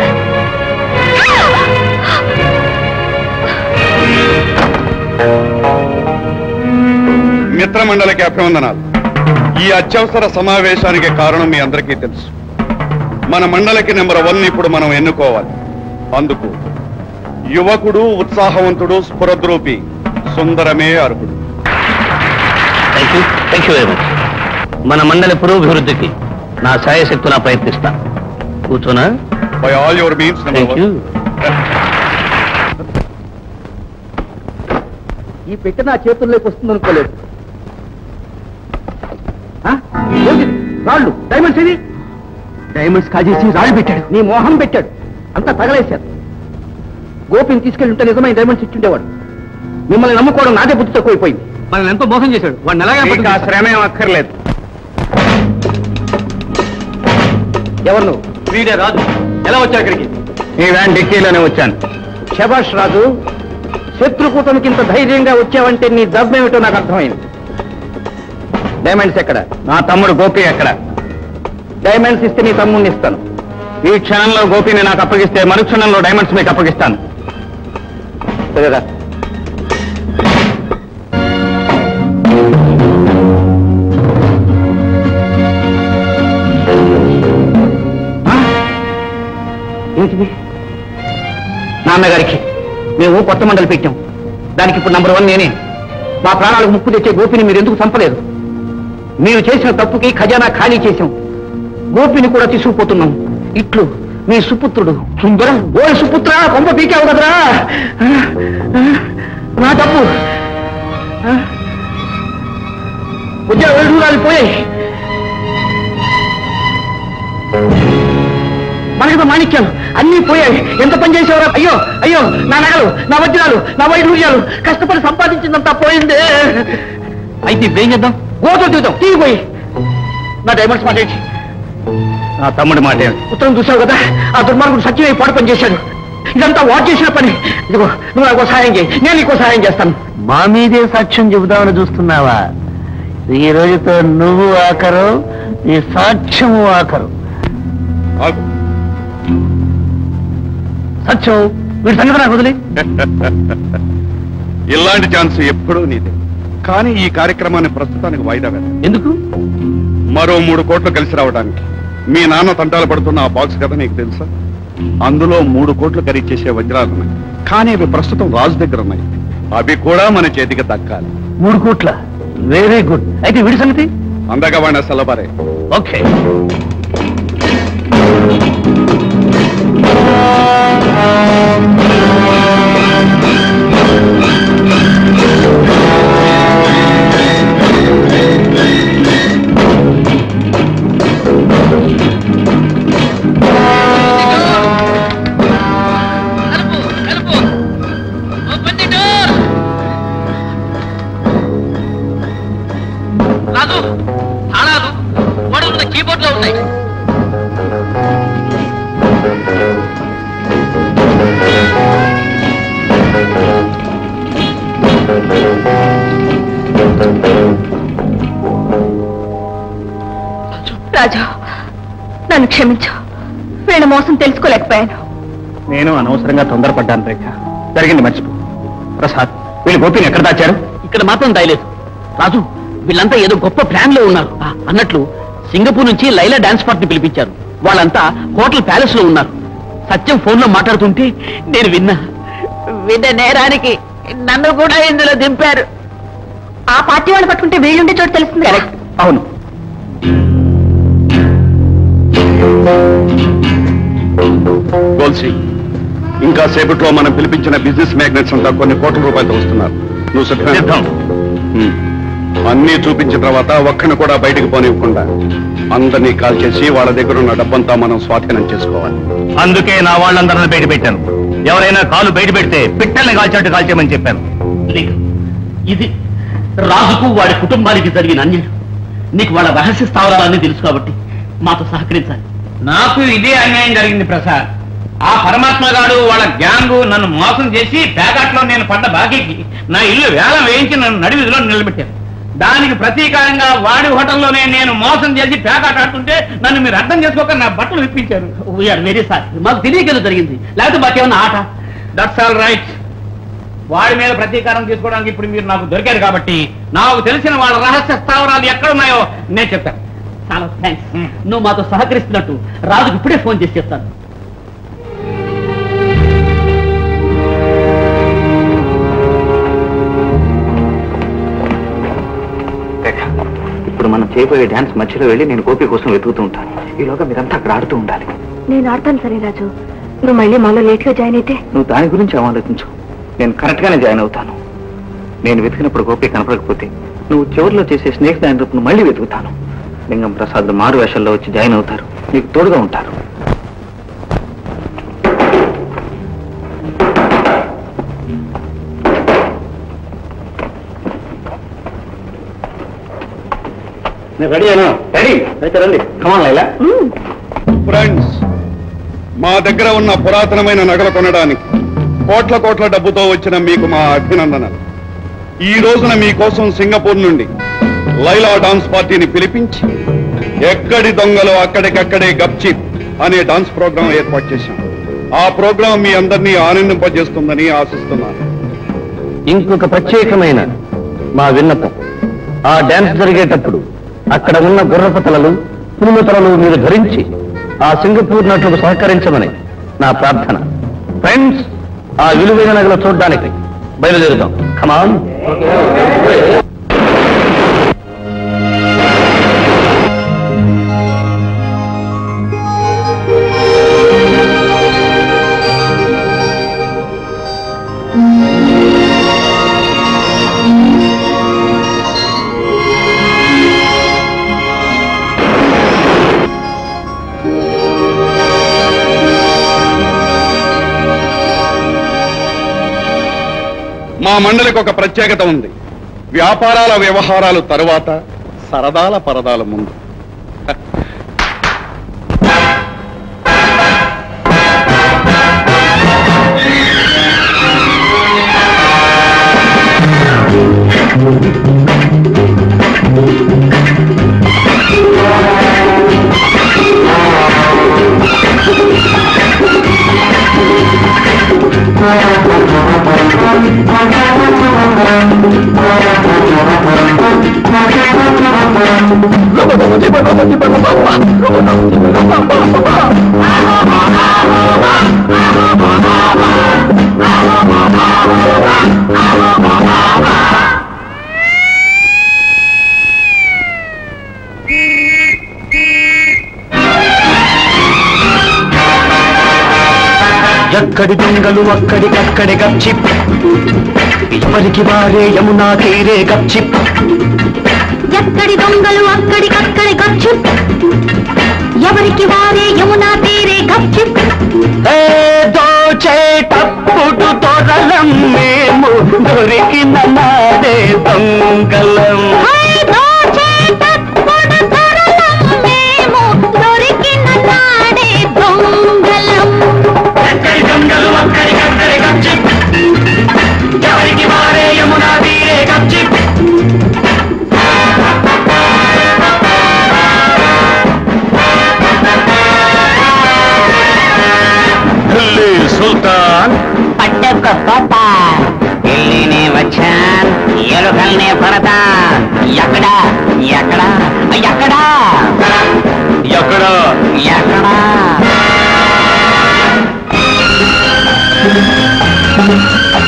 మిత్రమండలికి అభివందనాలు ఈ అత్యవసర సమావేశానికి కారణం మీ అందరికీ తెలుసు మన మండలికి నెంబర్ వన్ ఇప్పుడు మనం ఎన్నుకోవాలి అందుకు యువకుడు ఉత్సాహవంతుడు స్ఫురద్రూపి సుందరమే అర్హుడు thank you thank you very much మన మండలి పురోభివృద్ధికి నా సాయశక్తులా ప్రయత్నిస్తా కూర్చోనా by all your means number thank you one ఈ పెట్టె నా చేతుల్లోకి వస్తుంది అనుకోలేదు ఆ? ఏంటిది? రాళ్ళు డైమండ్స్ ఇది డైమండ్స్ కాజేసి రాళ్ళు పెట్టాడు నీ మోహం పెట్టాడు అంతా తగలేశారు గోపిని తీసుకెళ్ళి ఉంటే నిజమైన డైమండ్స్ ఇచ్చుండేవాడు మిమ్మల్ని నమ్ముకోవడం నాదే బుద్ధి తక్కువైపోయింది మనల్ని ఎంతో మోసం చేశాడు వాడిని ఎలాగే శ్రమ ఏం అక్కర్లేదు ఎవరు నువ్వు వీడే రాజు ఎలా వచ్చావు ఇక్కడికి నీ వ్యాన్ డిక్కీలోనే వచ్చాను శభాష్ రాజు శత్రుకూటమికి ఇంత ధైర్యంగా వచ్చావంటే నీ దబ్బేమిటో నాకు అర్థమైంది డైమండ్స్ ఎక్కడ నా తమ్ముడు గోపి ఎక్కడ డైమండ్స్ ఇస్తే నీ తమ్ముడిని ఇస్తాను ఈ క్షణంలో గోపిని నాకు అప్పగిస్తే మరుక్షణంలో డైమండ్స్ మీకు అప్పగిస్తాను సరేరా ఆ? ఏంటిది నాన్నగారికి మేము కొత్త మండలి పెట్టాం దానికి ఇప్పుడు నంబర్ వన్ నేనే మా ప్రాణాలకు ముప్పు తెచ్చే గోపిని మీరు ఎందుకు చంపలేదు మీరు చేసిన తప్పుకి ఖజానా ఖాళీ చేశాం గోపిని కూడా తీసుకుపోతున్నాం ఇట్లు మీ సుపుత్రుడు సుందరం ఓ సుపుత్ర కొంప పీకావు కదరా ఆ, ఆ, నా తప్పు ఆ, ఉద్యోగ వెలుగురాలు పోయాయి మనకి మాణిక్యాలు అన్ని పోయాయి ఎంత పని చేసేవారా అయ్యో అయ్యో నా నగలు నా వజ్రాలు నా వైఢూర్యాలు కష్టపడి సంపాదించిందంతా పోయిందే అయితే ఇప్పుడు ఏం చేద్దాం గోతులు తీద్దాం తీగిపోయి నా డైమండ్స్ మాట ఏంటి నా తమ్ముడి మాట ఉత్తరం చూసావు కదా ఆ దుర్మార్గుడు సత్యమై పాడు పని చేశాడు ఇదంతా వాట్ చేసిన పని ఇదిగో నువ్వు నాకు సహాయం చేయి నేను నీకు సహాయం చేస్తాను మా మీదే సాక్ష్యం చెబుదామని చూస్తున్నావా ఈ రోజుతో నువ్వు ఆఖరు ఈ సాక్ష్యము ఆఖరు ఆగు. సత్యం వీడి సంగతి నాకు వదిలి ఇలాంటి ఛాన్స్ ఎప్పుడూ నీదే కానీ ఈ కార్యక్రమాన్ని ప్రస్తుతానికి వాయిదా వేద్దాం ఎందుకు మరో మూడు కోట్లు కలిసి రావడానికి మీ నాన్న తంటాలు పడుతున్న ఆ బాక్స్ కథ నీకు తెలుసా అందులో మూడు కోట్లు ఖరీదు చేసే వజ్రాలు ఉన్నాయి కానీ అవి ప్రస్తుతం రాజు దగ్గర ఉన్నాయి అవి కూడా మన చేతికి దక్కాలి మూడు కోట్ల వెరీ గుడ్ అయితే వీడి సంగతి అందగా వాడిన సెలబారే ఓకే రాజు తాళాలు గొడవ కీబోర్డ్ లో ఉన్నాయి రాజు నన్ను క్షమించు వీళ్ళ మోసం తెలుసుకోలేకపోయాను నేను అనవసరంగా తొందరపడ్డాను రేఖ జరిగింది మర్చిపో ప్రసాద్ వీళ్ళు గోపిని ఎక్కడ దాచారు ఇక్కడ మాత్రం దయలేదు రాజు వీళ్ళంతా ఏదో గొప్ప ప్లాన్ లో ఉన్నారు ఆ, అన్నట్లు సింగపూర్ నుంచి లైలా డాన్స్ పార్టీ పిలిపించారు వాళ్ళంతా హోటల్ ప్యాలెస్ లో ఉన్నారు సత్యం ఫోన్ లో మాట్లాడుతుంటే నేను విన్నా విన్న నేరానికి నన్ను కూడా ఇందులో దింపారు ఆ పార్టీ వాళ్ళు పట్టుకుంటే వీళ్ళుండే చోటు తెలుస్తుంది కదా. అవును గోల్సీ ఇంకా సేపట్లో మనం పిలిపించిన బిజినెస్ మ్యాగ్నెట్స్ అంతా కొన్ని కోట్ల రూపాయలతో వస్తున్నారు నువ్వు సిద్ధం హ్మ్. అన్నీ చూపించిన తర్వాత ఒక్కని కూడా బయటకు పోనివ్వకుండా అందరినీ కాల్ చేసి వాళ్ళ దగ్గర ఉన్న డబ్బంతా మనం స్వాధీనం చేసుకోవాలి అందుకే నా వాళ్ళందరిని బయట పెట్టాను ఎవరైనా కాలు బయట పెడితే పిట్టల్ని కాల్చినట్టు కాల్చేయమని చెప్పాను లేదు. ఇది రాజుకు వాడి కుటుంబానికి జరిగిన అన్యాయం నీకు వాళ్ళ రహస్య స్థావరాలన్నీ తెలుసు కాబట్టి మాతో సహకరించాలి నాకు ఇదే అన్యాయం జరిగింది ప్రసాద్ ఆ పరమాత్మ గాడు వాళ్ళ గ్యాంగు నన్ను మోసం చేసి ప్యాకెట్లో నేను పడ్డ బాకీకి నా ఇల్లు వేలం వేయించి నన్ను నడివిధిలో నిలబెట్టారు దానికి ప్రతీకారంగా వాడి హోటల్లోనే నేను మోసం చేసి ప్యాకెట్ ఆడుతుంటే నన్ను మీరు అర్థం చేసుకోక నా బట్టలు విప్పించారు వీఆర్ వెరీ సారీ మాకు తెలియకేదో జరిగింది లేకపోతే మాకేమన్నా ఆట దట్స్ ఆల్ రైట్ వాడి మీద ప్రతీకారం తీసుకోవడానికి ఇప్పుడు మీరు నాకు దొరికారు కాబట్టి నాకు తెలిసిన వాళ్ళ రహస్య స్థావరాలు ఎక్కడున్నాయో నేను చెప్తాను చాలా థ్యాంక్స్ నువ్వు మాతో సహకరిస్తున్నట్టు రాజుకు ఇప్పుడే ఫోన్ చేసి చెప్తాను ఇప్పుడు మనం చేయబోయే డాన్స్ మధ్యలో వెళ్ళి నేను గోపి కోసం వెతుకుతూ ఉంటాను ఈలోగా మీరంతా అక్కడ ఆడుతూ ఉండాలి నేను ఆడతాను సరే రాజు నువ్వు మళ్ళీ మాలో లేట్ గా జాయిన్ అయితే నువ్వు దాని గురించి ఏం ఆలోచించు నేను కరెక్ట్ గానే జాయిన్ అవుతాను నేను వెతికినప్పుడు గోపి కనపడకపోతే నువ్వు చివరిలో చేసే స్నేక్ దాని రూపును మళ్ళీ వెతుకుతాను లింగం ప్రసాద్ మారు వేషాల్లో వచ్చి జాయిన్ అవుతారు నీకు తోడుగా ఉంటారు నేను రెడీ అయినా రెడీ అయితే రండి కమాన్ లైలా ఫ్రెండ్స్ మా దగ్గర ఉన్న పురాతనమైన నగలు కొనడానికి కోట్ల కోట్ల డబ్బుతో వచ్చిన మీకు మా అభినందనలు ఈ రోజున మీకోసం సింగపూర్ నుండి లైలా డాన్స్ పార్టీని పిలిపించి ఎక్కడి దొంగలు అక్కడికక్కడే గప్చిప్ అనే డాన్స్ ప్రోగ్రాం ఏర్పాటు చేశాం ఆ ప్రోగ్రాం మీ అందరినీ ఆనందింపజేస్తుందని ఆశిస్తున్నాను ఇంకొక ప్రత్యేకమైన మా విన్నపం ఆ డాన్స్ జరిగేటప్పుడు అక్కడ ఉన్న గుర్రపు తలలు పులుల తలలు మీరు ధరించి ఆ సింగపూర్ నటులకు సహకరించమని నా ప్రార్థన ఫ్రెండ్స్ ఆ విలువైన నగలు చూడడానికి బయలుదేరుతాం కమాన్ మా మండలికి ఒక ప్రత్యేకత ఉంది వ్యాపారాల వ్యవహారాలు తరువాత సరదాల పరదాల ముందు ఎక్కడి దొంగలు అక్కడికక్కడే గప్చిప్ ఎవరికి వారే యమునా తీరే గప్చిప్ ఎక్కడి దొంగలు అక్కడికక్కడే గప్చిప్ ఎవరికి వారే యమునా తీరే గప్చిప్ ఏ దోచేటప్పుడు దొరలం మేము దొరికిన నాడే దొంగలం హై దోచేటప్పుడు దొరలం మేము దొరికిన నాడే దొంగలం ఎక్కడి దొంగలు అక్కడికక్కడే గప్చిప్ ఎవరికి వారే యమునా తీరే గప్చిప్ ఢిల్లీ సుల్తాన్ పట్టుకోపోతా ఢిల్లీనే వచ్చాన్ ఎలుకల్నే పడతా ఎక్కడ ఎక్కడ ఎక్కడ ఎక్కడ ఎక్కడ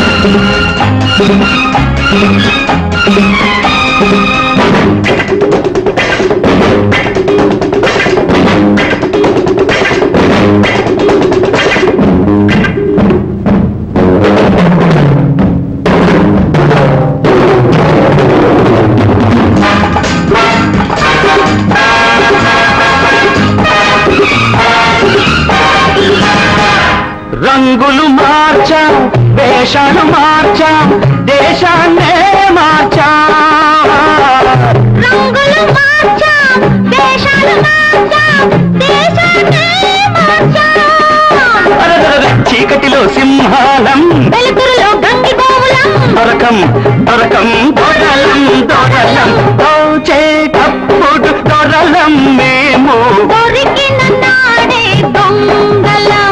వేషాలు మార్చాం దేశాన్నే మార్చాం రంగులు మార్చాం దేశాలు మార్చాం దేశాన్నే మార్చాం అరరర చీకటిలో సింహాలం వెలుతురులో గంగి గోవులం దొరకం దొరకం దొరలం దొరలం దోచేటప్పుడు దొరలం మేము దొరికిన నాడే దొంగలం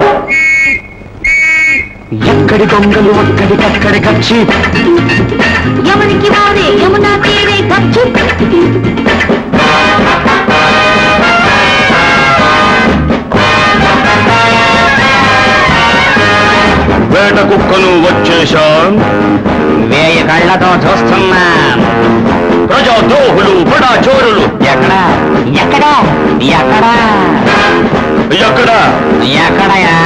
ఎక్కడి దొంగలు అక్కడికక్కడి కచ్చి ఎవరికి వారే యమునా తీరే ఖర్చు వేట కుక్కను వచ్చేశాం వేయ కళ్ళతో చూస్తున్నాం ప్రజా ద్రోహులు బడా చోరులు ఎక్కడ ఎక్కడ ఎక్కడ ఎక్కడ ఎక్కడయా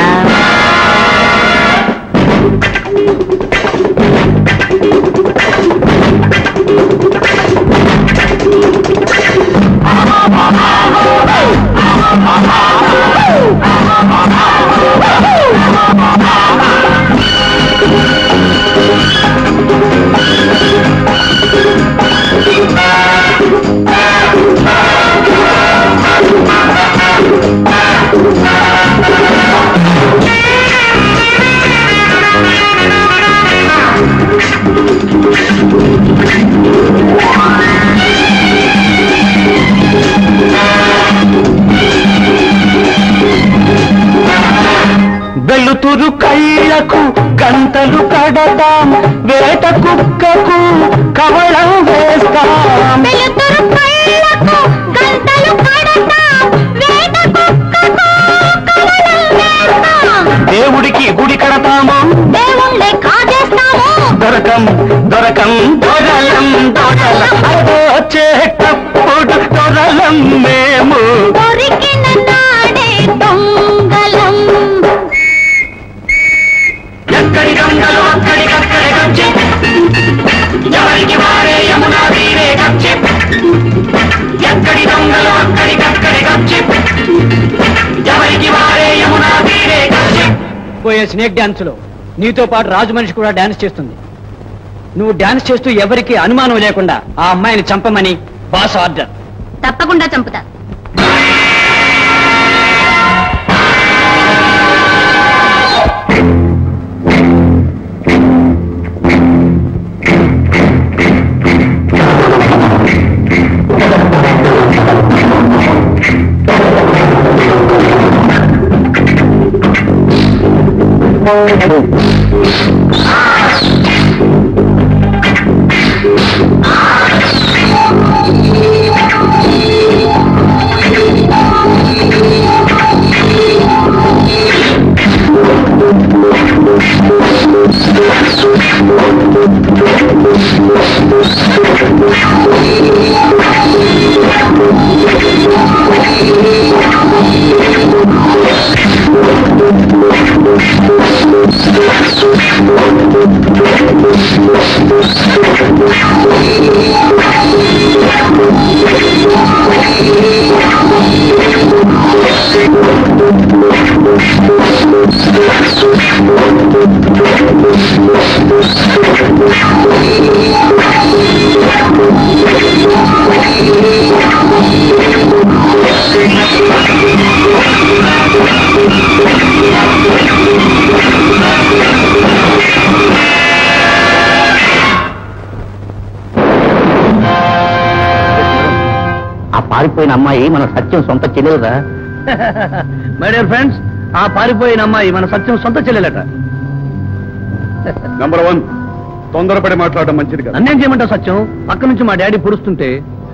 వెలుతురు కళ్ళకు గంటలు కడతాం వేట కుక్కకు కవళం వేస్తాం వెలుతురు కళ్ళకు గంటలు కడతాం వేట కుక్కకు కవలం వేస్తాం దేవుడికి గుడి కడతాము దేవుళ్ళే కాజేస్తాము దొరకం దొరకం దొరలం దొరలం వచ్చేటప్పుడు దొరలం మేము దొరికిన నాడే దొంగలం ఎక్కడి గంగలు అక్కడికక్కడి గచ్చి ఎవరికి వారే యమునా తీరే గచ్చి ఎక్కడి దొంగలు అక్కడికక్కడి గచ్చి ఎవరికి వారే యమునా తీరే గచ్చి పోయే స్నేక్ డాన్స్ లో నీతో పాటు రాజు మనిషి కూడా డాన్స్ చేస్తుంది నువ్వు డాన్స్ చేస్తూ ఎవరికి అనుమానం లేకుండా ఆ అమ్మాయిని చంపమని బాస్ ఆర్డర్ తప్పకుండా చంపుతా ఆ పారిపోయిన అమ్మాయి మన సత్యం సొంత చెల్లెలురా మై డియర్ ఫ్రెండ్స్ ఆ పారిపోయిన అమ్మాయి మన సత్యం సొంత చెల్లెలట నంబర్ వన్ తొందరపడి మాట్లాడడం మంచిది కదా నన్నేం చేయమంటావు సత్యం పక్క నుంచి మా డాడీ పొడుస్తుంటే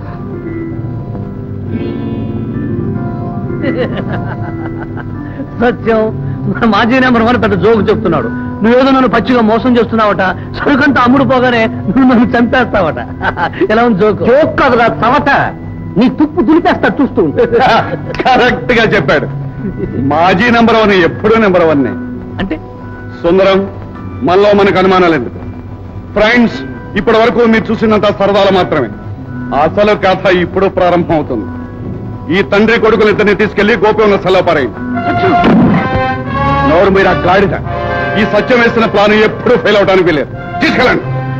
సత్యం మన మాజీ నెంబర్ వన్ పెద్ద జోకు చెప్తున్నాడు నువ్వేదో నన్ను పచ్చిగా మోసం చేస్తున్నావట సరుకంతా అమ్ముడు పోగానే నువ్వు నన్ను చంపేస్తావట ఎలా ఉంది జోకు జోక్ కదరా తవట నీ తుప్పు దులిపేస్తా చూస్తూ ఉండు. కరెక్ట్ గా చెప్పాడు మాజీ నెంబర్ వన్ ఎప్పుడూ నెంబర్ వన్ అంటే సుందరం మనలో మనకు అనుమానాలు ఎందుకు ఫ్రెండ్స్ ఇప్పటి వరకు మీరు చూసినంత సరదాలు మాత్రమే అసలు కథ ఇప్పుడు ప్రారంభం అవుతుంది ఈ తండ్రి కొడుకులు ఇద్దరిని తీసుకెళ్లి గోపి ఉన్న సెలవు పారేయండి నోరు మీరు ఆ గాడిద ఈ సత్యం వేసిన ప్లాన్ ఎప్పుడూ ఫెయిల్ అవడానికి లేదు తీసుకెళ్ళండి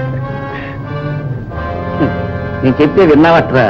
నేను చెప్తే విన్నావట్రా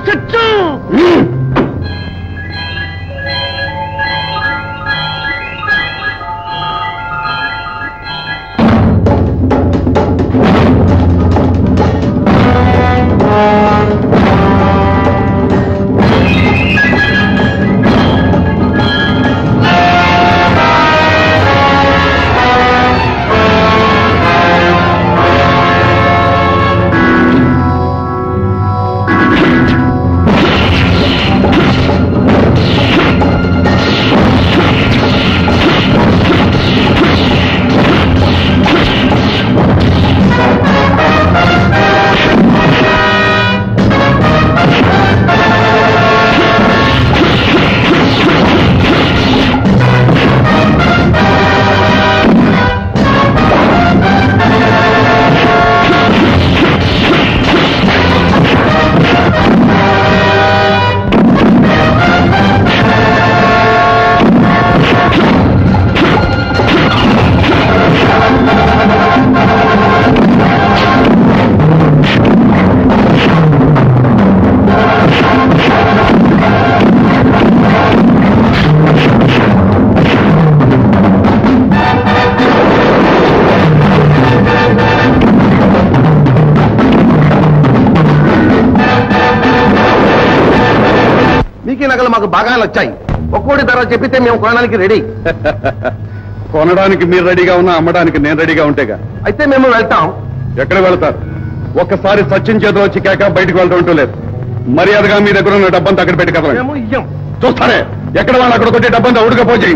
మీకు ఈ నగలు మాకు బాగా నచ్చాయి ఒక్కోటి ధర చెప్పితే మేము కొనడానికి రెడీ కొనడానికి మీరు రెడీగా ఉన్నా అమ్మడానికి నేను రెడీగా ఉంటేగా అయితే మేము వెళ్తాం ఎక్కడ వెళ్తారు ఒక్కసారి సచిన్ చేతిలో వచ్చి కేక బయటకు వెళ్ళడం అంటూ లేదు మర్యాదగా మీ దగ్గర ఉన్న డబ్బంతా అక్కడ పెట్టి కదలండి మేము ఇయ్యం చూస్తారే ఎక్కడ వాళ్ళు అక్కడ కొట్టి డబ్బంతా ఉడకపోయి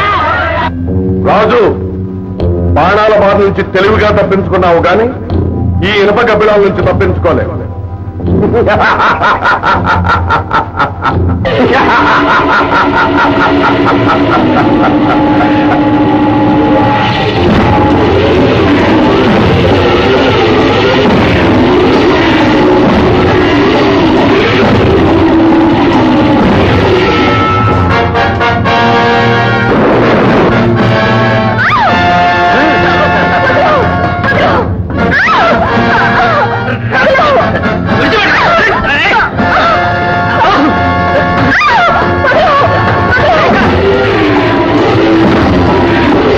రాజు బాణాల బాధ నుంచి తెలివిగా తప్పించుకున్నావు గాని ఈ ఇనుప కపిలాల నుంచి తప్పించుకోలేవు ఆ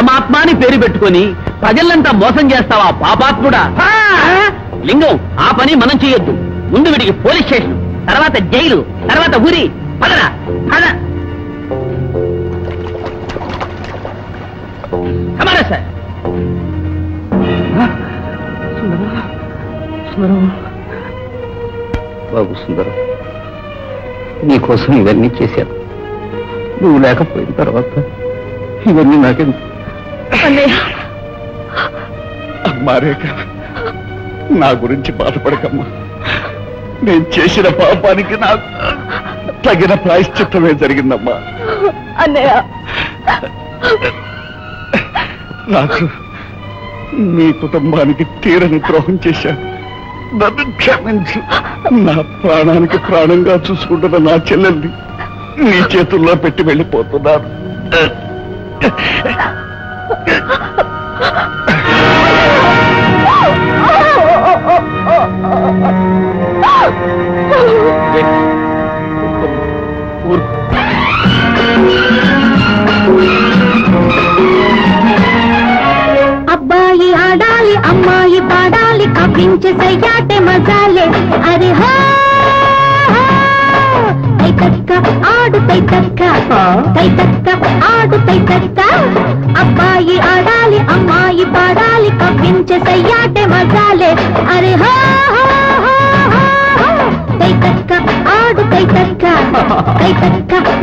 పరమాత్మ అని పేరు పెట్టుకొని ప్రజలంతా మోసం చేస్తావా పాపాత్ముడా లింగం ఆ పని మనం చేయొద్దు ముందు వీడికి పోలీస్ స్టేషన్ తర్వాత జైలు తర్వాత ఊరి పదరా పద కమారా సార్ బాబు సుందరం నీకోసం ఇవన్నీ చేశాను నువ్వు లేకపోయిన తర్వాత ఇవన్నీ నాకెందుకు అమ్మా రేఖ నా గురించి బాధపడకమ్మా నేను చేసిన పాపానికి నాకు తగిన ప్రాయశ్చిత్తమే జరిగిందమ్మా అన్నయ్య నాకు మీ కుటుంబానికి తీరని ద్రోహం చేశాను నన్ను క్షమించు నా ప్రాణానికి ప్రాణంగా చూసుకుంటున్న నా చెల్లెల్ని నీ చేతుల్లో పెట్టి వెళ్ళిపోతున్నాను అబ్బాయి ఆడాలి అమ్మాయి పాడాలి కవ్వించే సయ్యాటే మజాలే అరే హో హో. తైతక్క ఆడు తైతక్క తైతక్క ఆడు తైతక్క అబ్బాయి ఆడాలి అమ్మాయి పాడాలి కవ్వించే సయ్యాటే మజాలే అరే హో హో హో హో హో. తైతక్క ఆడు తైతక్క తైతక్క